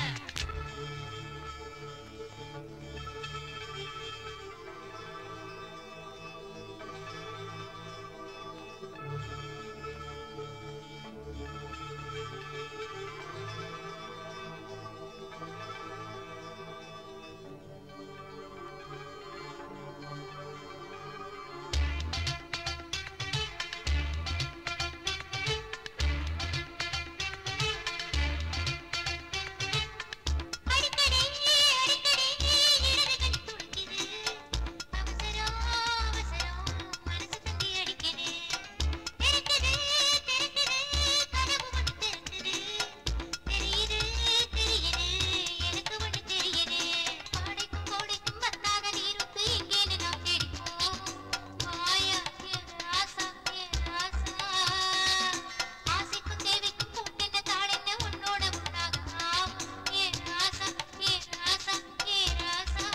Speaker 7: அடிக்கடி அடிக்கடி இடது கண் துடிக்குது அவசரம் அவசரம் மனசு தந்தி அடிக்குது தெரிக்குது தெரிக்குது கனவு மட்டும் தெரிக்குது தெரியுது தெரியுது எனக்கு ஒண்ணு தெரியுது கோடைக்கும் கோடைக்கும் வந்தாக நீருக்கு எங்கேன்னு நான் தேடிப்போம் மாயா என் ராசா என் ராசா ஆசைக்கும் தேவைக்கும் கூட்டென்ன தாடென்ன உன்னோட உன்னாக ஆகும் என் ராசா என் ராசா என் ராசா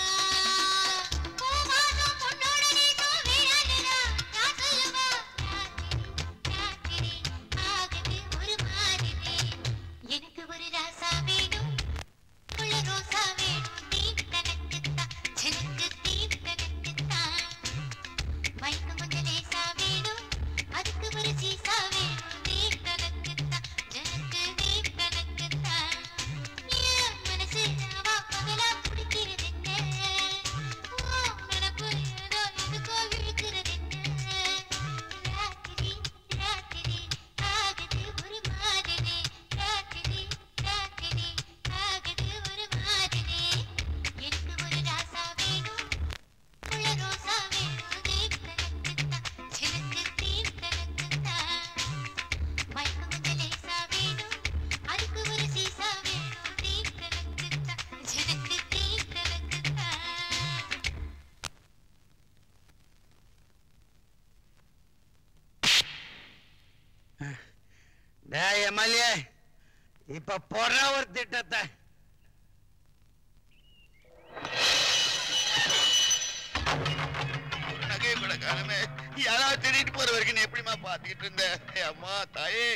Speaker 7: பூவாசம் பொன்னோட நேசம் வேறாதுடா நான் சொல்லுவா ராத்திரி ராத்திரி ஆகுது ஒரு மாதிரி எனக்கு ஒரு ராசா வேணும் உள்ள ரோசா வேணும் தீப் தனக்குத்தான் ஜனக்கு தீப் தனக்குத்தான் மயக்கம் கொஞ்சம் லேசா வேணும் அதுக்கு ஒரு சீசா வேணும் தீப் தனக்குத்தான் ஜனக்கு தீப் தனக்குத்தான் என் மனசு ராவா பகலா துடிக்கிறது என்ன ஓ நினப்பு ஏதோ எதுக்கோ இழுக்கிறது என்ன ராத்திரி ராத்திரி ஆகுது ஒரு மாதிரி ராத்திரி ராத்திரி ஆகுது ஒரு மாதிரி எனக்கு ஒரு ராசா வேணும் உள்ள ரோசா வேணும் தீப் தனக்குத்தான் ஜனக்கு தீப் தனக்குத்தான் மயக்கம் கொஞ்சம் லேசா வேணும் அதுக்கு ஒரு சீசா வேணும் தீப் தனக்குத்தான் ஜனக்கு தீப் தனக்குத்தான்
Speaker 9: டேய் எம்எல்ஏ இப்ப போடுற ஒரு திட்டத்தை
Speaker 19: காணுமே யாராவது திருடிட்டு போற வரைக்கும் நீ எப்படிம்மா பாத்துக்கிட்டு இருந்த ஏய் அம்மா தாயே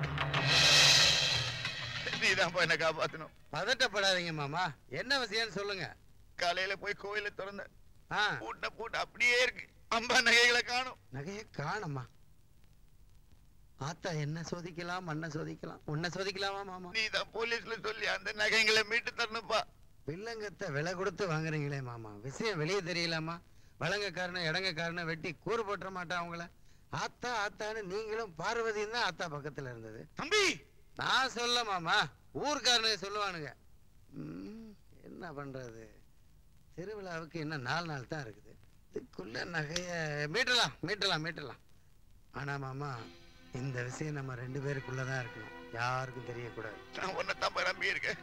Speaker 19: நீதான் என்ன காப்பாத்தணும்
Speaker 9: பதட்டப்படாதீங்க மாமா என்ன விஷயம்னு சொல்லுங்க
Speaker 19: காலையில போய் கோயில திறந்த
Speaker 9: ஆ
Speaker 19: பூட்டின பூட்டு அப்படியே இருக்கு அம்பா நகைகளை காணும்
Speaker 9: நகையை காணம்மா ஆத்தா என்ன சோதிக்கலாம் மண்ணை சோதிக்கலாம் உன்னை சோதிக்கலாமா மாமா
Speaker 19: நீ தான் போலீஸ்ல சொல்லி அந்த நகைங்களை மீட்டு தரணுப்பா
Speaker 9: வில்லங்கத்தை விலை கொடுத்து வாங்குறீங்களே மாமா விஷயம் வெளியே தெரியலாமா வழங்கக்காரனை இடங்கக்காரனை வெட்டி கூறு போட்டுற மாட்டான் அவங்கள ஆத்தா ஆத்தான்னு நீங்களும் பார்வதியும் தான் ஆத்தா பக்கத்துல இருந்தது
Speaker 19: தம்பி
Speaker 9: நான் சொல்ல மாமா ஊர்க்காரனுங்க சொல்லுவானுங்க ம், என்ன பண்றது திருவிழாவுக்கு இன்னும் நாலு நாள் தான் இருக்குது இதுக்குள்ள நகைய மீட்டலாம் மீட்டலாம் மீட்டலாம் ஆனா மாமா இந்த விஷயம் நம்ம ரெண்டு பேருக்குள்ளதான் இருக்கணும் யாருக்கும் தெரியக்கூடாது
Speaker 19: நான் உன்னை தான் நம்பி இருக்கேன்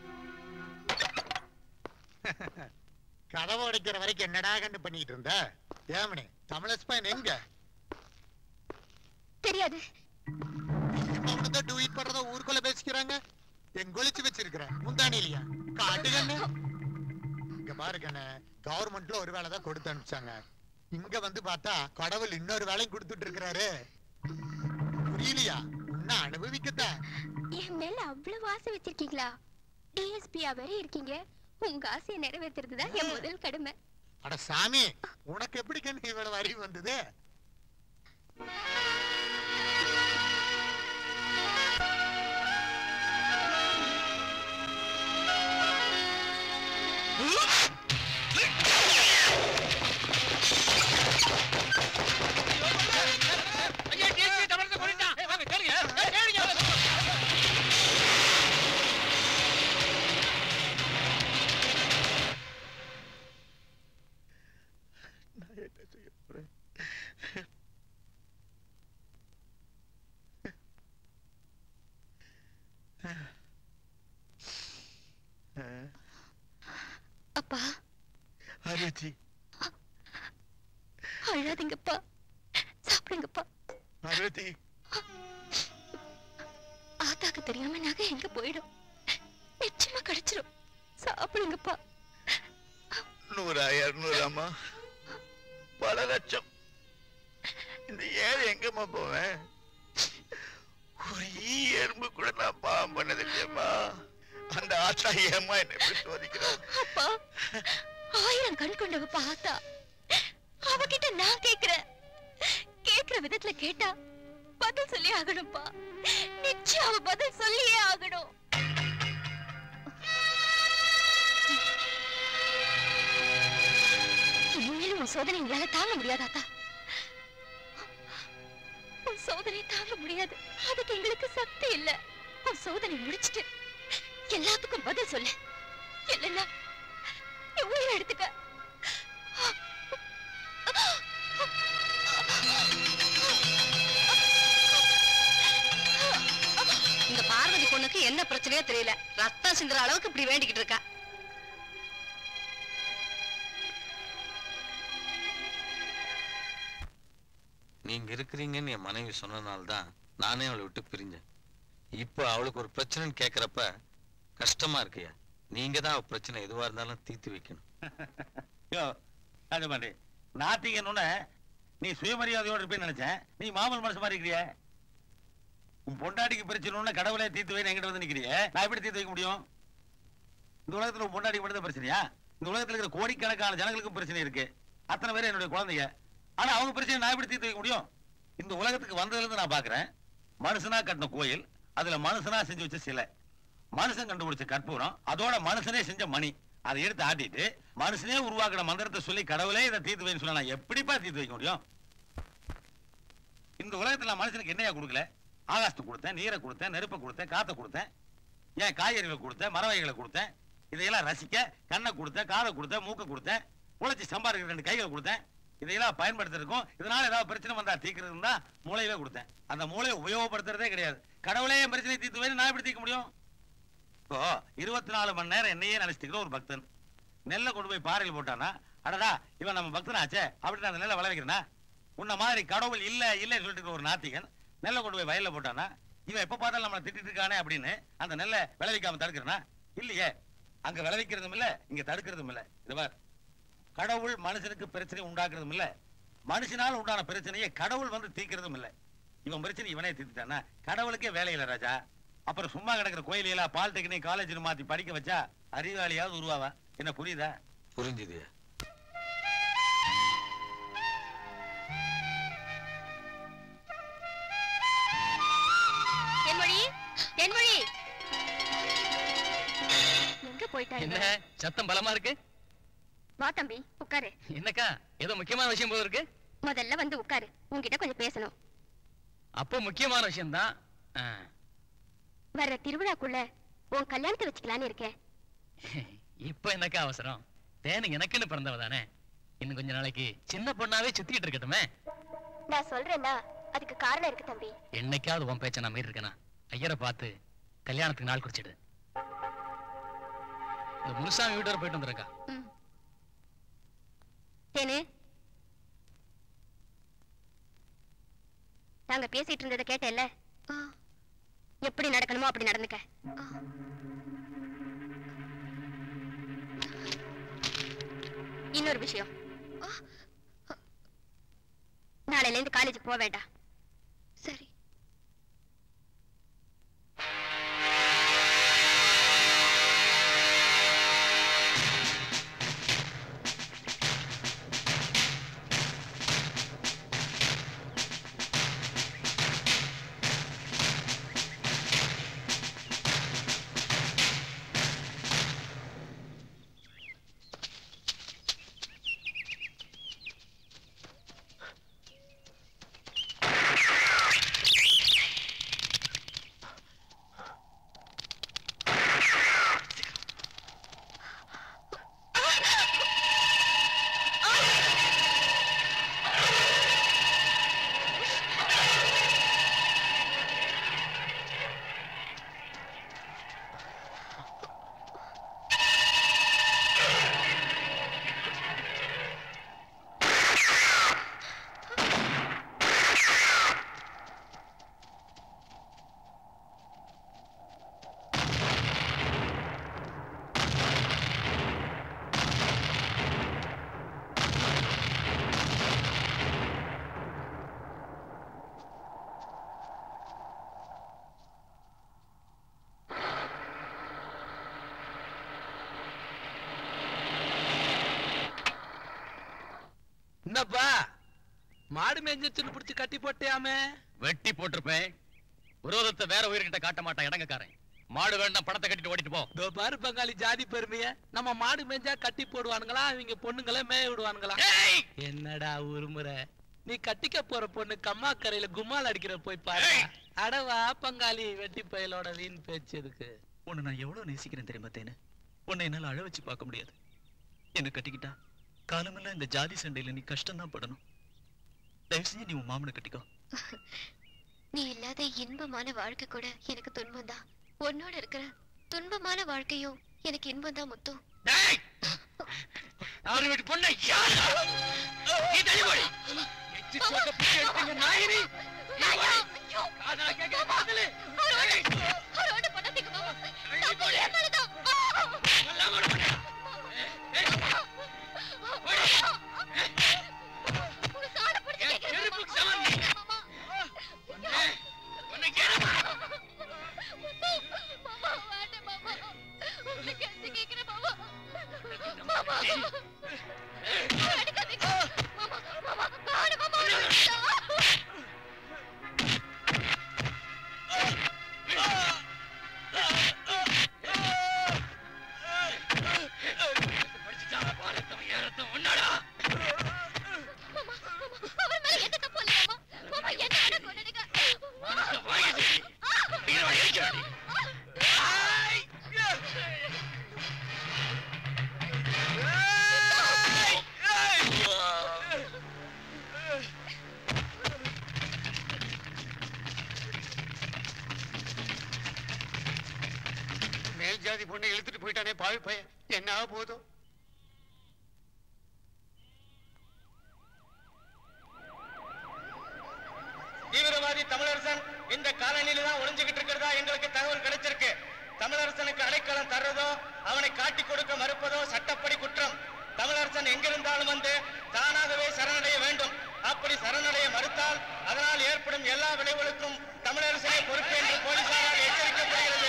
Speaker 21: கதவை உடைக்கிற வரைக்கும் என்னடா கண்டு பண்ணிட்டு இருந்த ஏமனே தமிழஸ்பைன் எங்க
Speaker 3: தெரியாது
Speaker 21: அவனத டூயிட் பண்றத ஊருக்குள்ள பேசிக்கிறாங்க எங்கொழிச்சு வச்சிருக்கிற முந்தானி இல்லையா காட்டு கண்ணு இங்க பாரு கண்ணு கவர்மெண்ட்ல ஒரு வேலை தான் கொடுத்து அனுப்பிச்சாங்க இங்க வந்து பார்த்தா கடவுள் இன்னொரு வேலையும் கொடுத்துட்டு இருக்கிறாரு புரியலையா உன்னை அனுபவிக்கத்தான்
Speaker 3: என் மேல அவ்வளவு ஆசை வச்சிருக்கீங்களா டிஎஸ்பியா வேற இருக்கீங்க உங்க ஆசையை நிறைவேற்றுறது தான் என் முதல் கடமை
Speaker 21: அட சாமி உனக்கு எப்படி கண்ணு இவ்வளவு அறிவு வந்தது
Speaker 5: ஐயா டிஎஸ்பி தமிழத்தை கொண்டுட்டான் ஏய், வாங்க கேளுங்க ஏய், கேளுங்க
Speaker 19: நான் என்ன செய்ய போறேன்
Speaker 3: அப்பா
Speaker 19: அருச்சி
Speaker 3: அழாதீங்கப்பா சாப்பிடுங்கப்பா
Speaker 19: அருதி
Speaker 3: ஆத்தாக்கு தெரியாம நகை எங்க போயிடும் நிச்சயமா கிடைச்சிரும் சாப்பிடுங்கப்பா
Speaker 19: நூறா இருநூறாமா பல லட்சம் இந்த ஏழை எங்கம்மா போவேன் ஒரு ஈ எறும்பு கூட நான் பாவம் பண்ணது இல்லையம்மா அந்த ஆத்தா ஏம்மா என்னை எப்படி சோதிக்கிறான்
Speaker 3: அப்பா ஆயிரம் கண் கொண்டவப்பா ஆத்தா அவகிட்ட நான் கேக்குறேன் கேக்குற விதத்துல கேட்டா பதில் சொல்லி ஆகணும்ப்பா நிச்சயம் அவ பதில் சொல்லியே ஆகணும் இனிமேலும் உன் சோதனை எங்களால தாங்க முடியாது ஆத்தா உன் சோதனை தாங்க முடியாது அதுக்கு எங்களுக்கு சக்தி இல்ல உன் சோதனை முடிச்சிட்டு எல்லாத்துக்கும் பதில் சொல்லு இல்லைன்னா என் உயிரை எடுத்துக்க
Speaker 16: இந்த பார்வதி பொண்ணுக்கு என்ன பிரச்சனையோ தெரியல ரத்தம் சிந்துற அளவுக்கு இப்படி வேண்டிக்கிட்டு இருக்கா
Speaker 2: நீங்க இருக்கிறீங்கன்னு என் மனைவி சொன்னனால தான் நானே அவளை விட்டு பிரிஞ்சேன் இப்போ அவளுக்கு ஒரு பிரச்சனைன்னு கேட்கறப்ப கஷ்டமா இருக்கையா நீங்க தான் அவ பிரச்சனை எதுவா இருந்தாலும் தீர்த்து வைக்கணும்
Speaker 17: யோ ராஜபாண்டி நாத்திகன்னு நீ சுயமரியாதையோட இருப்பேன்னு நினைச்சேன் நீ மாமல் மனசு மாதிரி இருக்கிறிய உன் பொண்டாட்டிக்கு பிரச்சனை கடவுளே தீர்த்து வைன்னு என்கிட்ட வந்து நிக்கிறியே நான் எப்படி தீர்த்து வைக்க முடியும் இந்த உலகத்துல உன் பொண்டாட்டிக்கு மட்டும் தான் பிரச்சனையா இந்த உலகத்துல இருக்கிற கோடிக்கணக்கான ஜனங்களுக்கும் பிரச்சனை இருக்கு அத்தனை பேர் என்னுடைய குழந்தைங்க ஆனா அவங்க பிரச்சனை நான் எப்படி தீர்த்து வைக்க முடியும் இந்த உலகத்துக்கு வந்ததுல இருந்து நான் பாக்குறேன் மனுஷனா கட்டின கோயில் அதுல மனுஷனா செஞ்சு வச்ச சிலை மனுஷன் கண்டுபிடிச்ச கற்பூரம் அதோட மனுஷனே செஞ்ச மணி அதை எடுத்து ஆட்டிட்டு மனுஷனே உருவாக்குன மந்திரத்தை சொல்லி கடவுளே இதை தீர்த்து வைன்னு சொன்னா நான் எப்படிப்பா தீர்த்து வைக்க முடியும் இந்த உலகத்துல நான் மனுஷனுக்கு என்னையா கொடுக்கல ஆகாசத்தை கொடுத்தேன் நீரை கொடுத்தேன் நெருப்பை கொடுத்தேன் காத்தை கொடுத்தேன் ஏன் காய்கறிகளை கொடுத்தேன் மர வகைகளை கொடுத்தேன் இதையெல்லாம் ரசிக்க கண்ணை கொடுத்தேன் காதை கொடுத்தேன் மூக்கை கொடுத்தேன் உழைச்சி சம்பாதிக்கிற ரெண்டு கைகளை கொடுத்தேன் இதையெல்லாம் பயன்படுத்திருக்கோம் இதனால ஏதாவது பிரச்சனை வந்தா தீர்க்கிறது தான் மூளையவே கொடுத்தேன் அந்த மூளையை உபயோகப்படுத்துறதே கிடையாது கடவுளே என் பிரச்சனை தீர்த்து வைன்னு நான் எப்படி தீர்க்க முடியும் இப்போ இருபத்தி நாலு மணி நேரம் என்னையே நினைச்சிட்டு ஒரு பக்தன் நெல்லை கொண்டு போய் பாறையில் போட்டானா அடடா இவன் நம்ம பக்தனாச்சே அப்படி நான் அந்த நெல்லை விளைவிக்கிறேனா உன்ன மாதிரி கடவுள் இல்ல இல்லைன்னு சொல்லிட்டு இருக்கிற ஒரு நாத்திகன் நெல்லை கொண்டு போய் வயல்ல போட்டானா இவன் எப்ப பார்த்தாலும் நம்மளை திட்டிட்டு இருக்கானே அப்படின்னு அந்த நெல்லை விளைவிக்காம தடுக்கிறனா இல்லையே அங்க விளைவிக்கிறதும் இல்ல இங்க தடுக்கிறதும் இல்ல இது பார் கடவுள் மனுஷனுக்கு பிரச்சனை உண்டாக்குறதும் இல்ல மனுஷனால உண்டான பிரச்சனையை கடவுள் வந்து தீர்க்கிறதும் இல்ல இவன் பிரச்சனை இவனே தீர்த்துட்டானா கடவுளுக்கே வேலை இல்ல ராஜா அப்புறம் சும்மா கிடக்கிற கோயிலையில பாலிடெக்னிக் காலேஜ்னு மாத்தி படிக்க வச்சா அறிவாளியாவது உருவாவா என்ன புரியுதா
Speaker 2: புரிஞ்சுது
Speaker 16: தென்மொழி தென்மொழி எங்க போயிட்டாங்க
Speaker 18: என்ன சத்தம் பலமா இருக்கு
Speaker 16: வா தம்பி உட்காரு
Speaker 18: என்னக்கா ஏதோ முக்கியமான விஷயம் போல இருக்கு
Speaker 16: முதல்ல வந்து உட்காரு உன்கிட்ட கொஞ்சம் பேசணும்
Speaker 18: அப்போ முக்கியமான விஷயம் தான்
Speaker 16: வர்ற திருவிழாக்குள்ள உன் கல்யாணத்தை வச்சுக்கலான்னு இருக்கேன்
Speaker 18: இப்ப என்னக்கா அவசரம் தேனு எனக்குன்னு பிறந்தவ தானே இன்னும் கொஞ்ச நாளைக்கு சின்ன பொண்ணாவே சுத்திட்டு இருக்கட்டுமே
Speaker 16: நான் சொல்றேன்னா அதுக்கு காரணம் இருக்கு தம்பி
Speaker 18: என்னைக்காவது உன் பேச்ச நான் மீறி இருக்கேனா ஐயரை பார்த்து கல்யாணத்துக்கு நாள் குறிச்சிடு இந்த முனுசாமி வீட்டு வரை போயிட்டு வந்துருக்கா
Speaker 16: தேனு நாங்க பேசிட்டு இருந்ததை கேட்டேல்ல எப்படி நடக்கணுமோ அப்படி நடந்துக்க இன்னொரு விஷயம் நாளையில இருந்து காலேஜ் போக வேண்டாம் சரி
Speaker 5: என்னப்பா மாடு மேய்ஞ்சிருச்சுன்னு புடிச்சு கட்டி போட்டியாமே
Speaker 18: வெட்டி போட்டிருப்பேன் விரோதத்தை வேற உயிர்கிட்ட காட்ட மாட்டான் இடங்கக்காரன் மாடு வேண்டாம் பணத்தை கட்டிட்டு ஓடிட்டு போ
Speaker 5: இதோ பாரு பங்காளி ஜாதி பெருமைய நம்ம மாடு மேய்ஞ்சா கட்டி போடுவானுங்களா இவங்க பொண்ணுங்களே மேய விடுவானுங்களா என்னடா உருமுறை நீ கட்டிக்க போற பொண்ணு கம்மா கரையில கும்மால் அடிக்கிற போய் பாரு அடவா பங்காளி வெட்டி பயலோட வீண் பேச்சு எதுக்கு
Speaker 11: உன்னை நான் எவ்வளவு நேசிக்கிறேன் தெரியுமா தேனு உன்னை என்னால அழ வச்சு பார்க்க முடியாது என்ன கட்டிக்கிட்டா காலமெல்லாம் இந்த ஜாதி சண்டையில நீ கஷ்டம் தான் படணும் தயவு செஞ்சு நீ உன் மாமனை கட்டிக்கோ
Speaker 3: நீ இல்லாத இன்பமான வாழ்க்கை கூட எனக்கு துன்பம் தான் உன்னோட இருக்கிற துன்பமான வாழ்க்கையும் எனக்கு இன்பம் தான் முத்தும்
Speaker 5: அவரு வீட்டு பொண்ணை யாரு நீ தள்ளி போடி எச்சி சோக்க பிச்சை எடுத்தீங்க நாயினி காதல கேட்கிற காதலு
Speaker 9: மேல் ஜாதி பொண்ணை இழுத்துட்டு போயிட்டானே பாவி பையன் என்ன ஆக போதும்
Speaker 15: தீவிரவாதி தமிழரசன் இந்த காலனியில தான் ஒளிஞ்சுகிட்டு இருக்கிறதா எங்களுக்கு தகவல் கிடைச்சிருக்கு தமிழரசனுக்கு அடைக்கலம் தர்றதோ அவனை காட்டி கொடுக்க மறுப்பதோ சட்டப்படி குற்றம் தமிழரசன் எங்கிருந்தாலும் வந்து தானாகவே சரணடைய வேண்டும் அப்படி சரணடைய மறுத்தால் அதனால் ஏற்படும் எல்லா விளைவுகளுக்கும் தமிழரசனை பொறுப்பு என்று போலீசாரால் எச்சரிக்கப்படுகிறது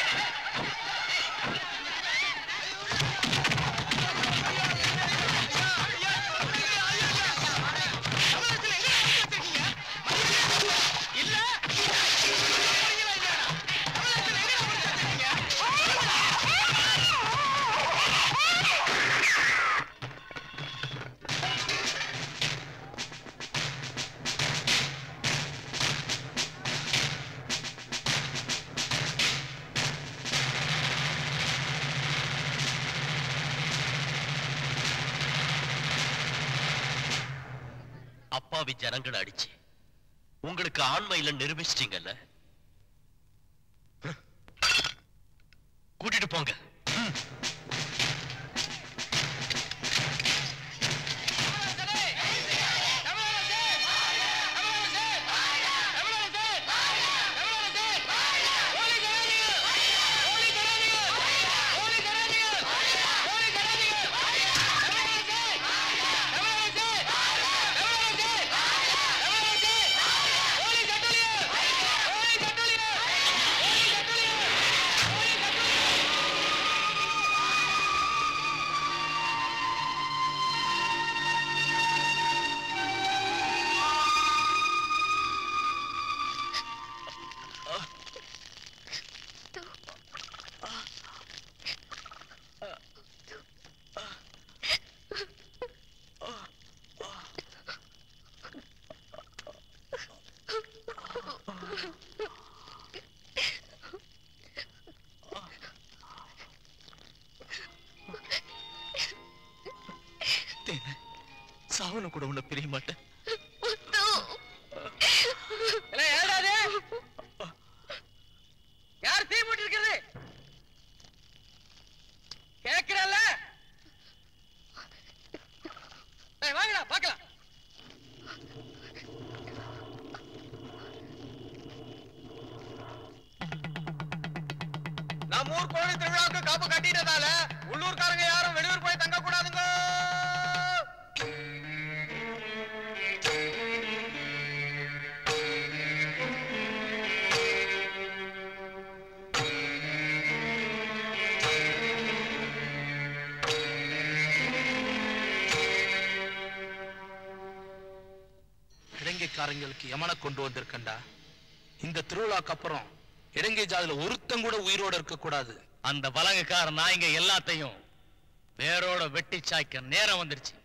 Speaker 4: அப்பாவி ஜனங்களை அடிச்சு உங்களுக்கு ஆண்மையில நிரூபிச்சிட்டீங்கல்ல கூட்டிட்டு போங்க
Speaker 11: தேனே சாவன கூட உன்னை பிரிய மாட்டேன்
Speaker 15: இல்லை, ஏன்டா இது? யார் தீ மூட்டி இருக்கிறது கேட்கிறல்ல ஏய், வாங்கடா பார்க்கலாம் நம்ம ஊர் கோழி திருவிழாவுக்கு காப்பு கட்டிட்டதால உள்ளூர்காரங்க யாரும் வெளியூர் போய் தங்க கூடாதுங்க
Speaker 5: இலங்கைக்காரங்களுக்கு யமனை கொண்டு வந்திருக்கண்டா இந்த திருவிழாக்கு அப்புறம் இலங்கை ஜாதியில ஒருத்தன் கூட உயிரோட இருக்க கூடாது
Speaker 6: அந்த வலங்குக்கார நாய்ங்க எல்லாத்தையும் வேரோட வெட்டி சாய்க்க நேரம் வந்துருச்சு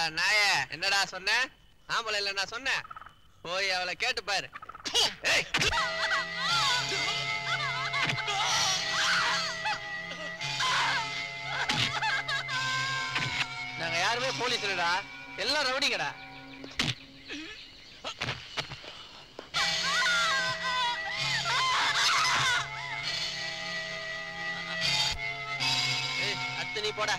Speaker 15: நாயே என்னடா சொன்ன ஆம்பளை இல்ல நான் சொன்னேன் போய் அவளை கேட்டு பாரு ஏய். நாங்க யாருமே போலீஸ் இல்லடா எல்லாம் ரவுடிங்கடா ஏய், அடுத்து நீ போடா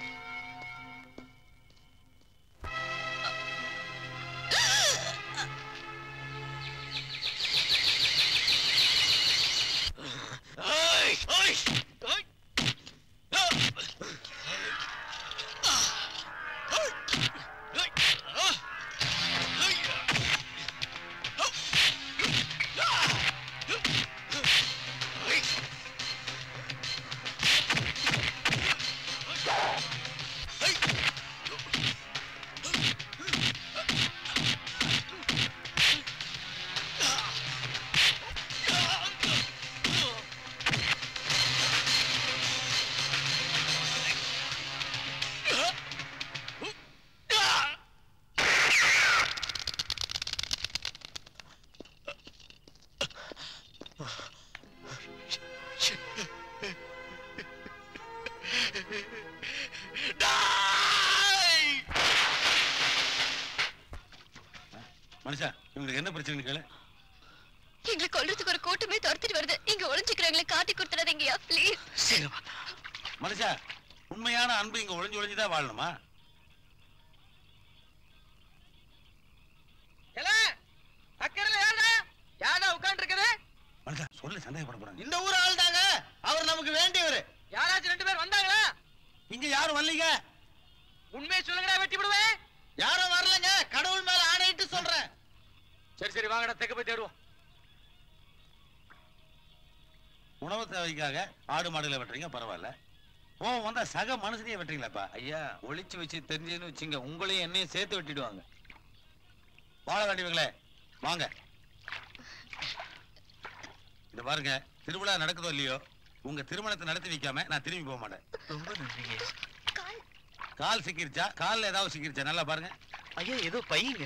Speaker 17: மனுஷா இவங்களுக்கு என்ன பிரச்சனை கேளு
Speaker 3: எங்களை கொல்றதுக்கு ஒரு கூட்டமே துரத்திட்டு வருது இங்க ஒளிஞ்சுக்கிறவங்களை காட்டி கொடுத்துறாதீங்கயா ப்ளீஸ்
Speaker 17: மனுஷா உண்மையான அன்பு இங்க ஒளிஞ்சு ஒளிஞ்சுதான் வாழணுமா
Speaker 15: அக்கறையில யாரா யாரா உட்கார்ந்து இருக்குது
Speaker 17: மனுஷா சொல்லு சந்தேகப்பட போறாங்க
Speaker 15: இந்த ஊர் ஆள் தாங்க அவர் நமக்கு வேண்டியவர் யாராச்சும் ரெண்டு பேர் வந்தாங்களா
Speaker 17: இங்க யாரும் வரலீங்க
Speaker 15: உண்மையை சொல்லுங்கடா வெட்டி விடுவேன் யாரும் வரலங்க கடவுள் மேல ஆணையிட்டு சொல்றேன்
Speaker 18: சரி சரி வாங்கடா தெக்க போய் தேடுவோம்
Speaker 17: உணவு தேவைக்காக ஆடு மாடுகளை வெட்டுறீங்க பரவாயில்ல கோவம் வந்தா சக மனுஷனையே வெட்டுறீங்களாப்பா
Speaker 2: ஐயா ஒளிச்சு வச்சு தெரிஞ்சுன்னு வச்சுங்க உங்களையும் என்னையும் சேர்த்து வெட்டிடுவாங்க
Speaker 17: வாழ வேண்டியவங்களே வாங்க இத பாருங்க திருவிழா நடக்குதோ இல்லையோ உங்க திருமணத்தை நடத்தி வைக்காம நான் திரும்பி போக மாட்டேன்
Speaker 11: ரொம்ப நன்றிங்க
Speaker 17: கால் சிக்கிருச்சா கால்ல ஏதாவது சிக்கிருச்சா நல்லா பாருங்க
Speaker 11: ஐயா ஏதோ பையங்க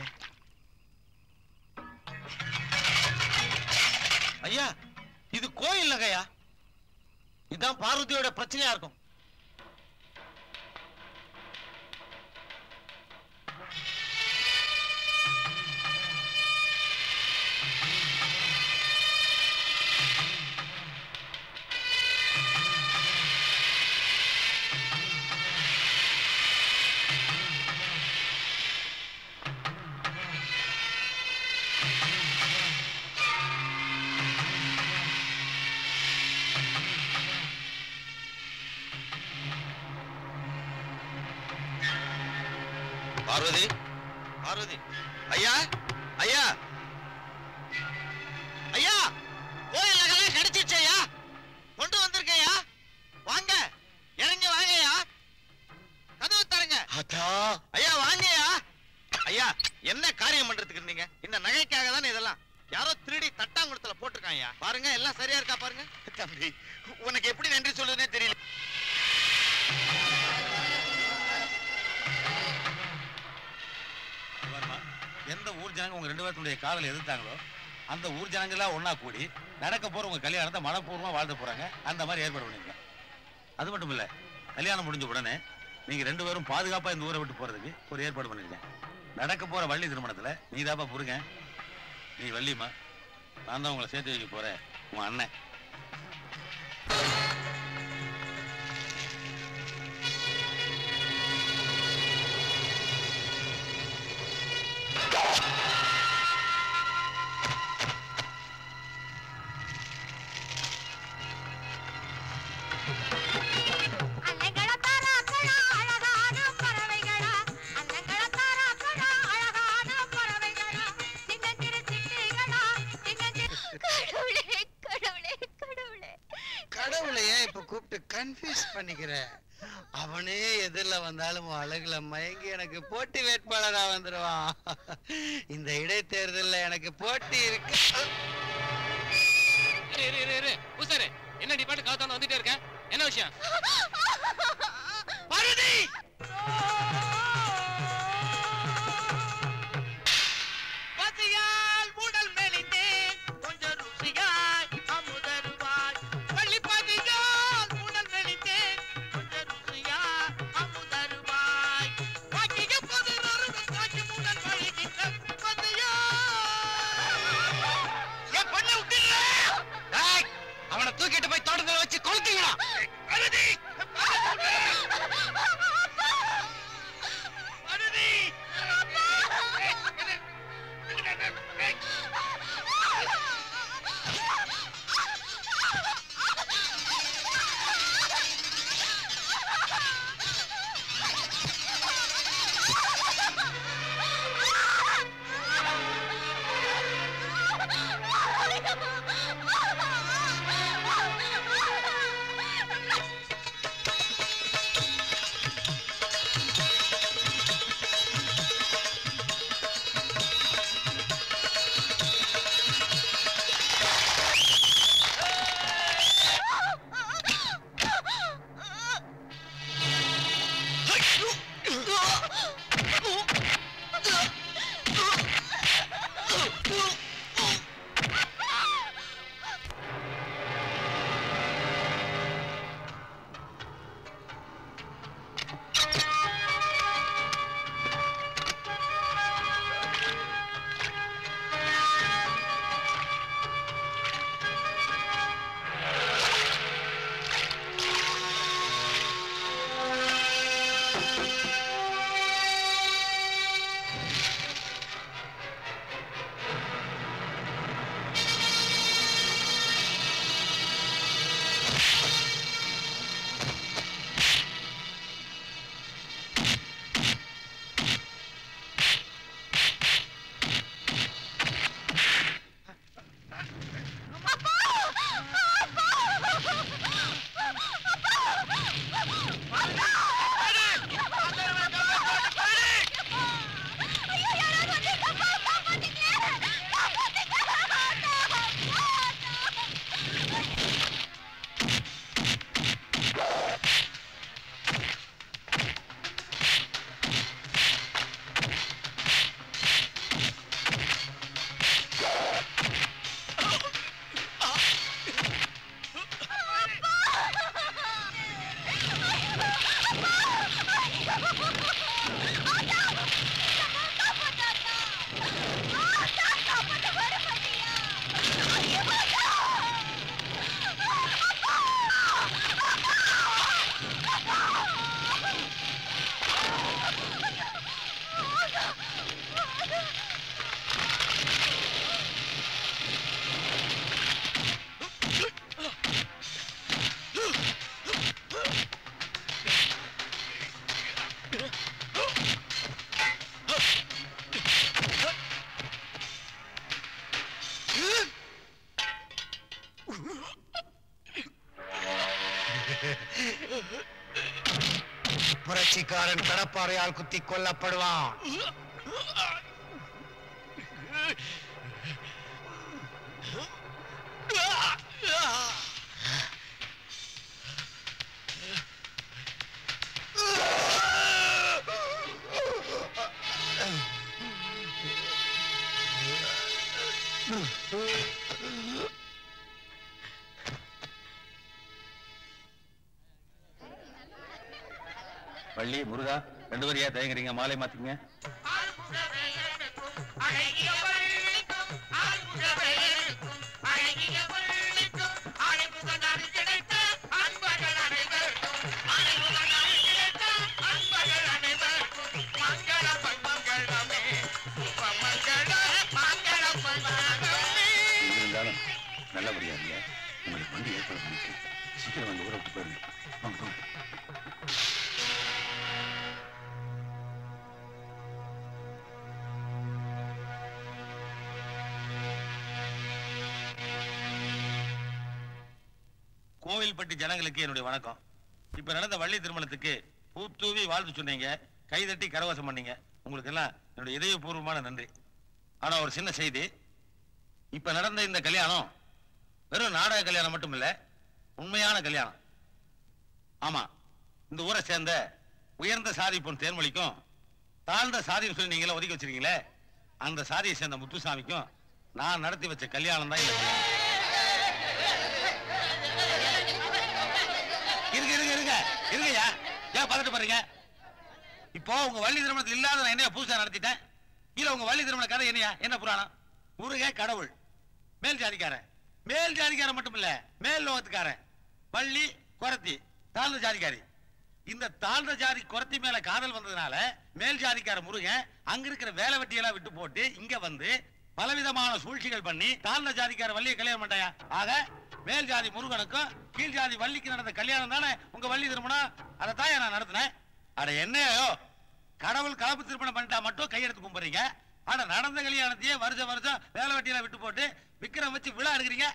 Speaker 2: ஐயா இது கோயில் நகையா இதான் பார்வதியோட பிரச்சனையா இருக்கும்
Speaker 1: பார்வதி பார்வதி ஐயா ஐயா
Speaker 15: ஐயா கோயில் நகைலாம் கிடைச்சிருச்சு ஐயா கொண்டு வந்திருக்கையா வாங்க இறங்கி வாங்கய்யா கதவு தரங்க ஐயா வாங்கய்யா ஐயா என்ன காரியம் பண்றதுக்கு இருந்தீங்க இந்த நகைக்காக தானே இதெல்லாம் யாரோ திருடி தட்டாங்குளத்துல போட்டிருக்காங்க ஐயா பாருங்க எல்லாம் சரியா இருக்கா பாருங்க தம்பி உனக்கு எப்படி நன்றி சொல்லுதுன்னே தெரியல
Speaker 17: பாரும்மா, எந்த ஊர் ஜனங்க உங்க ரெண்டு பேர்த்துடைய காதலை எதிர்த்தாங்களோ அந்த ஊர் ஜனங்களாம் ஒண்ணா கூடி நடக்க போற உங்க கல்யாணத்தை மனப்பூர்வமா வாழ்ந்து போறாங்க அந்த மாதிரி ஏற்பாடு பண்ணிருக்கேன் அது மட்டும் இல்ல கல்யாணம் முடிஞ்ச உடனே நீங்க ரெண்டு பேரும் பாதுகாப்பா இந்த ஊரை விட்டு போறதுக்கு ஒரு ஏற்பாடு பண்ணிருக்கேன் நடக்க போற வள்ளி திருமணத்துல நீ தாப்பா புருங்க நீ வள்ளிமா நான் தான் உங்களை சேர்த்து வைக்க போறேன் உன் அண்ணன்
Speaker 3: கடவுளே கடவுளே கடவுளே
Speaker 9: கடவுளை ஏன் இப்ப கூப்பிட்டு கன்ஃபியூஸ் பண்ணிக்கிற அவனே எதிரில் வந்தாலும் உன் அழகுல மயங்கி எனக்கு போட்டி வேட்பாளரா வந்துருவான் இந்த இடைத்தேர்தல்ல எனக்கு போட்டி இருக்கு
Speaker 18: இரு இரு இரு இரு பூசாரு என்ன நீ பாட்டு காத்தாந்து வந்துட்டே இருக்க என்ன விஷயம்
Speaker 15: பார்வதி
Speaker 9: புரட்சிக்காரன் கடப்பாறையால் குத்தி கொல்லப்படுவான்
Speaker 17: வள்ளி முருகா ரெண்டு பேரும் ஏன் தயங்குறீங்க மாலை மாத்திக்கங்க எங்க இருந்தாலும் நல்லபடியா இல்ல உங்களுக்கு வண்டி ஏற்பாடு பண்ணிருக்கேன் சீக்கிரம் வந்து ஊரை விட்டு போயிருங்க வாங்க போங்க கோவில்பட்டி ஜனங்களுக்கு என்னுடைய வணக்கம் இப்ப நடந்த வள்ளி திருமணத்துக்கு பூத்தூவி வாழ்த்து சொன்னீங்க கைதட்டி கரவசம் பண்ணீங்க உங்களுக்கு எல்லாம் என்னுடைய இதயபூர்வமான நன்றி ஆனா ஒரு சின்ன செய்தி இப்ப நடந்த இந்த கல்யாணம் வெறும் நாடக கல்யாணம் மட்டும் இல்ல உண்மையான கல்யாணம் ஆமா இந்த ஊரை சேர்ந்த உயர்ந்த சாதி பொன் தேர்மொழிக்கும் தாழ்ந்த சாதின்னு சொல்லி நீங்களே ஒதுக்கி வச்சிருக்கீங்களே அந்த சாதியை சேர்ந்த முத்துசாமிக்கும் நான் நடத்தி வச்ச கல்யாணம் தான் இந்த கல்யாணம் இருங்க இருங்க இருங்க இருங்கய்யா ஏன் பதட்டு போறீங்க இப்போ உங்க வள்ளி திருமணத்தில் இல்லாத நான் என்ன புதுசா நடத்திட்டேன் இல்ல உங்க வள்ளி திருமண கதை என்னையா என்ன புராணம் முருக கடவுள் மேல் ஜாதிக்காரன் மேல் ஜாதிக்காரன் மட்டும் இல்ல மேல் லோகத்துக்காரன் வள்ளி குரத்தி தாழ்ந்த ஜாதிக்காரி இந்த தாழ்ந்த ஜாதி குரத்தி மேல காதல் வந்ததுனால மேல் ஜாதிக்கார முருகன் அங்க இருக்கிற வேலை வெட்டியெல்லாம் விட்டு போட்டு இங்க வந்து பலவிதமான சூழ்ச்சிகள் பண்ணி தாழ்ந்த ஜாதிக்கார வள்ளியை கல்யாணம் பண்ணாயா ஆக மேல் ஜாதி முருகனுக்கும் கீழ் ஜாதி வள்ளிக்கு நடந்த கல்யாணம் தானே உங்க வள்ளி திருமணம் அதை தான் நான் நடத்தினேன் அட என்னையோ கடவுள் கலப்பு திருமணம் பண்ணிட்டா மட்டும் கையெடுத்து கும்பிடுறீங்க ஆனா நடந்த கல்யாணத்தையே வருஷம் வருஷம் வேலை வெட்டியெல்லாம் விட்டு போட்டு விக்கிரம் வச்சு விழா எடுக்கிறீங்க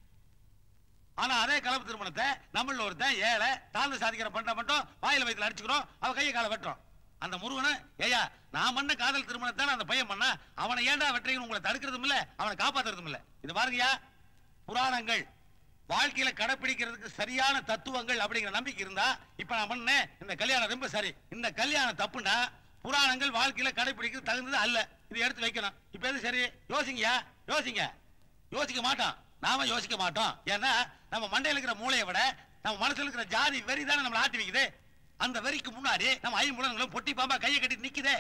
Speaker 17: ஆனா அதே கலப்பு திருமணத்தை நம்மள ஒருத்தன் ஏழை தாழ்ந்து சாதிக்கிற பண்ண மட்டும் வாயில வயித்துல அடிச்சுக்கிறோம் அவ கையை காலை வெட்டுறோம் அந்த முருகனை ஏயா நான் பண்ண காதல் திருமணத்தை அந்த பையன் பண்ணா அவனை ஏன்டா வெட்டுறீங்கன்னு உங்களை தடுக்கிறதும் இல்ல அவனை காப்பாத்துறதும் இல்ல இது பாருங்கயா புராணங்கள் வாழ்க்கையில கடைப்பிடிக்கிறதுக்கு சரியான தத்துவங்கள் அப்படிங்கிற நம்பிக்கை இருந்தா இப்ப நான் பண்ணேன் இந்த கல்யாணம் ரொம்ப சரி இந்த கல்யாணம் தப்புனா புராணங்கள் வாழ்க்கையில கடைப்பிடிக்கிறது தகுந்தது அல்ல இது எடுத்து வைக்கணும் இப்ப எது சரி யோசிங்கயா யோசிங்க யோசிக்க மாட்டோம் நாம யோசிக்க மாட்டோம் ஏன்னா நம்ம மண்டையில இருக்கிற மூளையை விட நம்ம மனசுல இருக்கிற ஜாதி வெறி தானே நம்மளை ஆட்டி வைக்குது அந்த வெறிக்கு முன்னாடி நம்ம ஐம்புலங்களும் பொட்டி பாம்பா கையை கட்டி நிக்குதே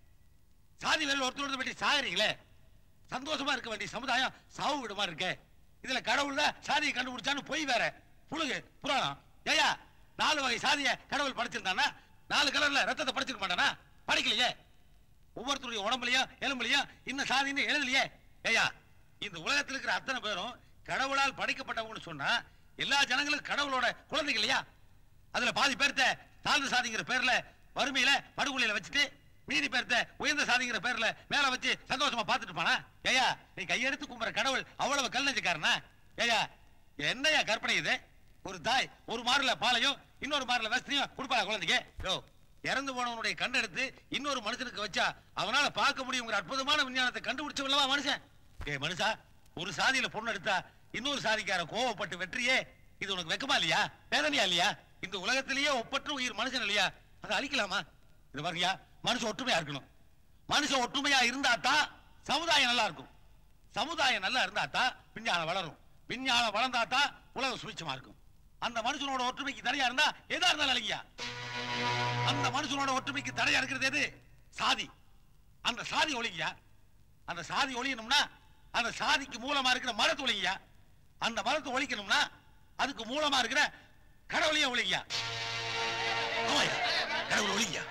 Speaker 17: சாதி வெறியில் ஒருத்தர் ஒருத்தர் வெட்டி சாகுறீங்களே சந்தோஷமா இருக்க வேண்டிய சமுதாயம் சாவு விடுமா இருக்கு இதுல கடவுள் தான் சாதியை கண்டுபிடிச்சான்னு பொய் வேற புழுகு புராணம் ஏயா நாலு வகை சாதிய கடவுள் படைச்சிருந்தானா நாலு கலர்ல ரத்தத்தை படைச்சிருக்க மாட்டானா படிக்கலையே ஒவ்வொருத்தருடைய உடம்புலயும் எலும்புலயும் இன்னும் சாதின்னு எழுதலையே ஏயா இந்த உலகத்தில் இருக்கிற அத்தனை பேரும் கடவுளால் படைக்கப்பட்டவங்கன்னு சொன்னா எல்லா ஜனங்களும் கடவுளோட குழந்தைங்க இல்லையா அதுல பாதி பேர்த்த தாழ்ந்த சாதிங்கிற பேர்ல வறுமையில படுகொலையில வச்சுட்டு மீதி பேர்த்த உயர்ந்த சாதிங்கிற பேர்ல மேல வச்சு சந்தோஷமா பார்த்துட்டு போனா ஏயா நீ கையெடுத்து கும்புற கடவுள் அவ்வளவு கல் நெஞ்சுக்காரனா ஏயா என்னையா கற்பனை இது ஒரு தாய் ஒரு மாறுல பாலையும் இன்னொரு மாறுல வசதியும் கொடுப்பாளா குழந்தைக்கு யோ இறந்து போனவனுடைய கண்டெடுத்து இன்னொரு மனுஷனுக்கு வச்சா அவனால பார்க்க முடியுங்கிற அற்புதமான விஞ்ஞானத்தை கண்டுபிடிச்சவல்லவா மனுஷன் ஏ மனுஷா ஒரு சாதியில பொண்ணு எடுத்தா இன்னொரு சாதிக்கார கோவப்பட்டு வெற்றியே இது உனக்கு வெக்கமா இல்லையா வேதனையா இல்லையா இந்த உலகத்திலேயே ஒப்பற்ற உயிர் மனுஷன் இல்லையா அதை அழிக்கலாமா இது பாருங்கயா மனுஷன் ஒற்றுமையா இருக்கணும் மனுஷன் ஒற்றுமையா இருந்தா தான் சமுதாயம் நல்லா இருக்கும் சமுதாயம் நல்லா இருந்தா தான் விஞ்ஞானம் வளரும் விஞ்ஞானம் வளர்ந்தா தான் உலகம் சுபிச்சமா இருக்கும் அந்த மனுஷனோட ஒற்றுமைக்கு தடையா இருந்தா எதா இருந்தாலும் அழகியா அந்த மனுஷனோட ஒற்றுமைக்கு தடையா இருக்கிறது எது சாதி அந்த சாதி ஒழிங்கயா அந்த சாதி ஒழியணும்னா அந்த சாதிக்கு மூலமா இருக்கிற மரத்தை ஒழிங்கயா அந்த மரத்தை ஒழிக்கணும்னா அதுக்கு மூலமா இருக்கிற கடவுளையும் ஒழிங்கயா ஆமாய்யா, கடவுள் ஒழிங்கயா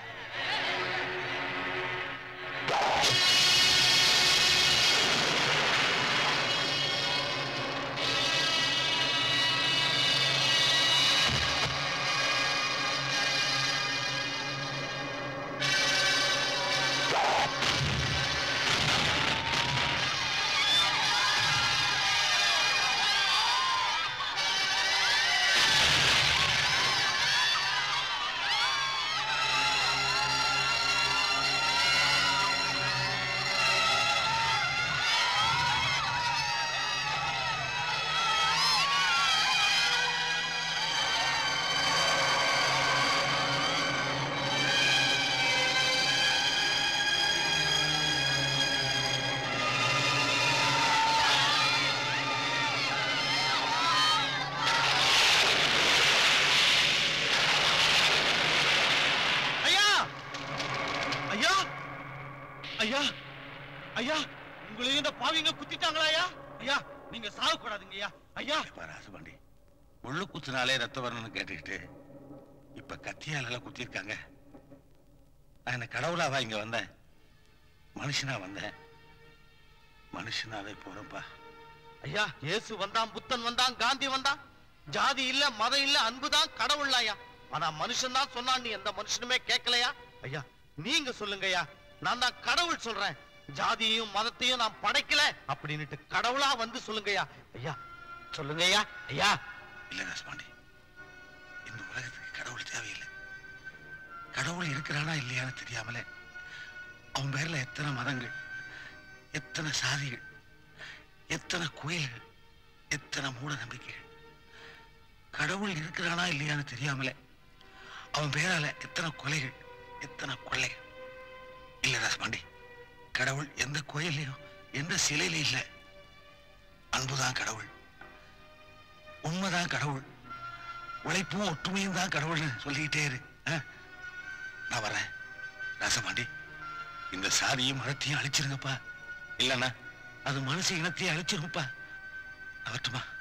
Speaker 2: ஐயா ஐயா உங்களையும் இந்த பாவிங்க குத்திட்டாங்களா ஐயா ஐயா நீங்க சாகக்கூடாதுங்க ஐயா ஐயா
Speaker 17: ராசபாண்டி முள்ளு குத்துனாலே ரத்தம் வரணும்னு கேட்டுக்கிட்டு இப்ப கத்தியால எல்லாம் குத்திருக்காங்க நான் என்ன கடவுளாவா இங்க வந்தேன் மனுஷனா வந்தேன் மனுஷனாவே போறேன்ப்பா
Speaker 2: ஐயா இயேசு வந்தான் புத்தன் வந்தான் காந்தி வந்தான் ஜாதி இல்ல மதம் இல்ல அன்புதான் கடவுள் ஐயா ஆனா மனுஷன் தான் சொன்னான் நீ எந்த மனுஷனுமே கேட்கலையா ஐயா நீங்க சொல்லுங்க ஐயா நான் தான் கடவுள் சொல்றேன் ஜாதியையும் மதத்தையும் நான் படைக்கல அப்படின்னுட்டு கடவுளா வந்து சொல்லுங்க ஐயா ஐயா சொல்லுங்க ஐயா ஐயா
Speaker 17: இல்ல ராசபாண்டி இந்த உலகத்துக்கு கடவுள் தேவையில்லை கடவுள் இருக்கிறானா இல்லையான்னு தெரியாமலே அவன் பேர்ல எத்தனை மதங்கள் எத்தனை சாதிகள் எத்தனை கோயில்கள் எத்தனை மூட நம்பிக்கைகள் கடவுள் இருக்கிறானா இல்லையான்னு தெரியாமலே அவன் பேரால எத்தனை கொலைகள் எத்தனை கொள்ளைகள் இல்ல ராசபாண்டி கடவுள் எந்த கோயிலையும் எந்த சிலையிலும் இல்லை அன்புதான் கடவுள் உண்மைதான் கடவுள் உழைப்பும் ஒற்றுமையும் தான் கடவுள்னு சொல்லிக்கிட்டே இரு ஆ? நான் வரேன் ராசபாண்டி இந்த சாதியும் மதத்தையும் அழிச்சிருங்கப்பா இல்லைன்னா அது மனுஷ இனத்தையும் அழிச்சிருங்கப்பா அவட்டுமா